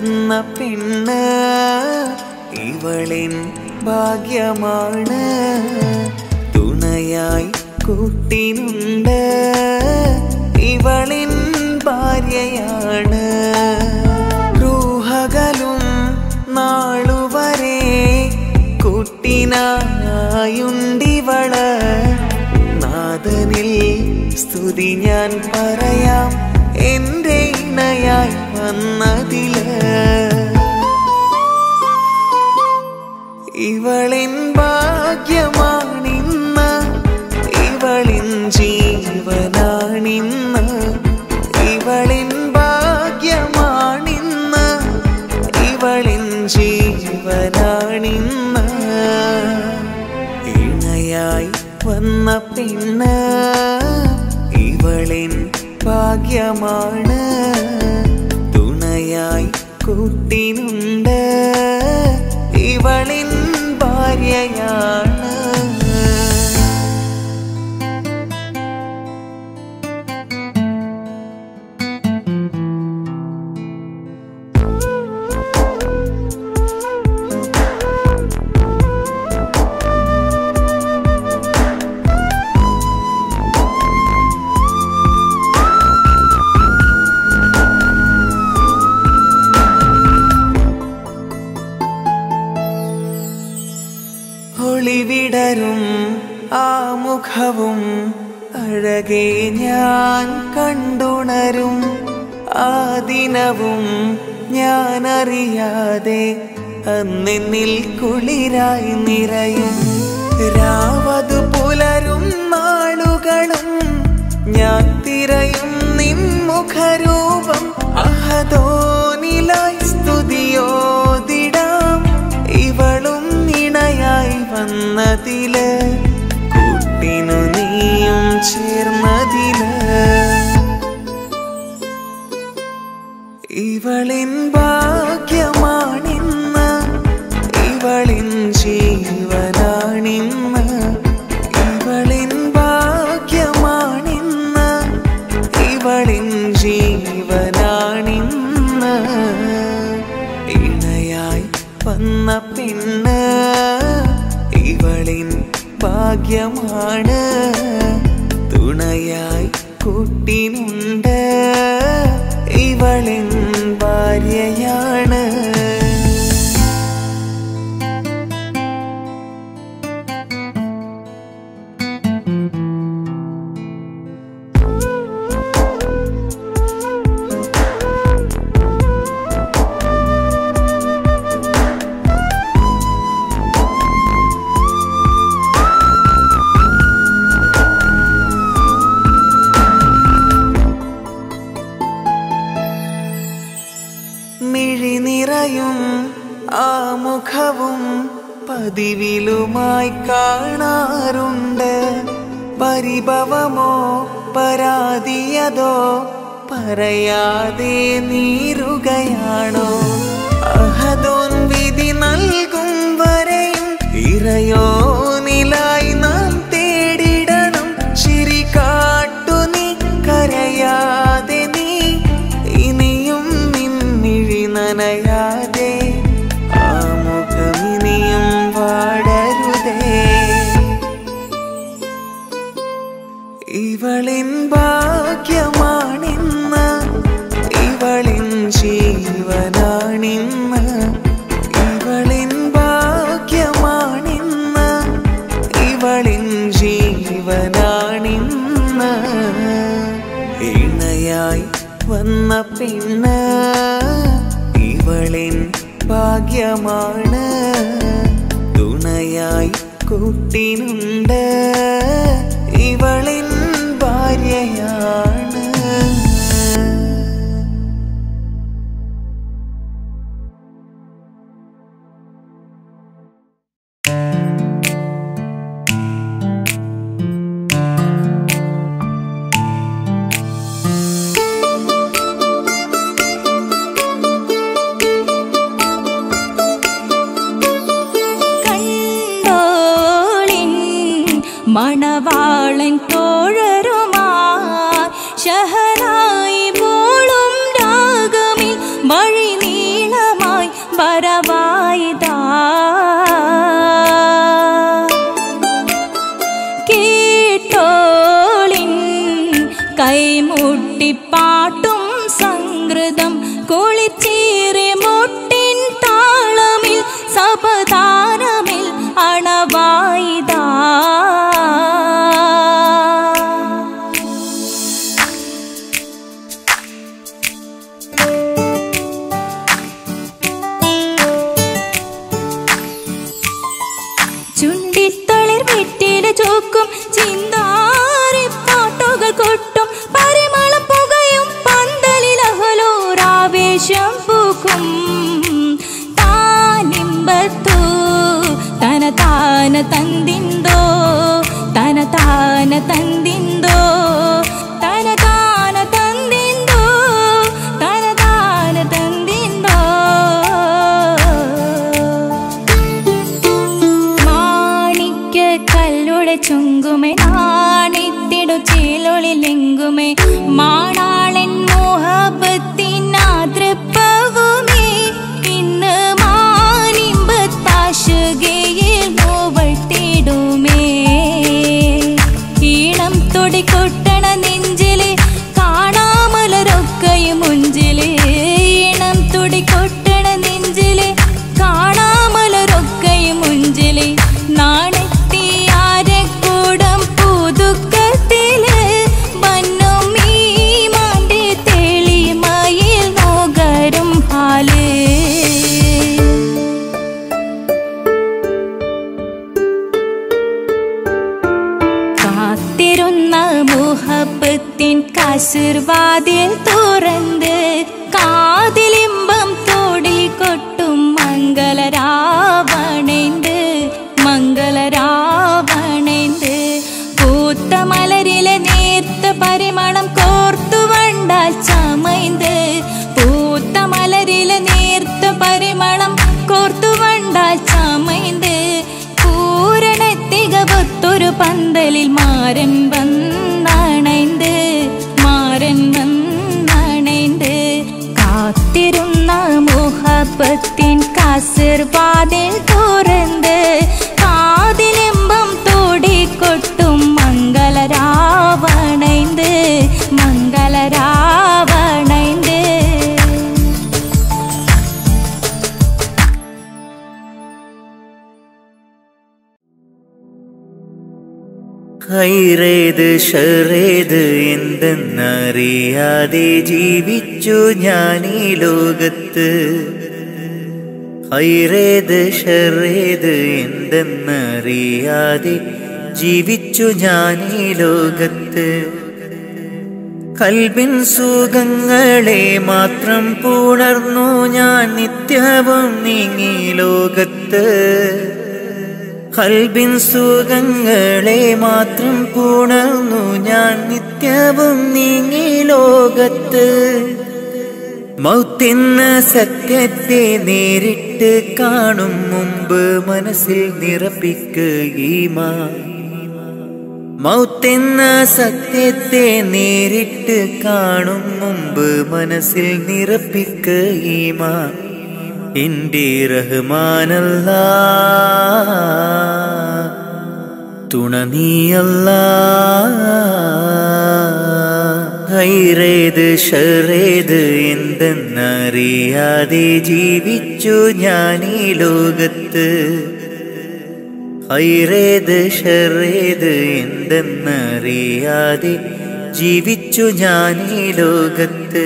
വന്ന പെണ്ണ് ഇവളിൻ ഭാഗ്യമാണ് തുണയായി കൂട്ടിനുണ്ട് ഇവളിൻ ഭാര്യയാണ് റൂഹകലും നാളുവരെ കുട്ടിനായുണ്ടിവള് നാദനിൽ സ്തുതി ഞാൻ പറയാം എന്റെ ഇണയായി വന്നതില് ഇവളിൻ ഭാഗ്യമാണിന്ന് ഇവളിൻ ജീവനാണിന്ന് ഇവളിൻ ഭാഗ്യമാണിന്ന് ഇവളിൻ ജീവനാണിന്ന് ഇണയായി വന്ന പെണ്ണ് ഇവളിൻ ഭാഗ്യമാണ് തുണയായി കൂട്ടിനുണ്ട് ഇവളിൻ ഭാര്യയാണ് ഒളിവിടരും ആ മുഖവും അഴകെ ഞാൻ കണ്ടുണരും ആ ദിനവും ഞാൻ അറിയാതെ അന്നെന്നിൽ കുളിരായി നിറയും രാവതു പുലരും നാളുകളും ഞാൻ തിരയും നിൻമുഖരൂപം അഹദോനിലായി സ്തുതിയോതിടാം ഇവളും ഇണയായി വന്നതില് കൂട്ടിനു നീയും ചേർന്നതില് ഇവളിൻ ഭാഗ്യമാണിന്ന് ഇവളിൻ ജീവനാണിന്ന് ഇവളിൻ ഭാഗ്യമാണിന്ന് ഇവളിൻ ജീവനാണിന്ന് ഇണയായി വന്ന പെണ്ണ് ഇവളിൻ ഭാഗ്യമാണ് തുണയായി കൂട്ടിനുണ്ട് ഇവളിൻ ഭാര്യയാണ് മിഴി നിറയും ആ മുഖവും പതിവിലുമായി കാണാറുണ്ട് പരിഭവമോ പരാതിയതോ പറയാതെ നീറുകയാണോ അഹദോൻ വിധി നൽകും വരെയും ഇറയോനിലായി നാം തേടിടണം ചിരി കാട്ടു നീ കരയാതെ നീ ഇനിയും നിന്നിഴി നനയാതെ ആ മുഖമിനിയും വാടരുതേ ഇവളിൻ ഭാഗ്യമാണിന്ന് ഇവളിൻ ജീവനാണിന്ന് ഇവളിൻ ഭാഗ്യമാണിന്ന് ഇവളിൻ ജീവനാണിന്ന് ഇണയായി വന്ന പെണ്ണ് ഇവളിൻ ഭാഗ്യമാണ് തുണയായി കൂട്ടിനുണ്ട് ഇവളിൻ ഭാര്യയാണ് കണ്ടോളിൻ മണവാളൻ തോഴരുമാ ഷഹനായി പോളും രാഗമിൽ വഴി നീള ചുണ്ടിത്തളിർ വെറ്റില ചോക്കും ചിന്താരി പാട്ടുകൾ കൊട്ടും പരിമളം പുകയും പന്തലിൽ അഹലോരാവേശം പൂക്കും താനിമ്പത്തു തന താന തന്തിന്തോ തന താന തന്തിന്തോ തന താന തന്തിന്തോ തന താന തന്തിന്തോ മാണിക്ക കല്ലുടെ ചുങ്കുമേ നാണിത്തിടു ചീലൊളിലെങ്കുമേ മാണാളൻ മോഹബത്തിനാതൃപ്പവുമേ ഇന്ന് മാനിമ്പത്താശുകയിൽ നോവട്ടിടുമേ ഈണം തൊടിക്കൊട്ടണ നെഞ്ചില് കാണാമലരൊക്കെയും മുഞ്ചില് ഈണം തുടിക്കൊട്ടണ നെഞ്ചില് കാണാമലരൊക്കെയും മുഞ്ചില് നാണത്തിയാരെ കൂടം പുതുക്കത്തില് വന്നും ഈ മാന്റെ തെളിമയിൽ നോകരും ഹാല് കാത്തിരുന്ന മുഹബത്തിൻ കസിർവാതിൽ തുറന്ന് കാതിലിമ്പം തോടി കൊട്ടും മംഗളരാവണൈந்து മംഗളരാവണൈந்து പൂത്ത മലരിലെ നേർത്ത പരിമളം കോർത്തു വണ്ടാൽ ചമൈந்து പൂത്ത മലരിലെ നേർത്ത പരിമളം കോർത്തു വണ്ടാൽ ചമൈந்து പൂരണത്തികവത്തൊരു പന്തലിൽ മാരൻ വന്നണൈந்து മാരൻ വന്നണൈந்து കാത്തിരുന്ന മുഹബത്തിൻ കസിർവാതിൽ തുറന്ന് കാതിലിമ്പം തോടിക്കൊട്ടും മംഗളരാവണൈந்து മംഗളരാവണൈந்து ഹൈറേത് ഷറേത് എന്തെന്നറിയാതെ ജീവിച്ചു ഞാൻ ഈ ലോകത്ത് ഹൈറേത് ഷറേത് എന്തെന്നറിയാതെ ജീവിച്ചു ഞാൻ ഈ ലോകത്ത് കൽബിൻ സുഖങ്ങളെ മാത്രം പുണർന്നു ഞാൻ നിത്യവും നീങ്ങി ലോകത്ത് കൽബിൻ സുഖങ്ങളെ മാത്രം പുണർന്നു ഞാൻ നിത്യവും നീങ്ങി ലോകത്ത് മൗത്തെന്ന സത്യത്തെ നേരിട്ട് കാണും മുമ്പ് മനസ്സിൽ നിറപ്പിക്കുകീമാ മൗത്തെന്ന സത്യത്തെ നേരിട്ട് കാണും മുമ്പ് മനസ്സിൽ നിറപ്പിക്കുകീമാ എന്റെ റഹ്മാനല്ല തുണ നീയല്ല ഹൈറേത് ഷറേത് എന്തെന്നറിയാതെ ജീവിച്ചു ഞാൻ ഈ ലോകത്ത് ഹൈറേത് ഷറേത് എന്തെന്നറിയാതെ ജീവിച്ചു ഞാൻ ഈ ലോകത്ത്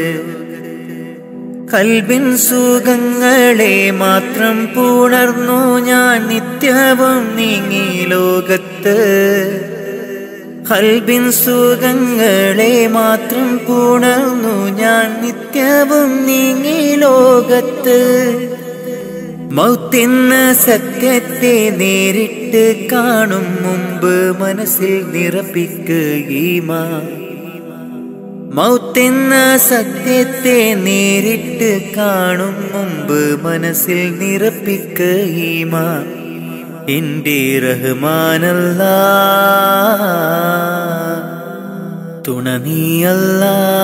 കൽബിൻ സുഖങ്ങളെ മാത്രം പുണർന്നു ഞാൻ നിത്യവും നീങ്ങി ലോകത്ത് കൽബിൻ സുഖങ്ങളെ മാത്രം പുണർന്നു ഞാൻ നിത്യവും നീങ്ങി ലോകത്ത് മൗത്തെന്ന സത്യത്തെ നേരിട്ട് കാണും മുമ്പ് മനസ്സിൽ നിറപ്പിക്കുകീമാ മൗത്തെന്ന സത്യത്തെ നേരിട്ട് കാണും മുമ്പ് മനസ്സിൽ നിറപ്പിക്കുകീമാ എന്റെ റഹ്മാനല്ല തുണ നീയല്ല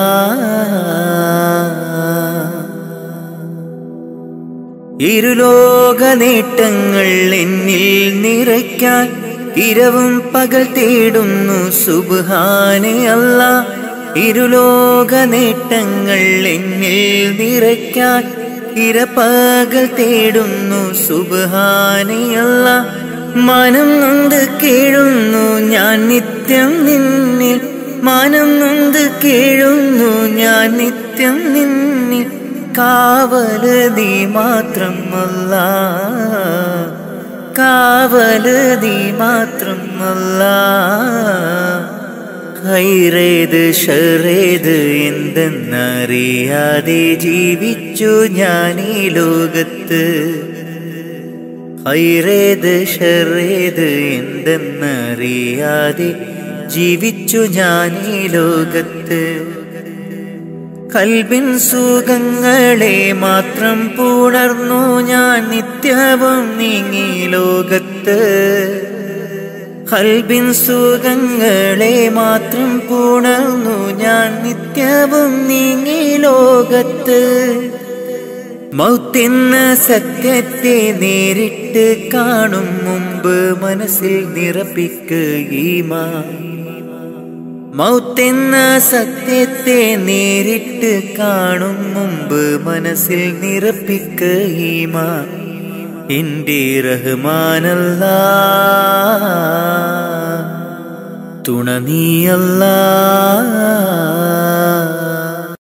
ഇരുലോക നേട്ടങ്ങൾ എന്നിൽ നിറയ്ക്കാൻ ഇരവും പകൽ തേടുന്നു സുബാനെ അല്ല ഇരുലോക നേട്ടങ്ങൾ എന്നിൽ നിറയ്ക്കാൻ ഇരപ്പകൽ തേടുന്നു സുബാനെ അല്ല മനം നൊന്ത് കേഴുന്നു ഞാൻ നിത്യം നിന്നിൽ മാനം നൊന്ത് കേഴുന്നു ഞാൻ നിത്യം നിന്നിൽ കാവല് നീ മാത്രമല്ല കാവല് നീ മാത്രം അല്ല ഹൈറേത് ഷറേത് എന്തെന്നറിയാതെ ജീവിച്ചു ഞാൻ ഈ ലോകത്ത് ഹൈറേത് ഷറേത് എന്തെന്നറിയാതെ ജീവിച്ചു ഞാൻ ഈ ലോകത്ത് കൽബിൻ സുഖങ്ങളെ മാത്രം പുണർന്നു ഞാൻ നിത്യവും നീങ്ങി ലോകത്ത് കൽബിൻ സുഖങ്ങളെ മാത്രം പുണർന്നു ഞാൻ നിത്യവും നീങ്ങി ലോകത്ത് മൗത്തെന്ന സത്യത്തെ നേരിട്ട് കാണും മുമ്പ് മനസ്സിൽ നിറപ്പിക്കുകീമാ മൗത്തെന്ന സത്യത്തെ നേരിട്ട് കാണും മുമ്പ് മനസ്സിൽ നിറപ്പിക്കുകീമ എന്റെ റഹ്മാനല്ല തുണ നീയല്ല